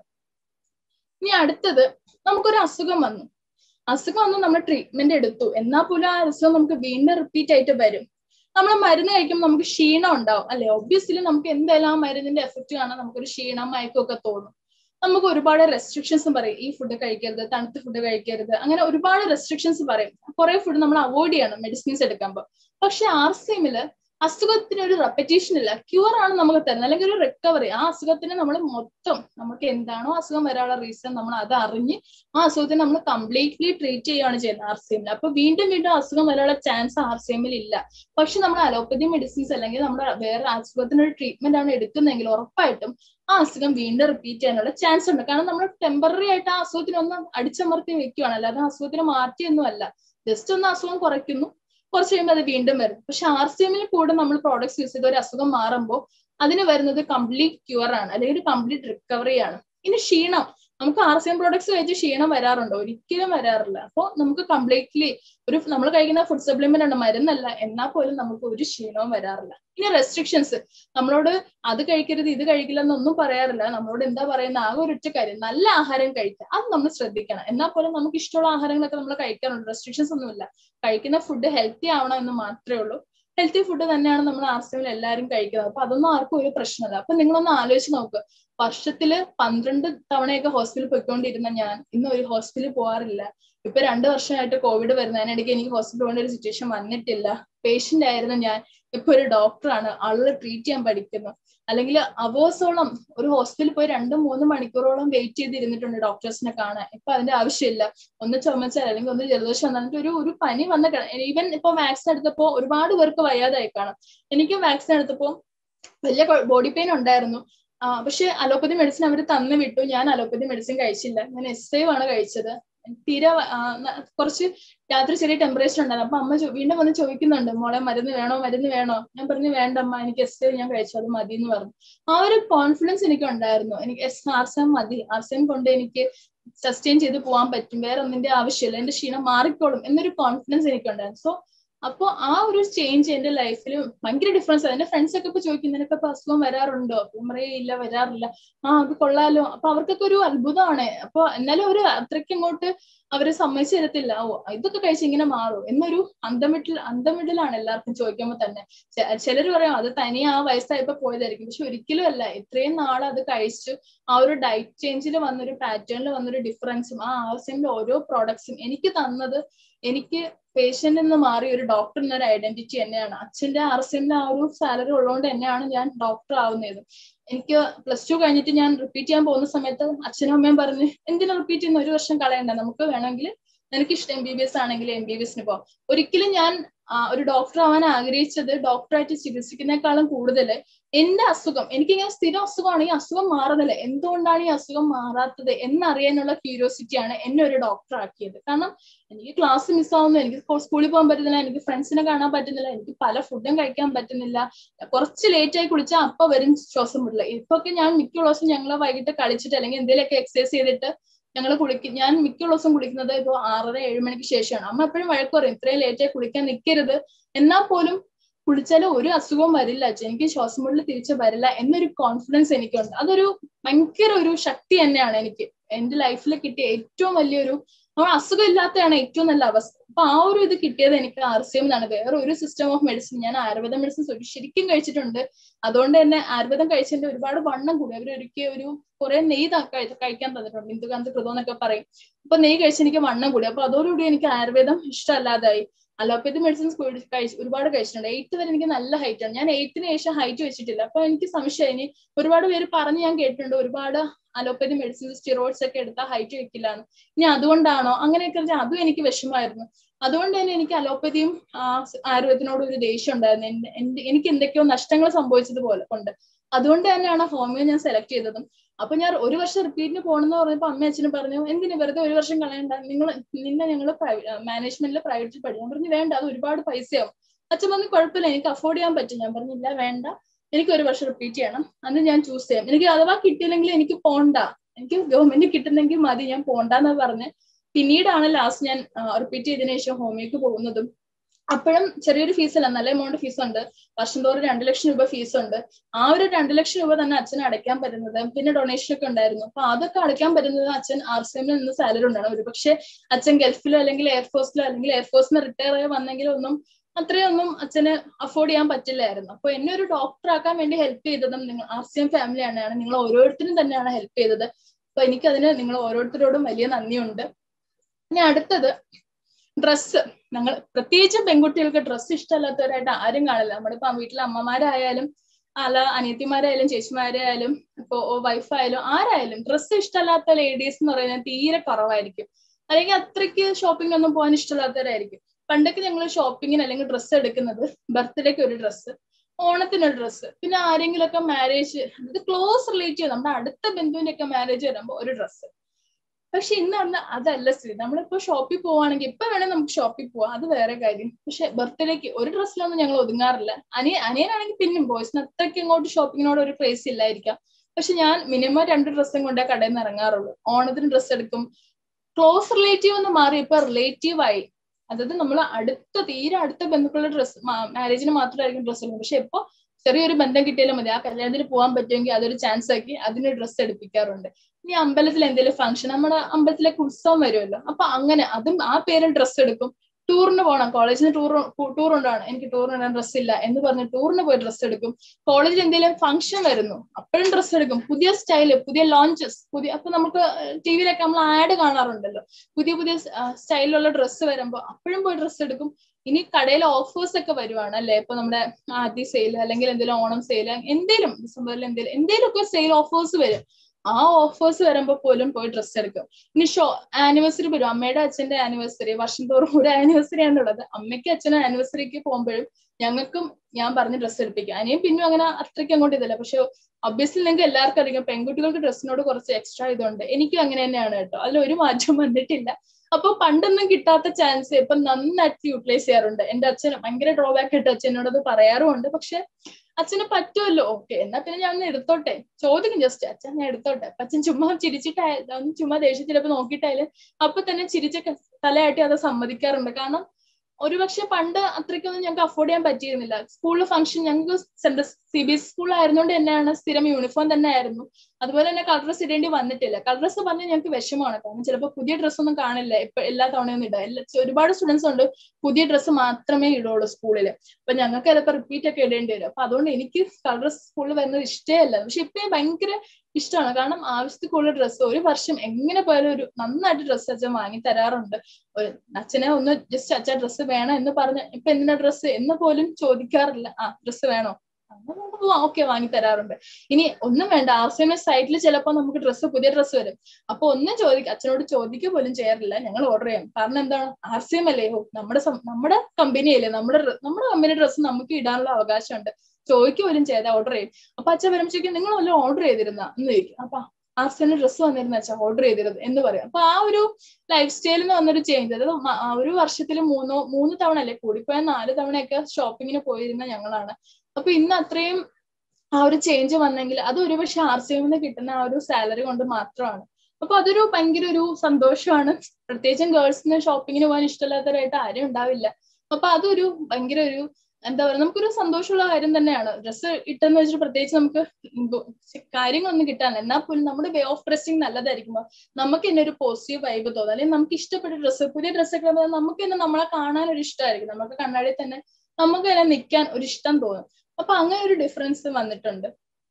ഇനി അടുത്തത് നമുക്കൊരു അസുഖം വന്നു അസുഖം വന്നു നമ്മൾ ട്രീറ്റ്മെന്റ് എടുത്തു എന്നാൽ പോലും ആ അസുഖം നമുക്ക് വീണ്ടും റിപ്പീറ്റ് ആയിട്ട് വരും നമ്മൾ മരുന്ന് കഴിക്കുമ്പോൾ നമുക്ക് ക്ഷീണം ഉണ്ടാവും അല്ലെ ഒബ്വിയസ്ലി നമുക്ക് എന്തായാലും ആ മരുന്നിന്റെ എഫക്റ്റ് കാണാൻ നമുക്കൊരു ക്ഷീണം മയക്കമൊക്കെ തോന്നും നമുക്ക് ഒരുപാട് റെസ്ട്രിക്ഷൻസും പറയും ഈ ഫുഡ് കഴിക്കരുത് തണുത്ത ഫുഡ് കഴിക്കരുത് അങ്ങനെ ഒരുപാട് റെസ്ട്രിക്ഷൻസ് പറയും കുറെ ഫുഡ് നമ്മൾ അവോയ്ഡ് ചെയ്യണം മെഡിസിൻസ് എടുക്കുമ്പോൾ പക്ഷെ ആർ സി എമ്മില് അസുഖത്തിന് ഒരു റെപ്പറ്റീഷൻ ഇല്ല ക്യൂർ ആണ് നമുക്ക് തരുന്നത് അല്ലെങ്കിൽ ഒരു റിക്കവറി ആ അസുഖത്തിന് നമ്മൾ മൊത്തം നമുക്ക് എന്താണോ അസുഖം വരാനുള്ള റീസൺ നമ്മൾ അത് അറിഞ്ഞ് ആ അസുഖത്തിന് നമ്മൾ കംപ്ലീറ്റ്ലി ട്രീറ്റ് ചെയ്യുകയാണ് ചെയ്യുന്നത് ആർ സി എമ്മിൽ അപ്പൊ വീണ്ടും വീണ്ടും അസുഖം വരാനുള്ള ചാൻസ് ആർ സി എമ്മിൽ ഇല്ല പക്ഷെ നമ്മൾ അലോപ്പതി മെഡിസിൻസ് അല്ലെങ്കിൽ നമ്മുടെ വേറെ അസുഖത്തിന് ഒരു ട്രീറ്റ്മെന്റ് ആണ് എടുക്കുന്നതെങ്കിൽ ഉറപ്പായിട്ടും ആ അസുഖം വീണ്ടും റിപ്പീറ്റ് ചെയ്യാനുള്ള ചാൻസ് ഉണ്ട് കാരണം നമ്മൾ ടെമ്പററി ആയിട്ട് ആ അസുഖത്തിന് ഒന്ന് അടിച്ചമർത്തി വെക്കുകയാണ് അല്ലാതെ അസുഖത്തിന് മാറ്റിയൊന്നും അല്ല ജസ്റ്റ് ഒന്ന് അസുഖം കുറയ്ക്കുന്നു കുറച്ച് കഴിയുമ്പോൾ അത് വീണ്ടും വരും പക്ഷെ ആർ സി എമ്മിൽ കൂടെ നമ്മൾ പ്രോഡക്ട്സ് യൂസ് ചെയ്ത് ഒരു അസുഖം മാറുമ്പോൾ അതിന് വരുന്നത് കംപ്ലീറ്റ് ക്യൂർ ആണ് അല്ലെങ്കിൽ ഒരു കംപ്ലീറ്റ് റിക്കവറി ആണ് ഇനി ക്ഷീണം നമുക്ക് ആർ സി എം പ്രോഡക്ട്സ് കഴിച്ച് ക്ഷീണം വരാറുണ്ടോ ഒരിക്കലും വരാറില്ല അപ്പോൾ നമുക്ക് കംപ്ലീറ്റ്ലി ഒരു നമ്മൾ കഴിക്കുന്ന ഫുഡ് സപ്ലിമെന്റ് ഉണ്ട് മരുന്നല്ല എന്നാൽ പോലും നമുക്ക് ഒരു ക്ഷീണവും വരാറില്ല ഇനി റെസ്ട്രിക്ഷൻസ് നമ്മളോട് അത് കഴിക്കരുത് ഇത് കഴിക്കില്ല എന്നൊന്നും പറയാറില്ല നമ്മളോട് എന്താ പറയുന്ന ആകെ ഒരൊറ്റ കാര്യം നല്ല ആഹാരം കഴിക്കുക അത് നമ്മൾ ശ്രദ്ധിക്കണം എന്നാൽ പോലും നമുക്ക് ഇഷ്ടമുള്ള ആഹാരങ്ങളൊക്കെ നമ്മൾ കഴിക്കാറുണ്ട് റെസ്ട്രിക്ഷൻസ് ഒന്നുമില്ല കഴിക്കുന്ന ഫുഡ് ഹെൽത്തി ആവണം എന്ന് മാത്രമേ ഉള്ളൂ ഹെൽത്തി ഫുഡ് തന്നെയാണ് നമ്മൾ ആർ സി എമ്മിൽ എല്ലാവരും കഴിക്കുന്നത് അപ്പൊ അതൊന്നും ആർക്കും ഒരു പ്രശ്നമല്ല അപ്പൊ നിങ്ങളൊന്ന് ആലോചിച്ച് നോക്ക് വർഷത്തില് പന്ത്രണ്ട് തവണയൊക്കെ ഹോസ്പിറ്റലിൽ പോയിക്കൊണ്ടിരുന്ന ഞാൻ ഇന്ന് ഒരു ഹോസ്പിറ്റലിൽ പോകാറില്ല ഇപ്പൊ രണ്ടു വർഷമായിട്ട് കോവിഡ് വരുന്നതിനിടയ്ക്ക് എനിക്ക് ഹോസ്പിറ്റലിൽ പോകേണ്ട ഒരു സിറ്റുവേഷൻ വന്നിട്ടില്ല പേഷ്യന്റ് ആയിരുന്ന ഞാൻ ഇപ്പൊ ഒരു ഡോക്ടറാണ് ആളുകളെ ട്രീറ്റ് ചെയ്യാൻ പഠിക്കുന്നു അല്ലെങ്കിൽ അവേഴ്സോളം ഒരു ഹോസ്പിറ്റലിൽ പോയി രണ്ടും മൂന്നും മണിക്കൂറോളം വെയിറ്റ് ചെയ്തിരുന്നിട്ടുണ്ട് ഡോക്ടേഴ്സിനെ കാണാൻ ഇപ്പൊ അതിന്റെ ആവശ്യമില്ല ഒന്ന് ചുമച്ചാൽ അല്ലെങ്കിൽ ഒന്ന് ജലദോഷം വന്നിട്ട് ഒരു ഒരു പനി വന്ന ഈവൻ ഇപ്പൊ വാക്സിൻ എടുത്തപ്പോ ഒരുപാട് പേർക്ക് വയ്യാതായി കാണാം എനിക്കും വാക്സിൻ എടുത്തപ്പോ വലിയ ബോഡി പെയിൻ ഉണ്ടായിരുന്നു ആ പക്ഷെ അലോപ്പതി മെഡിസിൻ അവർ തന്നു വിട്ടു ഞാൻ അലോപ്പതി മെഡിസിൻ കഴിച്ചില്ല ഞാൻ എസ് ഐ ആണ് കഴിച്ചത് തീരെ കുറച്ച് രാത്രി ചെറിയ ടെമ്പറേച്ചർ ഉണ്ടായിരുന്നു അപ്പൊ അമ്മ വീണ്ടും വന്ന് ചോദിക്കുന്നുണ്ട് മോളെ മരുന്ന് വേണോ മരുന്ന് വേണോ ഞാൻ പറഞ്ഞു വേണ്ടമ്മ എനിക്ക് എസ് ഐ ഞാൻ കഴിച്ചു അത് മതി എന്ന് പറഞ്ഞു ആ ഒരു കോൺഫിഡൻസ് എനിക്ക് ഉണ്ടായിരുന്നു എനിക്ക് എസ് ആർ സി എം മതി ആർ സി എം കൊണ്ട് എനിക്ക് സസ്റ്റെയിൻ ചെയ്ത് പോകാൻ പറ്റും വേറെ ഒന്നിന്റെ ആവശ്യമില്ല എന്റെ ക്ഷീണം മാറിക്കോളും എന്നൊരു കോൺഫിഡൻസ് എനിക്കുണ്ടായിരുന്നു സോ അപ്പൊ ആ ഒരു ചേഞ്ച് എന്റെ ലൈഫിൽ ഭയങ്കര ഡിഫറൻസ് എന്റെ ഫ്രണ്ട്സ് ഒക്കെ ഇപ്പൊ ചോദിക്കും നിനക്ക് ഇപ്പൊ അസുഖം വരാറുണ്ടോ അപ്പൊ പറയേ ഇല്ല വരാറില്ല ആ അത് കൊള്ളാലോ അപ്പൊ അവർക്കൊക്കെ ഒരു അത്ഭുതമാണ് അപ്പൊ എന്നാലും ഒരു അത്രയ്ക്ക് ഇങ്ങോട്ട് അവരെ സമ്മതിച്ചു തരത്തില്ല ഓ ഇതൊക്കെ കഴിച്ച് ഇങ്ങനെ മാറും എന്നൊരു അന്തമിട്ടിൽ അന്തമിടലാണ് എല്ലാവർക്കും ചോദിക്കുമ്പോൾ തന്നെ ചിലർ പറയാം അത് തനി ആ വയസ്സായപ്പോ പോയതായിരിക്കും പക്ഷെ ഒരിക്കലും അല്ല ഇത്രയും നാൾ അത് കഴിച്ചു ആ ഒരു ഡയറ്റ് ചേഞ്ചിൽ വന്നൊരു പാറ്റേണിൽ വന്നൊരു ഡിഫറൻസും ആ ആവശ്യമിന്റെ ഓരോ പ്രോഡക്ട്സും എനിക്ക് തന്നത് എനിക്ക് പേഷ്യന്റ് എന്ന് മാറി ഒരു ഡോക്ടർ എന്നൊരു ഐഡന്റിറ്റി തന്നെയാണ് അച്ഛന്റെ ആർ സി എമ്മിന്റെ ആ ഒരു സാലറി ഉള്ളതുകൊണ്ട് തന്നെയാണ് ഞാൻ ഡോക്ടർ ആവുന്നത് എനിക്ക് പ്ലസ് ടു കഴിഞ്ഞിട്ട് ഞാൻ റിപ്പീറ്റ് ചെയ്യാൻ പോകുന്ന സമയത്ത് അച്ഛനും അമ്മയും പറഞ്ഞ് എന്തിനാ റിപ്പീറ്റ് ചെയ്യുന്ന ഒരു വർഷം കളയണ്ട നമുക്ക് വേണമെങ്കിൽ എനിക്ക് ഇഷ്ടം എം ബി ബി എസ് ആണെങ്കിൽ എം ബി ബി എസിന് പോവാം ഒരിക്കലും ഞാൻ ഒരു ഡോക്ടർ ആവാൻ ആഗ്രഹിച്ചത് ഡോക്ടറായിട്ട് ചികിത്സിക്കുന്നേക്കാളും കൂടുതൽ എന്റെ അസുഖം എനിക്കിങ്ങനെ സ്ഥിരം അസുഖമാണ് ഈ അസുഖം മാറുന്നില്ല എന്തുകൊണ്ടാണ് ഈ അസുഖം മാറാത്തത് എന്നറിയാനുള്ള ക്യൂരിയോസിറ്റിയാണ് എന്നെ ഒരു ഡോക്ടർ ആക്കിയത് കാരണം എനിക്ക് ക്ലാസ് മിസ്സാവുന്നു എനിക്ക് സ്കൂളിൽ പോകാൻ പറ്റുന്നില്ല എനിക്ക് ഫ്രണ്ട്സിനെ കാണാൻ പറ്റുന്നില്ല എനിക്ക് പല ഫുഡും കഴിക്കാൻ പറ്റുന്നില്ല കുറച്ച് ലേറ്റ് ആയി കുളിച്ചാൽ അപ്പൊ വരും ശ്വാസം മുട്ടില്ല ഇപ്പൊക്കെ ഞാൻ മിക്ക ദിവസം ഞങ്ങൾ വൈകിട്ട് കളിച്ചിട്ട് അല്ലെങ്കിൽ എന്തെങ്കിലുമൊക്കെ എക്സസൈസ് ചെയ്തിട്ട് ഞങ്ങൾ കുളിക്കും ഞാൻ മിക്ക ദിവസം കുളിക്കുന്നത് ഇപ്പൊ ആറര ഏഴ് മണിക്ക് ശേഷമാണ് അമ്മ എപ്പോഴും വഴക്ക് പറയും ഇത്രയും ലേറ്റ് ആയി കുളിക്കാൻ നിൽക്കരുത് എന്നാൽ പോലും കുളിച്ചാലും ഒരു അസുഖവും വരില്ല അച്ഛൻ എനിക്ക് ശ്വാസം മുട്ടൽ തിരിച്ച് വരില്ല എന്നൊരു കോൺഫിഡൻസ് എനിക്കുണ്ട് അതൊരു ഭയങ്കര ഒരു ശക്തി തന്നെയാണ് എനിക്ക് എന്റെ ലൈഫിൽ കിട്ടിയ ഏറ്റവും വലിയൊരു നമ്മൾ അസുഖം ഇല്ലാത്തതാണ് ഏറ്റവും നല്ല അവസ്ഥ അപ്പൊ ആ ഒരു ഇത് കിട്ടിയത് എനിക്ക് ആർ സി എം എന്നാണ് വേറെ ഒരു സിസ്റ്റം ഓഫ് മെഡിസിൻ ഞാൻ ആയുർവേദ മെഡിസിൻ ശരിക്കും കഴിച്ചിട്ടുണ്ട് അതുകൊണ്ട് തന്നെ ആയുർവേദം കഴിച്ചതിന്റെ ഒരുപാട് വണ്ണം കൂടി അവർ ഒരിക്കൽ ഒരു കുറെ നെയ്യ് കഴിക്കാൻ തന്നിട്ടുണ്ട് ഇന്ദുകാന്ത് കൃതം എന്നൊക്കെ പറയും അപ്പൊ നെയ്യ് കഴിച്ച് എനിക്ക് വണ്ണം കൂടി അപ്പൊ അതോടുകൂടി എനിക്ക് ആയുർവേദം ഇഷ്ടമല്ലാതായി അലോപ്പതി മെഡിസിൻസ് കഴിച്ച് ഒരുപാട് കഴിച്ചിട്ടുണ്ട് എയ്ത്ത് വരെ എനിക്ക് നല്ല ഹൈറ്റ് ആണ് ഞാൻ എയ്ത്തിന് ശേഷം ഹൈറ്റ് വെച്ചിട്ടില്ല അപ്പൊ എനിക്ക് സംശയം ഇനി ഒരുപാട് പേര് പറഞ്ഞ് ഞാൻ കേട്ടിട്ടുണ്ട് ഒരുപാട് അലോപ്പതി മെഡിസിൻസ് സ്റ്റിറോയിഡ്സ് ഒക്കെ എടുത്താൽ ഹൈറ്റ് വെക്കില്ലാന്ന് ഇനി അതുകൊണ്ടാണോ അങ്ങനെയൊക്കെ അതും എനിക്ക് വിഷമമായിരുന്നു അതുകൊണ്ട് തന്നെ എനിക്ക് അലോപ്പതിയും ആയുർവേദത്തിനോട് ഒരു ദേഷ്യം ഉണ്ടായിരുന്നു എനിക്ക് എന്തൊക്കെയോ നഷ്ടങ്ങൾ സംഭവിച്ചതുപോലെ കൊണ്ട് അതുകൊണ്ട് തന്നെയാണ് ഹോമിയോ ഞാൻ സെലക്ട് ചെയ്തതും അപ്പൊ ഞാൻ ഒരു വർഷം റിപ്പീറ്റിന് പോകണമെന്ന് പറഞ്ഞപ്പോ അമ്മ അച്ഛനും പറഞ്ഞു എന്തിനു വെറുതെ ഒരു വർഷം കളയണ്ട നിങ്ങൾ നിന്നെ ഞങ്ങൾ മാനേജ്മെന്റിൽ പ്രൈവറ്റിൽ പഠിക്കാൻ പറഞ്ഞു വേണ്ട അത് ഒരുപാട് പൈസയാവും അച്ഛൻ പറഞ്ഞു കുഴപ്പമില്ല എനിക്ക് അഫോർഡ് ചെയ്യാൻ പറ്റും ഞാൻ പറഞ്ഞില്ല വേണ്ട എനിക്ക് ഒരു വർഷം റിപ്പീറ്റ് ചെയ്യണം അന്ന് ഞാൻ ചൂസ് ചെയ്യാം എനിക്ക് അഥവാ കിട്ടിയില്ലെങ്കിൽ എനിക്ക് പോണ്ട എനിക്ക് ഗവൺമെന്റ് കിട്ടുന്നെങ്കിൽ മതി ഞാൻ പോണ്ടെന്ന് പറഞ്ഞ് പിന്നീടാണ് ലാസ്റ്റ് ഞാൻ റിപ്പീറ്റ് ചെയ്തതിനു ശേഷം ഹോമിയോക്ക് പോകുന്നതും അപ്പോഴും ചെറിയൊരു ഫീസ് അല്ല നല്ല എമൗണ്ട് ഫീസ് ഉണ്ട് വർഷം തോറും രണ്ട് ലക്ഷം രൂപ ഫീസ് ഉണ്ട് ആ ഒരു രണ്ട് ലക്ഷം രൂപ തന്നെ അച്ഛന് അടയ്ക്കാൻ പറ്റുന്നത് പിന്നെ ഡൊണേഷൻ ഒക്കെ ഉണ്ടായിരുന്നു അപ്പൊ അതൊക്കെ അടയ്ക്കാൻ പറ്റുന്നത് അച്ഛൻ ആർ സി എമ്മിൽ നിന്ന് സാലറി ഉണ്ടാണ് ഒരു പക്ഷേ അച്ഛൻ ഗൾഫിലോ അല്ലെങ്കിൽ എയർഫോഴ്സിലോ അല്ലെങ്കിൽ എയർഫോഴ്സിന് റിട്ടയർ ആയി വന്നെങ്കിലും ഒന്നും അത്രയൊന്നും അച്ഛന് അഫോർഡ് ചെയ്യാൻ പറ്റില്ലായിരുന്നു അപ്പൊ എന്നെ ഒരു ഡോക്ടർ ആക്കാൻ വേണ്ടി ഹെൽപ്പ് ചെയ്തതും നിങ്ങൾ ആർ സി എം ഫാമിലിയാണ് നിങ്ങൾ ഓരോരുത്തരും തന്നെയാണ് ഹെൽപ്പ് ചെയ്തത് അപ്പൊ എനിക്കതിന് നിങ്ങൾ ഓരോരുത്തരോടും വലിയ നന്ദിയുണ്ട് ഇനി അടുത്തത് ഡ്രസ്സ് ഞങ്ങൾ പ്രത്യേകിച്ചും പെൺകുട്ടികൾക്ക് ഡ്രസ്സ് ഇഷ്ടമല്ലാത്തവരായിട്ട് ആരും കാണില്ല നമ്മുടെ ഇപ്പൊ വീട്ടിലെ അമ്മമാരായാലും അല്ല അനിയത്തിമാരായാലും ചേച്ചിമാരായാലും ഇപ്പോ വൈഫായാലും ആരായാലും ഡ്രസ്സ് ഇഷ്ടമല്ലാത്ത ലേഡീസ് എന്ന് പറയുന്നത് തീരെ കുറവായിരിക്കും അല്ലെങ്കിൽ അത്രയ്ക്ക് ഷോപ്പിംഗ് ഒന്നും പോകാൻ ഇഷ്ടമല്ലാത്തവരായിരിക്കും പണ്ടൊക്കെ ഞങ്ങൾ ഷോപ്പിങ്ങിന് അല്ലെങ്കിൽ ഡ്രസ്സ് എടുക്കുന്നത് ബർത്ത്ഡേക്ക് ഒരു ഡ്രസ്സ് ഓണത്തിന് ഒരു ഡ്രസ്സ് പിന്നെ ആരെങ്കിലും ഒക്കെ മാരേജ് അത് ക്ലോസ് റിലേറ്റീവ് നമ്മുടെ അടുത്ത ബന്ധുവിന്റെ ഒക്കെ മാരേജ് വരുമ്പോൾ ഒരു ഡ്രസ്സ് പക്ഷെ ഇന്ന് പറഞ്ഞാൽ അതല്ല സ്ഥിതി നമ്മളിപ്പോ ഷോപ്പിൽ പോവാണെങ്കിൽ ഇപ്പൊ വേണേ നമുക്ക് ഷോപ്പിൽ പോവാം അത് വേറെ കാര്യം പക്ഷെ ബർത്ത്ഡേക്ക് ഒരു ഡ്രസ്സിലൊന്നും ഞങ്ങൾ ഒതുങ്ങാറില്ല അനിയ അനിയനാണെങ്കിൽ പിന്നെയും ബോയ്സിന് അത്രയ്ക്ക് ഇങ്ങോട്ട് ഷോപ്പിങ്ങിനോട് ഒരു ക്രേസ് ഇല്ലായിരിക്കാം പക്ഷെ ഞാൻ മിനിമം രണ്ട് ഡ്രസ്സും കൊണ്ടേ കടയിൽ നിന്ന് ഇറങ്ങാറുള്ളൂ ഓണത്തിന് ഡ്രസ്സ് എടുക്കും ക്ലോസ് റിലേറ്റീവ് എന്ന് മാറി ഇപ്പൊ റിലേറ്റീവ് ആയി അതായത് നമ്മൾ അടുത്ത തീരെ അടുത്ത ബന്ധുക്കളുടെ ഡ്രസ്സ് മാരേജിന് മാത്രമായിരിക്കും ഡ്രസ്സ് എടുക്കും പക്ഷെ ഇപ്പൊ ചെറിയൊരു ബന്ധം കിട്ടിയാലും മതി ആ കല്യാണത്തിന് പോകാൻ പറ്റുമെങ്കിൽ അതൊരു ചാൻസ് ആക്കി അതിന് ഡ്രസ്സ് എടുപ്പിക്കാറുണ്ട് ഇനി അമ്പലത്തിൽ എന്തെങ്കിലും ഫംഗ്ഷൻ നമ്മുടെ അമ്പലത്തിലേക്ക് ഉത്സവം വരുമല്ലോ അപ്പൊ അങ്ങനെ അതും ആ പേരിൽ ഡ്രസ്സ് എടുക്കും ടൂറിന് പോകണം കോളേജിൽ നിന്ന് ടൂർ ടൂർ കൊണ്ടാണ് എനിക്ക് ടൂറിന് ഇടാൻ ഡ്രസ്സ് ഇല്ല എന്ന് പറഞ്ഞ് ടൂറിന് പോയി ഡ്രസ്സ് എടുക്കും കോളേജിൽ എന്തെങ്കിലും ഫംഗ്ഷൻ വരുന്നു അപ്പോഴും ഡ്രസ്സ് എടുക്കും പുതിയ സ്റ്റൈല് പുതിയ ലോഞ്ചസ് പുതിയ അപ്പൊ നമുക്ക് ടി വിയിലൊക്കെ നമ്മൾ ആഡ് കാണാറുണ്ടല്ലോ പുതിയ പുതിയ സ്റ്റൈലിലുള്ള ഡ്രസ്സ് വരുമ്പോൾ അപ്പോഴും പോയി ഡ്രസ്സ് എടുക്കും ഇനി കടയിൽ ഓഫേഴ്സ് ഒക്കെ വരുവാണ് അല്ലെ ഇപ്പൊ നമ്മുടെ ആദ്യ സെയിൽ അല്ലെങ്കിൽ എന്തെങ്കിലും ഓണം സെയിൽ എന്തെങ്കിലും ഡിസംബറിൽ എന്തെങ്കിലും എന്തെങ്കിലും ഒക്കെ സെയിൽ ഓഫേഴ്സ് വരും ആ ഓഫേഴ്സ് വരുമ്പോൾ പോലും പോയി ഡ്രസ്സ് എടുക്കും ഇനി ഷോ ആനിവേഴ്സറി വരും അമ്മയുടെ അച്ഛന്റെ ആനിവേഴ്സറി വർഷം തോറും ഒരു ആനിവേഴ്സറി ആണുള്ളത് അമ്മയ്ക്ക് അച്ഛനും ആനിവേഴ്സറിക്ക് പോകുമ്പോഴും ഞങ്ങൾക്കും ഞാൻ പറഞ്ഞ് ഡ്രസ്സ് എടുപ്പിക്കും അനിയും പിന്നും അങ്ങനെ അത്രയ്ക്ക് അങ്ങോട്ട് ഇതില്ല പക്ഷെ ഒബ്വിയസ്ലി നിങ്ങൾക്ക് എല്ലാവർക്കും അറിയാം പെൺകുട്ടികൾക്ക് ഡ്രസ്സിനോട് കുറച്ച് എക്സ്ട്രാ ഇതുണ്ട് എനിക്കും അങ്ങനെ തന്നെയാണ് കേട്ടോ അതിൽ ഒരു മാറ്റം വന്നിട്ടില്ല അപ്പൊ പണ്ടൊന്നും കിട്ടാത്ത ചാൻസ് ഇപ്പൊ നന്നായിട്ട് യൂട്ടിലൈസ് ചെയ്യാറുണ്ട് എന്റെ അച്ഛന് ഭയങ്കര ഡ്രോബാക്ക് ഇട്ട് അച്ഛനോട് അത് പറയാറുമുണ്ട് പക്ഷെ അച്ഛന് പറ്റുമല്ലോ ഓക്കെ എന്നാ പിന്നെ ഞാൻ ഒന്ന് എടുത്തോട്ടെ ചോദിക്കും ജസ്റ്റ് അച്ഛൻ ഞാൻ എടുത്തോട്ടെ അപ്പൊ അച്ഛൻ ചുമ്മാ ചിരിച്ചിട്ടായാലും ചുമ്മാ ദേഷ്യത്തിലപ്പോ നോക്കിയിട്ടായാലും അപ്പൊ തന്നെ ചിരിച്ച തലയാട്ടി അത് സമ്മതിക്കാറുണ്ട് കാരണം ഒരുപക്ഷെ പണ്ട് അത്രയ്ക്കൊന്നും ഞങ്ങൾക്ക് അഫോർഡ് ചെയ്യാൻ പറ്റിയിരുന്നില്ല സ്കൂളിൽ ഫംഗ്ഷൻ ഞങ്ങൾക്ക് central C B S school ആയിരുന്നുകൊണ്ട് തന്നെയാണ് സ്ഥിരം യൂണിഫോം തന്നെ ആയിരുന്നു അതുപോലെ തന്നെ കളർ ഡ്രസ് ഇടേണ്ടി വന്നിട്ടില്ല കളർ ഡ്രസ് പറഞ്ഞാൽ ഞങ്ങൾക്ക് വിഷമമാണ് കാരണം ചിലപ്പോൾ പുതിയ ഡ്രസ്സ് ഒന്നും കാണില്ല ഇപ്പൊ എല്ലാ തവണയൊന്നും ഇടാം എല്ലാ ഒരുപാട് സ്റ്റുഡൻസ് ഉണ്ട് പുതിയ ഡ്രസ്സ് മാത്രമേ ഇടുള്ളൂ സ്കൂളിൽ അപ്പൊ ഞങ്ങൾക്ക് ചിലപ്പോൾ റിപ്പീറ്റ് ഒക്കെ ഇടേണ്ടി വരും അപ്പൊ അതുകൊണ്ട് എനിക്ക് കളർ ഡ്രസ് സ്കൂളിൽ വരുന്നത് ഇഷ്ടമല്ല പക്ഷെ ഇപ്പൊ ഭയങ്കര ഇഷ്ടമാണ് കാരണം ആവശ്യത്തിൽ കൂടുതൽ ഡ്രസ്സ് ഒരു വർഷം എങ്ങനെ പോയാലും ഒരു നന്നായിട്ട് ഡ്രസ്സ് അച്ഛൻ വാങ്ങി തരാറുണ്ട് ഒരു അച്ഛനെ ഒന്ന് ജസ്റ്റ് അച്ഛൻ ഡ്രസ്സ് വേണം എന്ന് പറഞ്ഞ ഇപ്പൊ എന്തിനാ ഡ്രസ്സ് എന്ന് പോലും ചോദിക്കാറില്ല ആ ഡ്രസ്സ് വേണോ ഓക്കെ വാങ്ങി തരാറുണ്ട് ഇനി ഒന്നും വേണ്ട ആർ സി എം എസ് സൈറ്റിൽ ചിലപ്പോൾ നമുക്ക് ഡ്രസ്സ് പുതിയ ഡ്രസ്സ് വരും അപ്പൊ ഒന്നും ചോദിക്കുക അച്ഛനോട് ചോദിക്കുക പോലും ചെയ്യാറില്ല ഞങ്ങൾ ഓർഡർ ചെയ്യാം കാരണം എന്താണ് ആർ സി എം അല്ലേ ഓ നമ്മുടെ നമ്മുടെ കമ്പനിയല്ലേ നമ്മുടെ നമ്മുടെ കമ്പനി ഡ്രസ്സ് നമുക്ക് ഇടാനുള്ള അവകാശമുണ്ട് ചോദിക്കുക പോലും ചെയ്താൽ ഓർഡർ ചെയ്യും അപ്പൊ അച്ഛൻ വരുമ്പോഴേക്കും നിങ്ങൾ വല്ലതും ഓർഡർ ചെയ്തിരുന്ന എന്ന് ചോദിക്കും അപ്പൊ ആർ സി എമ്മിന് ഡ്രസ്സ് വന്നിരുന്ന അച്ഛാ ഓർഡർ ചെയ്തിരുന്നത് എന്ന് പറയും അപ്പൊ ആ ഒരു ലൈഫ് സ്റ്റൈലിൽ വന്നൊരു ചേഞ്ച് അതായത് ഒരു വർഷത്തിൽ മൂന്നോ മൂന്ന് തവണ അല്ലെ കൂടിപ്പോയ നാല് തവണയൊക്കെ ഷോപ്പിങ്ങിന് പോയിരുന്ന ഞങ്ങളാണ് അപ്പൊ ഇന്ന് അത്രയും ആ ഒരു ചേഞ്ച് വന്നെങ്കിൽ അത് ഒരുപക്ഷെ ആർ സി എമ്മിന് കിട്ടുന്ന ആ ഒരു സാലറി കൊണ്ട് മാത്രമാണ് അപ്പൊ അതൊരു ഭയങ്കര ഒരു സന്തോഷമാണ് പ്രത്യേകിച്ചും ഗേൾസിന് ഷോപ്പിങ്ങിന് പോകാൻ ഇഷ്ടമില്ലാത്തവരായിട്ട് ആരും ഉണ്ടാവില്ല അപ്പൊ അതൊരു ഭയങ്കര ഒരു എന്താ പറയുക നമുക്കൊരു സന്തോഷമുള്ള കാര്യം തന്നെയാണ് ഡ്രസ്സ് ഇട്ടെന്ന് വെച്ചിട്ട് പ്രത്യേകിച്ച് നമുക്ക് കാര്യങ്ങളൊന്നും കിട്ടാനില്ല എന്നാൽ പോലും നമ്മുടെ വേ ഓഫ് ഡ്രസ്സിങ് നല്ലതായിരിക്കുമ്പോൾ നമുക്ക് തന്നെ ഒരു പോസിറ്റീവ് വൈബ് തോന്നും അല്ലെങ്കിൽ നമുക്ക് ഇഷ്ടപ്പെട്ട ഡ്രസ്സ് പുതിയ ഡ്രസ്സ് ഒക്കെ നമുക്ക് തന്നെ നമ്മളെ കാണാൻ ഒരു ഇഷ്ടമായിരിക്കും നമുക്ക് കണ്ണാടിയിൽ തന്നെ നമുക്ക് തന്നെ നിൽക്കാൻ ഒരു ഇഷ്ടം തോന്നും അപ്പൊ അങ്ങനെ ഒരു ഡിഫറൻസ് വന്നിട്ടുണ്ട്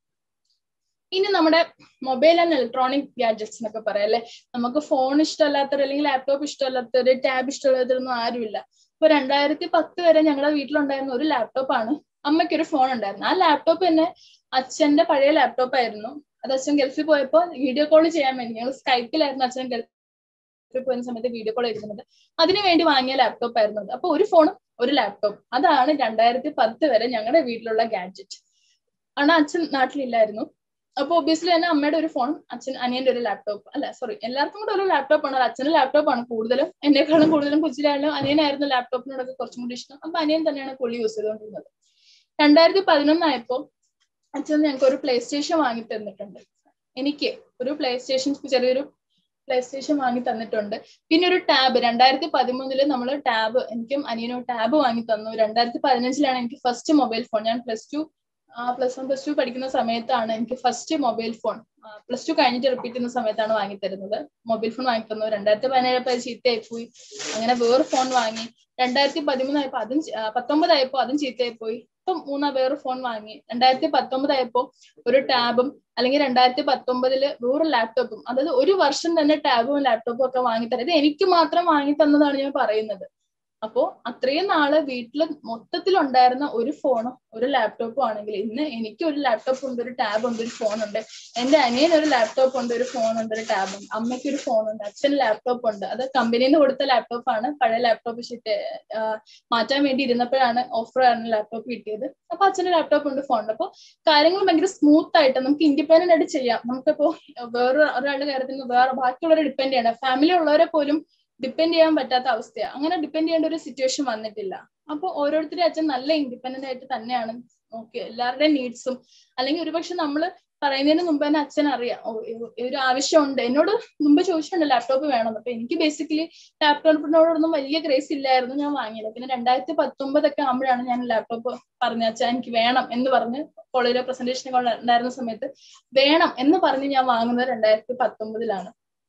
ഇനി നമ്മുടെ മൊബൈൽ ആൻഡ് ഇലക്ട്രോണിക് ഗാഡ്ജറ്റ്സ് എന്നൊക്കെ പറയാം അല്ലെ നമുക്ക് ഫോൺ ഇഷ്ടമല്ലാത്തവർ അല്ലെങ്കിൽ ലാപ്ടോപ്പ് ഇഷ്ടമല്ലാത്തവർ ടാബ് ഇഷ്ടമല്ലാത്തവരൊന്നും ആരുമില്ല ഇപ്പൊ രണ്ടായിരത്തി പത്ത് വരെ ഞങ്ങളുടെ വീട്ടിലുണ്ടായിരുന്ന ഒരു ലാപ്ടോപ്പ് ആണ് അമ്മയ്ക്ക് ഒരു ഫോൺ ഉണ്ടായിരുന്നു ആ ലാപ്ടോപ്പ് തന്നെ അച്ഛന്റെ പഴയ ലാപ്ടോപ്പ് ആയിരുന്നു അത് അച്ഛൻ ഗൾഫിൽ പോയപ്പോ വീഡിയോ കോൾ ചെയ്യാൻ വേണ്ടി ഞങ്ങൾ സ്കൈപ്പിലായിരുന്നു അച്ഛൻ ഗൾഫിൽ പോയിരുന്ന സമയത്ത് വീഡിയോ കോൾ ചെയ്തിരുന്നത് അതിനു വേണ്ടി വാങ്ങിയ ലാപ്ടോപ്പ് ആയിരുന്നു അത് അപ്പൊ ഒരു ഫോണും ഒരു ലാപ്ടോപ്പ് അതാണ് രണ്ടായിരത്തി പത്ത് വരെ ഞങ്ങളുടെ വീട്ടിലുള്ള ഗാഡ്ജറ്റ് ആണ് അച്ഛൻ നാട്ടിലില്ലായിരുന്നു അപ്പൊ ഒബിയസ്ലി തന്നെ അമ്മയുടെ ഒരു ഫോൺ അച്ഛൻ അനിയന്റെ ഒരു ലാപ്ടോപ്പ് അല്ല സോറി എല്ലാവർക്കും കൂടെ ഒരു ലാപ്ടോപ്പ് ആണ് അച്ഛന്റെ ലാപ്ടോപ്പ് ആണ് കൂടുതലും എന്നെക്കാളും കൂടുതലും കൊച്ചിലായാലും അനിയനായിരുന്നു ലാപ്ടോപ്പിനോടൊക്കെ കുറച്ചും കൂടി ഇഷ്ടം അപ്പൊ അനിയൻ തന്നെയാണ് പുള്ളി യൂസ് ചെയ്തുകൊണ്ടിരുന്നത് രണ്ടായിരത്തി പതിനൊന്നായപ്പോ അച്ഛൻ ഞങ്ങൾക്ക് ഒരു പ്ലേ സ്റ്റേഷൻ വാങ്ങി തന്നിട്ടുണ്ട് എനിക്ക് ഒരു പ്ലേ സ്റ്റേഷൻ ചെറിയൊരു പ്ലേ സ്റ്റേഷൻ വാങ്ങി തന്നിട്ടുണ്ട് പിന്നെ ഒരു ടാബ് രണ്ടായിരത്തി പതിമൂന്നില് നമ്മൾ ടാബ് എനിക്കും അനിയനും ടാബ് വാങ്ങി തന്നു രണ്ടായിരത്തി പതിനഞ്ചിലാണ് എനിക്ക് ഫസ്റ്റ് മൊബൈൽ ഫോൺ ഞാൻ plus two plus one plus two പഠിക്കുന്ന സമയത്താണ് എനിക്ക് first mobile phone plus two കഴിഞ്ഞിട്ട് റിപ്പീറ്റ് ചെയ്യുന്ന സമയത്താണ് വാങ്ങി തരുന്നത് മൊബൈൽ ഫോൺ വാങ്ങി തന്നു രണ്ടായിരത്തി പതിനേഴപ്പോ അത് ചീത്തയായി പോയി അങ്ങനെ വേറെ ഫോൺ വാങ്ങി രണ്ടായിരത്തി പതിമൂന്നായപ്പോ അതും പത്തൊമ്പതായപ്പോ അതും ചീത്തയായി പോയി ഇപ്പം മൂന്നാ വേറെ ഫോൺ വാങ്ങി രണ്ടായിരത്തി പത്തൊമ്പതായപ്പോ ഒരു ടാബും അല്ലെങ്കിൽ രണ്ടായിരത്തി പത്തൊമ്പതില് വേറെ ലാപ്ടോപ്പും അതായത് ഒരു വർഷം തന്നെ ടാബും ലാപ്ടോപ്പും ഒക്കെ വാങ്ങി തരാം ഇത് എനിക്ക് മാത്രം വാങ്ങി തന്നതാണ് ഞാൻ പറയുന്നത് അപ്പോ അത്രയും നാള് വീട്ടിൽ മൊത്തത്തിൽ ഉണ്ടായിരുന്ന ഒരു ഫോണും ഒരു ലാപ്ടോപ്പും ആണെങ്കിൽ ഇന്ന് എനിക്ക് ഒരു ലാപ്ടോപ്പ് ഉണ്ട് ഒരു ടാബ് ഉണ്ട് ഒരു ഫോൺ ഉണ്ട് എന്റെ അനിയൻ ഒരു ലാപ്ടോപ്പ് ഉണ്ട് ഒരു ഫോൺ ഉണ്ട് ഒരു ടാബ് ഉണ്ട് അമ്മയ്ക്ക് ഒരു ഫോൺ ഉണ്ട് അച്ഛൻ ലാപ്ടോപ്പ് ഉണ്ട് അത് കമ്പനിയിൽ നിന്ന് കൊടുത്ത ലാപ്ടോപ്പ് ആണ് പഴയ ലാപ്ടോപ്പ് ഷിറ്റ് മാറ്റാൻ വേണ്ടി ഇരുന്നപ്പോഴാണ് ഓഫർ ആണ് ലാപ്ടോപ്പ് കിട്ടിയത് അപ്പൊ അച്ഛന്റെ ലാപ്ടോപ്പ് ഉണ്ട് ഫോൺ ഉണ്ട് അപ്പൊ കാര്യങ്ങൾ ഭയങ്കര സ്മൂത്ത് ആയിട്ട് നമുക്ക് ഇൻഡിപെൻഡന്റ് ആയിട്ട് ചെയ്യാം നമുക്കിപ്പോ വേറെ ഒരാളുടെ കാര്യത്തിൽ വേറെ ബാക്കിയുള്ളവരെ ഡിപ്പെൻഡ് ചെയ്യണം ഫാമിലി ഉള്ളവരെ പോലും ഡിപ്പെൻഡ് ചെയ്യാൻ പറ്റാത്ത അവസ്ഥയാണ് അങ്ങനെ ഡിപ്പെൻഡ് ചെയ്യേണ്ട ഒരു സിറ്റുവേഷൻ വന്നിട്ടില്ല അപ്പൊ ഓരോരുത്തരും അച്ഛൻ നല്ല ഇൻഡിപെൻഡന്റ് ആയിട്ട് തന്നെയാണ് നോക്കി എല്ലാവരുടെയും നീഡ്സും അല്ലെങ്കിൽ ഒരുപക്ഷെ നമ്മള് പറയുന്നതിന് മുമ്പ് തന്നെ അച്ഛൻ അറിയാം ഒരു ആവശ്യമുണ്ട് എന്നോട് മുമ്പ് ചോദിച്ചിട്ടുണ്ട് ലാപ്ടോപ്പ് വേണമെന്ന് അപ്പൊ എനിക്ക് ബേസിക്കലി ലാപ്ടോപ്പിനോടൊന്നും വലിയ ക്രേസ് ഇല്ലായിരുന്നു ഞാൻ വാങ്ങിയത് പിന്നെ രണ്ടായിരത്തി പത്തൊമ്പതൊക്കെ ആകുമ്പോഴാണ് ഞാൻ ലാപ്ടോപ്പ് പറഞ്ഞ അച്ഛൻ എനിക്ക് വേണം എന്ന് പറഞ്ഞ് കോളേജിലെ പ്രസന്റേഷൻ ഉണ്ടായിരുന്ന സമയത്ത് വേണം എന്ന് പറഞ്ഞ് ഞാൻ വാങ്ങുന്നത് രണ്ടായിരത്തി പത്തൊമ്പതിലാണ്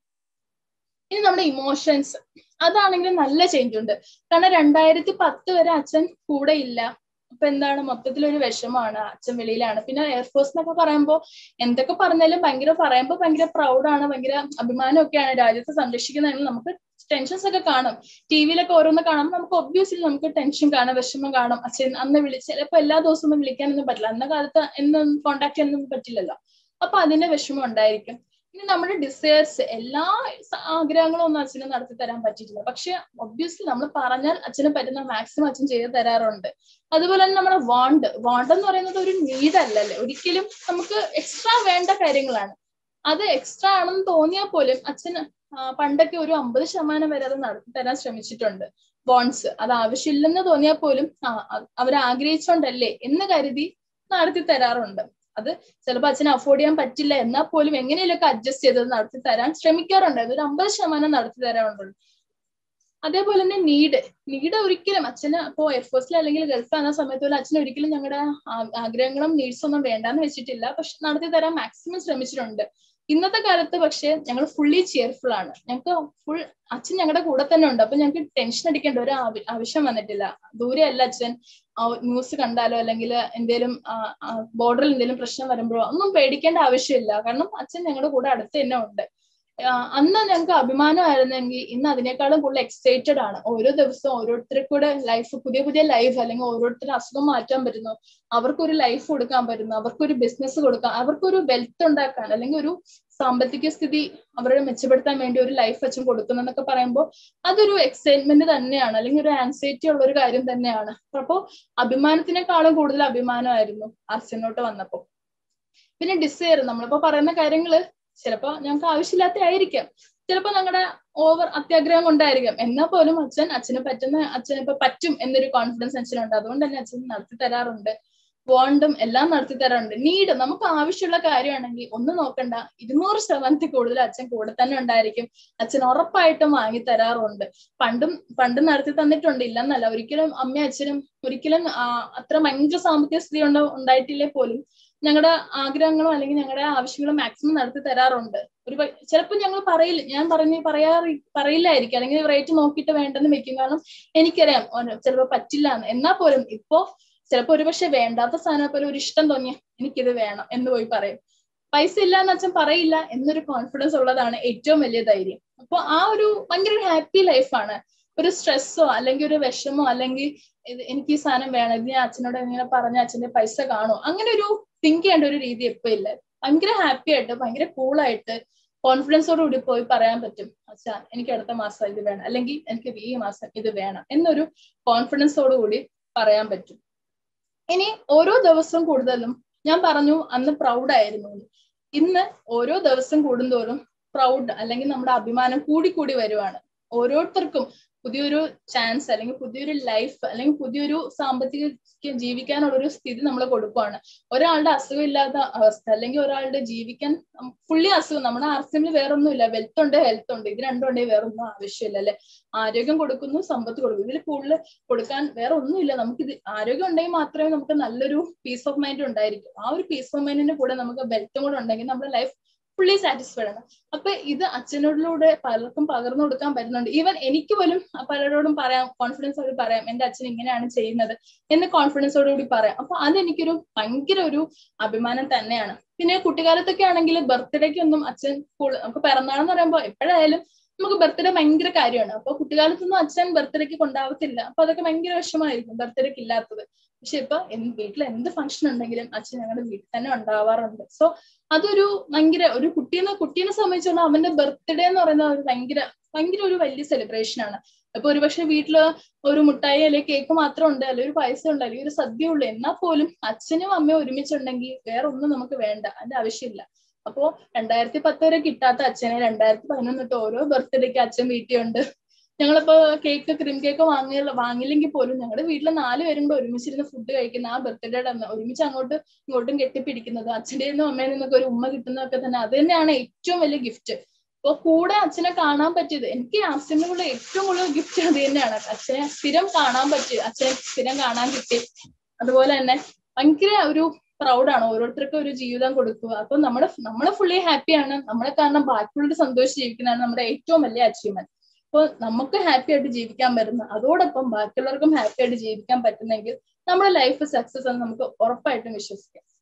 ഇനി നമ്മുടെ ഇമോഷൻസ് അതാണെങ്കിൽ നല്ല ചേഞ്ച് ഉണ്ട് കാരണം രണ്ടായിരത്തി പത്ത് വരെ അച്ഛൻ കൂടെ ഇല്ല അപ്പൊ എന്താണ് മൊത്തത്തിൽ ഒരു വിഷമാണ് അച്ഛൻ വെളിയിലാണ് പിന്നെ എയർഫോഴ്സ് എന്നൊക്കെ പറയുമ്പോൾ എന്തൊക്കെ പറഞ്ഞാലും ഭയങ്കര പറയുമ്പോൾ ഭയങ്കര പ്രൗഡാണ് ഭയങ്കര അഭിമാനമൊക്കെയാണ് രാജ്യത്തെ സംരക്ഷിക്കുന്നതിന് നമുക്ക് ടെൻഷൻസ് ഒക്കെ കാണും ടി വിയിലൊക്കെ ഓരോന്ന് കാണുമ്പോൾ നമുക്ക് ഒബ്വിയസ്ലി നമുക്ക് ടെൻഷൻ കാണാം വിഷമം കാണും അച്ഛൻ അന്ന് വിളിച്ച് ചിലപ്പോൾ എല്ലാ ദിവസവും ഒന്നും വിളിക്കാനൊന്നും പറ്റില്ല അന്ന കാലത്ത് എന്നും കോണ്ടാക്ട് ചെയ്യാനൊന്നും പറ്റില്ലല്ലോ അപ്പൊ അതിന്റെ വിഷമം ഉണ്ടായിരിക്കും ഇനി നമ്മുടെ ഡിസയേഴ്സ് എല്ലാ ആഗ്രഹങ്ങളും ഒന്നും അച്ഛന് നടത്തി തരാൻ പറ്റിയിട്ടില്ല പക്ഷെ ഒബ്വിയസ്ലി നമ്മൾ പറഞ്ഞാൽ അച്ഛന് പറ്റുന്ന മാക്സിമം അച്ഛൻ ചെയ്ത് തരാറുണ്ട് അതുപോലെ തന്നെ നമ്മുടെ വാണ്ട് വാണ്ട് എന്ന് പറയുന്നത് ഒരു നീഡ് അല്ലല്ലേ ഒരിക്കലും നമുക്ക് എക്സ്ട്രാ വേണ്ട കാര്യങ്ങളാണ് അത് എക്സ്ട്രാ ആണെന്ന് തോന്നിയാൽ പോലും അച്ഛൻ പണ്ടൊക്കെ ഒരു അമ്പത് ശതമാനം വരെ അത് നടത്തി തരാൻ ശ്രമിച്ചിട്ടുണ്ട് ബോൺസ് അത് ആവശ്യമില്ലെന്ന് തോന്നിയാൽ പോലും ആ അവർ ആഗ്രഹിച്ചോണ്ടല്ലേ എന്ന് കരുതി നടത്തി തരാറുണ്ട് അത് ചിലപ്പോൾ അച്ഛന് അഫോർഡ് ചെയ്യാൻ പറ്റില്ല എന്നാൽ പോലും എങ്ങനെയൊക്കെ അഡ്ജസ്റ്റ് ചെയ്തത് നടത്തി തരാൻ ശ്രമിക്കാറുണ്ട് അതൊരു അമ്പത് ശതമാനം നടത്തി തരാറുണ്ട് അതേപോലെ തന്നെ നീഡ് നീഡ് ഒരിക്കലും അച്ഛന് ഇപ്പോ എയർഫോഴ്സിൽ അല്ലെങ്കിൽ ഗൾഫ് എന്ന സമയത്ത് പോലും അച്ഛൻ ഒരിക്കലും ഞങ്ങളുടെ ആഗ്രഹങ്ങളും നീഡ്സ് ഒന്നും വേണ്ടാന്ന് വെച്ചിട്ടില്ല പക്ഷെ നടത്തി തരാൻ മാക്സിമം ശ്രമിച്ചിട്ടുണ്ട് ഇന്നത്തെ കാലത്ത് പക്ഷെ ഞങ്ങൾ ഫുള്ളി ചെയർഫുൾ ആണ് ഞങ്ങൾക്ക് ഫുൾ അച്ഛൻ ഞങ്ങളുടെ കൂടെ തന്നെ ഉണ്ട് അപ്പൊ ഞങ്ങൾക്ക് ടെൻഷൻ അടിക്കേണ്ട ഒരു ആവശ്യം വന്നിട്ടില്ല ദൂരെ അല്ല അച്ഛൻ ന്യൂസ് കണ്ടാലോ അല്ലെങ്കിൽ എന്തേലും ബോർഡറിൽ എന്തെങ്കിലും പ്രശ്നം വരുമ്പോഴോ ഒന്നും പേടിക്കേണ്ട ആവശ്യമില്ല കാരണം അച്ഛൻ ഞങ്ങളുടെ കൂടെ അടുത്ത് തന്നെ ഉണ്ട് അന്ന് ഞങ്ങൾക്ക് അഭിമാനമായിരുന്നെങ്കിൽ ഇന്ന് അതിനേക്കാളും കൂടുതൽ എക്സൈറ്റഡ് ആണ് ഓരോ ദിവസവും ഓരോരുത്തർക്ക് കൂടെ ലൈഫ് പുതിയ പുതിയ ലൈഫ് അല്ലെങ്കിൽ ഓരോരുത്തരുടെ അസുഖം മാറ്റാൻ പറ്റുന്നു അവർക്കൊരു ലൈഫ് കൊടുക്കാൻ പറ്റുന്നു അവർക്കൊരു ബിസിനസ് കൊടുക്കാൻ അവർക്കൊരു വെൽത്ത് ഉണ്ടാക്കാൻ അല്ലെങ്കിൽ ഒരു സാമ്പത്തിക സ്ഥിതി അവരെ മെച്ചപ്പെടുത്താൻ വേണ്ടി ഒരു ലൈഫ് അച്ഛൻ കൊടുക്കുന്നു എന്നൊക്കെ പറയുമ്പോൾ അതൊരു എക്സൈറ്റ്മെന്റ് തന്നെയാണ് അല്ലെങ്കിൽ ഒരു ആൻസൈറ്റി ഉള്ള ഒരു കാര്യം തന്നെയാണ് അപ്പോൾ അഭിമാനത്തിനേക്കാളും കൂടുതൽ അഭിമാനമായിരുന്നു അർച്ചനോട്ട് വന്നപ്പോൾ പിന്നെ ഡിസയർ നമ്മളിപ്പോ പറയുന്ന കാര്യങ്ങള് ചിലപ്പോ ഞങ്ങൾക്ക് ആവശ്യമില്ലാത്ത ആയിരിക്കാം ചിലപ്പോ ഞങ്ങളുടെ ഓവർ അത്യാഗ്രഹം കൊണ്ടായിരിക്കാം എന്നാൽ പോലും അച്ഛൻ അച്ഛന് പറ്റുന്ന അച്ഛന് ഇപ്പൊ പറ്റും എന്നൊരു കോൺഫിഡൻസ് അച്ഛനുണ്ട് അതുകൊണ്ട് തന്നെ അച്ഛൻ നടത്തി തരാറുണ്ട് വോണ്ടും എല്ലാം നടത്തി തരാറുണ്ട് നീഡ് നമുക്ക് ആവശ്യമുള്ള കാര്യമാണെങ്കിൽ ഒന്ന് നോക്കണ്ട ഇരുന്നൂറ് ശതമാനത്തിൽ കൂടുതൽ അച്ഛൻ കൂടെ തന്നെ ഉണ്ടായിരിക്കും അച്ഛൻ ഉറപ്പായിട്ടും വാങ്ങി തരാറുണ്ട് പണ്ടും പണ്ടും നടത്തി തന്നിട്ടുണ്ട് ഇല്ലെന്നല്ല ഒരിക്കലും അമ്മയും അച്ഛനും ഒരിക്കലും അത്ര ഭയങ്കര സാമ്പത്തിക സ്ഥിതി ഉണ്ടോ ഉണ്ടായിട്ടില്ലേ പോലും ഞങ്ങളുടെ ആഗ്രഹങ്ങളും അല്ലെങ്കിൽ ഞങ്ങളുടെ ആവശ്യങ്ങളും മാക്സിമം നടത്തി തരാറുണ്ട് ഒരു ചിലപ്പോൾ ഞങ്ങൾ പറയില്ല ഞാൻ പറഞ്ഞ് പറയാറി പറയില്ലായിരിക്കും അല്ലെങ്കിൽ റേറ്റ് നോക്കിയിട്ട് വേണ്ടെന്ന് വെക്കും കാരണം എനിക്കറിയാം ചിലപ്പോൾ പറ്റില്ല എന്ന് എന്നാൽ പോലും ഇപ്പോ ചിലപ്പോൾ ഒരുപക്ഷെ വേണ്ടാത്ത സാധനം പോലെ ഒരു ഇഷ്ടം തോന്നിയ എനിക്കിത് വേണം എന്ന് പോയി പറയും പൈസ ഇല്ല എന്ന് അച്ഛൻ പറയില്ല എന്നൊരു കോൺഫിഡൻസ് ഉള്ളതാണ് ഏറ്റവും വലിയ ധൈര്യം അപ്പൊ ആ ഒരു ഭയങ്കര ഹാപ്പി ലൈഫാണ് ഒരു സ്ട്രെസ്സോ അല്ലെങ്കിൽ ഒരു വിഷമോ അല്ലെങ്കിൽ ഇത് എനിക്ക് ഈ സാധനം വേണം ഇത് ഞാൻ അച്ഛനോട് ഇങ്ങനെ പറഞ്ഞ അച്ഛന്റെ പൈസ കാണും അങ്ങനെ ഒരു തിങ്ക് ചെയ്യേണ്ട ഒരു രീതി എപ്പോ ഇല്ല ഭയങ്കര ഹാപ്പി ആയിട്ട് ഭയങ്കര കൂളായിട്ട് കോൺഫിഡൻസോട് കൂടി പോയി പറയാൻ പറ്റും അച്ഛാ എനിക്ക് അടുത്ത മാസം ഇത് വേണം അല്ലെങ്കിൽ എനിക്ക് ഈ മാസം ഇത് വേണം എന്നൊരു കോൺഫിഡൻസോട് കൂടി പറയാൻ പറ്റും ഇനി ഓരോ ദിവസവും കൂടുതലും ഞാൻ പറഞ്ഞു അന്ന് പ്രൗഡ് ആയിരുന്നു ഇന്ന് ഓരോ ദിവസം കൂടുന്തോറും പ്രൗഡ് അല്ലെങ്കിൽ നമ്മുടെ അഭിമാനം കൂടി കൂടി വരുവാണ് ഓരോരുത്തർക്കും പുതിയൊരു ചാൻസ് അല്ലെങ്കിൽ പുതിയൊരു ലൈഫ് അല്ലെങ്കിൽ പുതിയൊരു സാമ്പത്തിക ജീവിക്കാനുള്ള ഒരു സ്ഥിതി നമ്മൾ കൊടുക്കുവാണ് ഒരാളുടെ അസുഖമില്ലാത്ത അവസ്ഥ അല്ലെങ്കിൽ ഒരാളുടെ ജീവിക്കാൻ ഫുള്ളി അസുഖം നമ്മുടെ ആർസിമിൽ വേറൊന്നുമില്ല വെൽത്ത് ഉണ്ട് ഹെൽത്ത് ഉണ്ട് ഇത് രണ്ടും ഉണ്ടെങ്കിൽ വേറെ ഒന്നും ആവശ്യമില്ല അല്ലെ ആരോഗ്യം കൊടുക്കുന്നു സമ്പത്ത് കൊടുക്കുന്നു ഇതിൽ കൂടുതൽ കൊടുക്കാൻ വേറെ ഒന്നുമില്ല നമുക്ക് ഇത് ആരോഗ്യം ഉണ്ടെങ്കിൽ മാത്രമേ നമുക്ക് നല്ലൊരു പീസ് ഓഫ് മൈൻഡ് ഉണ്ടായിരിക്കും ആ ഒരു പീസ് ഓഫ് മൈൻഡിന്റെ കൂടെ നമുക്ക് ബെൽറ്റും കൂടെ ഉണ്ടെങ്കിൽ നമ്മുടെ ലൈഫ് ഫുള്ളി സാറ്റിസ്ഫൈഡ് ആണ് അപ്പൊ ഇത് അച്ഛനോടിലൂടെ പലർക്കും പകർന്നു കൊടുക്കാൻ പറ്റുന്നുണ്ട് ഈവൻ എനിക്ക് പോലും പലരോടും പറയാം കോൺഫിഡൻസോട് പറയാം എന്റെ അച്ഛൻ ഇങ്ങനെയാണ് ചെയ്യുന്നത് എന്ന് കോൺഫിഡൻസോട് കൂടി പറയാം അപ്പൊ അതെനിക്കൊരു ഭയങ്കര ഒരു അഭിമാനം തന്നെയാണ് പിന്നെ കുട്ടിക്കാലത്തൊക്കെ ആണെങ്കിൽ ബർത്ത്ഡേക്ക് ഒന്നും അച്ഛൻ നമുക്ക് പിറന്നാളെന്ന് പറയുമ്പോൾ എപ്പോഴായാലും നമുക്ക് ബർത്ത്ഡേ ഭയങ്കര കാര്യമാണ് അപ്പൊ കുട്ടിക്കാലത്തൊന്നും അച്ഛൻ ബർത്ത്ഡേക്ക് കൊണ്ടാവത്തില്ല അപ്പൊ അതൊക്കെ ഭയങ്കര വിഷമായിരിക്കും ബർത്ത്ഡേക്ക് ഇല്ലാത്തത് പക്ഷെ ഇപ്പൊ വീട്ടിൽ എന്ത് ഫംഗ്ഷൻ ഉണ്ടെങ്കിലും അച്ഛൻ ഞങ്ങളുടെ വീട്ടിൽ തന്നെ ഉണ്ടാവാറുണ്ട് സോ അതൊരു ഭയങ്കര ഒരു കുട്ടീനെ കുട്ടീനെ സംബന്ധിച്ചോളം അവന്റെ ബർത്ത്ഡേ എന്ന് പറയുന്നത് ഒരു ഭയങ്കര ഭയങ്കര ഒരു വലിയ സെലിബ്രേഷൻ ആണ് അപ്പൊ ഒരുപക്ഷെ വീട്ടില് ഒരു മുട്ടായി അല്ലെങ്കിൽ കേക്ക് മാത്രം ഉണ്ട് അല്ലെങ്കിൽ ഒരു പൈസ ഉണ്ട് അല്ലെങ്കിൽ ഒരു സദ്യ ഉള്ളു എന്നാൽ പോലും അച്ഛനും അമ്മയും ഒരുമിച്ചുണ്ടെങ്കിൽ വേറെ ഒന്നും നമുക്ക് വേണ്ട അതിന്റെ ആവശ്യമില്ല അപ്പോ രണ്ടായിരത്തി പത്ത് വരെ കിട്ടാത്ത അച്ഛനെ രണ്ടായിരത്തി പതിനൊന്നിട്ട് ഓരോ ബർത്ത്ഡേക്ക് അച്ഛൻ വീട്ടിലുണ്ട് ഞങ്ങളിപ്പോ കേക്ക് ക്രീം കേക്ക് വാങ്ങി വാങ്ങില്ലെങ്കിൽ പോലും ഞങ്ങളുടെ വീട്ടിലെ നാല് പേരും കൂടെ ഒരുമിച്ചിരുന്ന് ഫുഡ് കഴിക്കുന്ന ആ ബർത്ത്ഡേയുടെ അന്ന് ഒരുമിച്ച് അങ്ങോട്ട് ഇങ്ങോട്ടും കെട്ടിപ്പിടിക്കുന്നത് അച്ഛൻ്റെ നിന്നും അമ്മയിൽ നിന്നൊക്കെ ഒരു ഉമ്മ കിട്ടുന്നതൊക്കെ തന്നെ അത് തന്നെയാണ് ഏറ്റവും വലിയ ഗിഫ്റ്റ് അപ്പൊ കൂടെ അച്ഛനെ കാണാൻ പറ്റിയത് എനിക്ക് അച്ഛൻ്റെ കൂടെ ഏറ്റവും കൂടുതൽ ഗിഫ്റ്റ് അത് തന്നെയാണ് അച്ഛനെ സ്ഥിരം കാണാൻ പറ്റി അച്ഛനെ സ്ഥിരം കാണാൻ കിട്ടി അതുപോലെ തന്നെ ഭയങ്കര ഒരു പ്രൗഡാണ് ഓരോരുത്തർക്കും ഒരു ജീവിതം കൊടുക്കുക അപ്പൊ നമ്മുടെ നമ്മളെ ഫുള്ളി ഹാപ്പിയാണ് നമ്മളെ കാരണം ബാക്കിയുള്ളവർ സന്തോഷിച്ച് ജീവിക്കുന്നതാണ് നമ്മുടെ ഏറ്റവും വലിയ അച്ചീവ്മെന്റ് അപ്പോൾ നമുക്ക് ഹാപ്പി ആയിട്ട് ജീവിക്കാൻ പറ്റുന്ന അതോടൊപ്പം ബാക്കിയുള്ളവർക്കും ഹാപ്പി ആയിട്ട് ജീവിക്കാൻ പറ്റുന്നെങ്കിൽ നമ്മുടെ ലൈഫ് സക്സസ് എന്ന് നമുക്ക് ഉറപ്പായിട്ടും വിശ്വസിക്കാം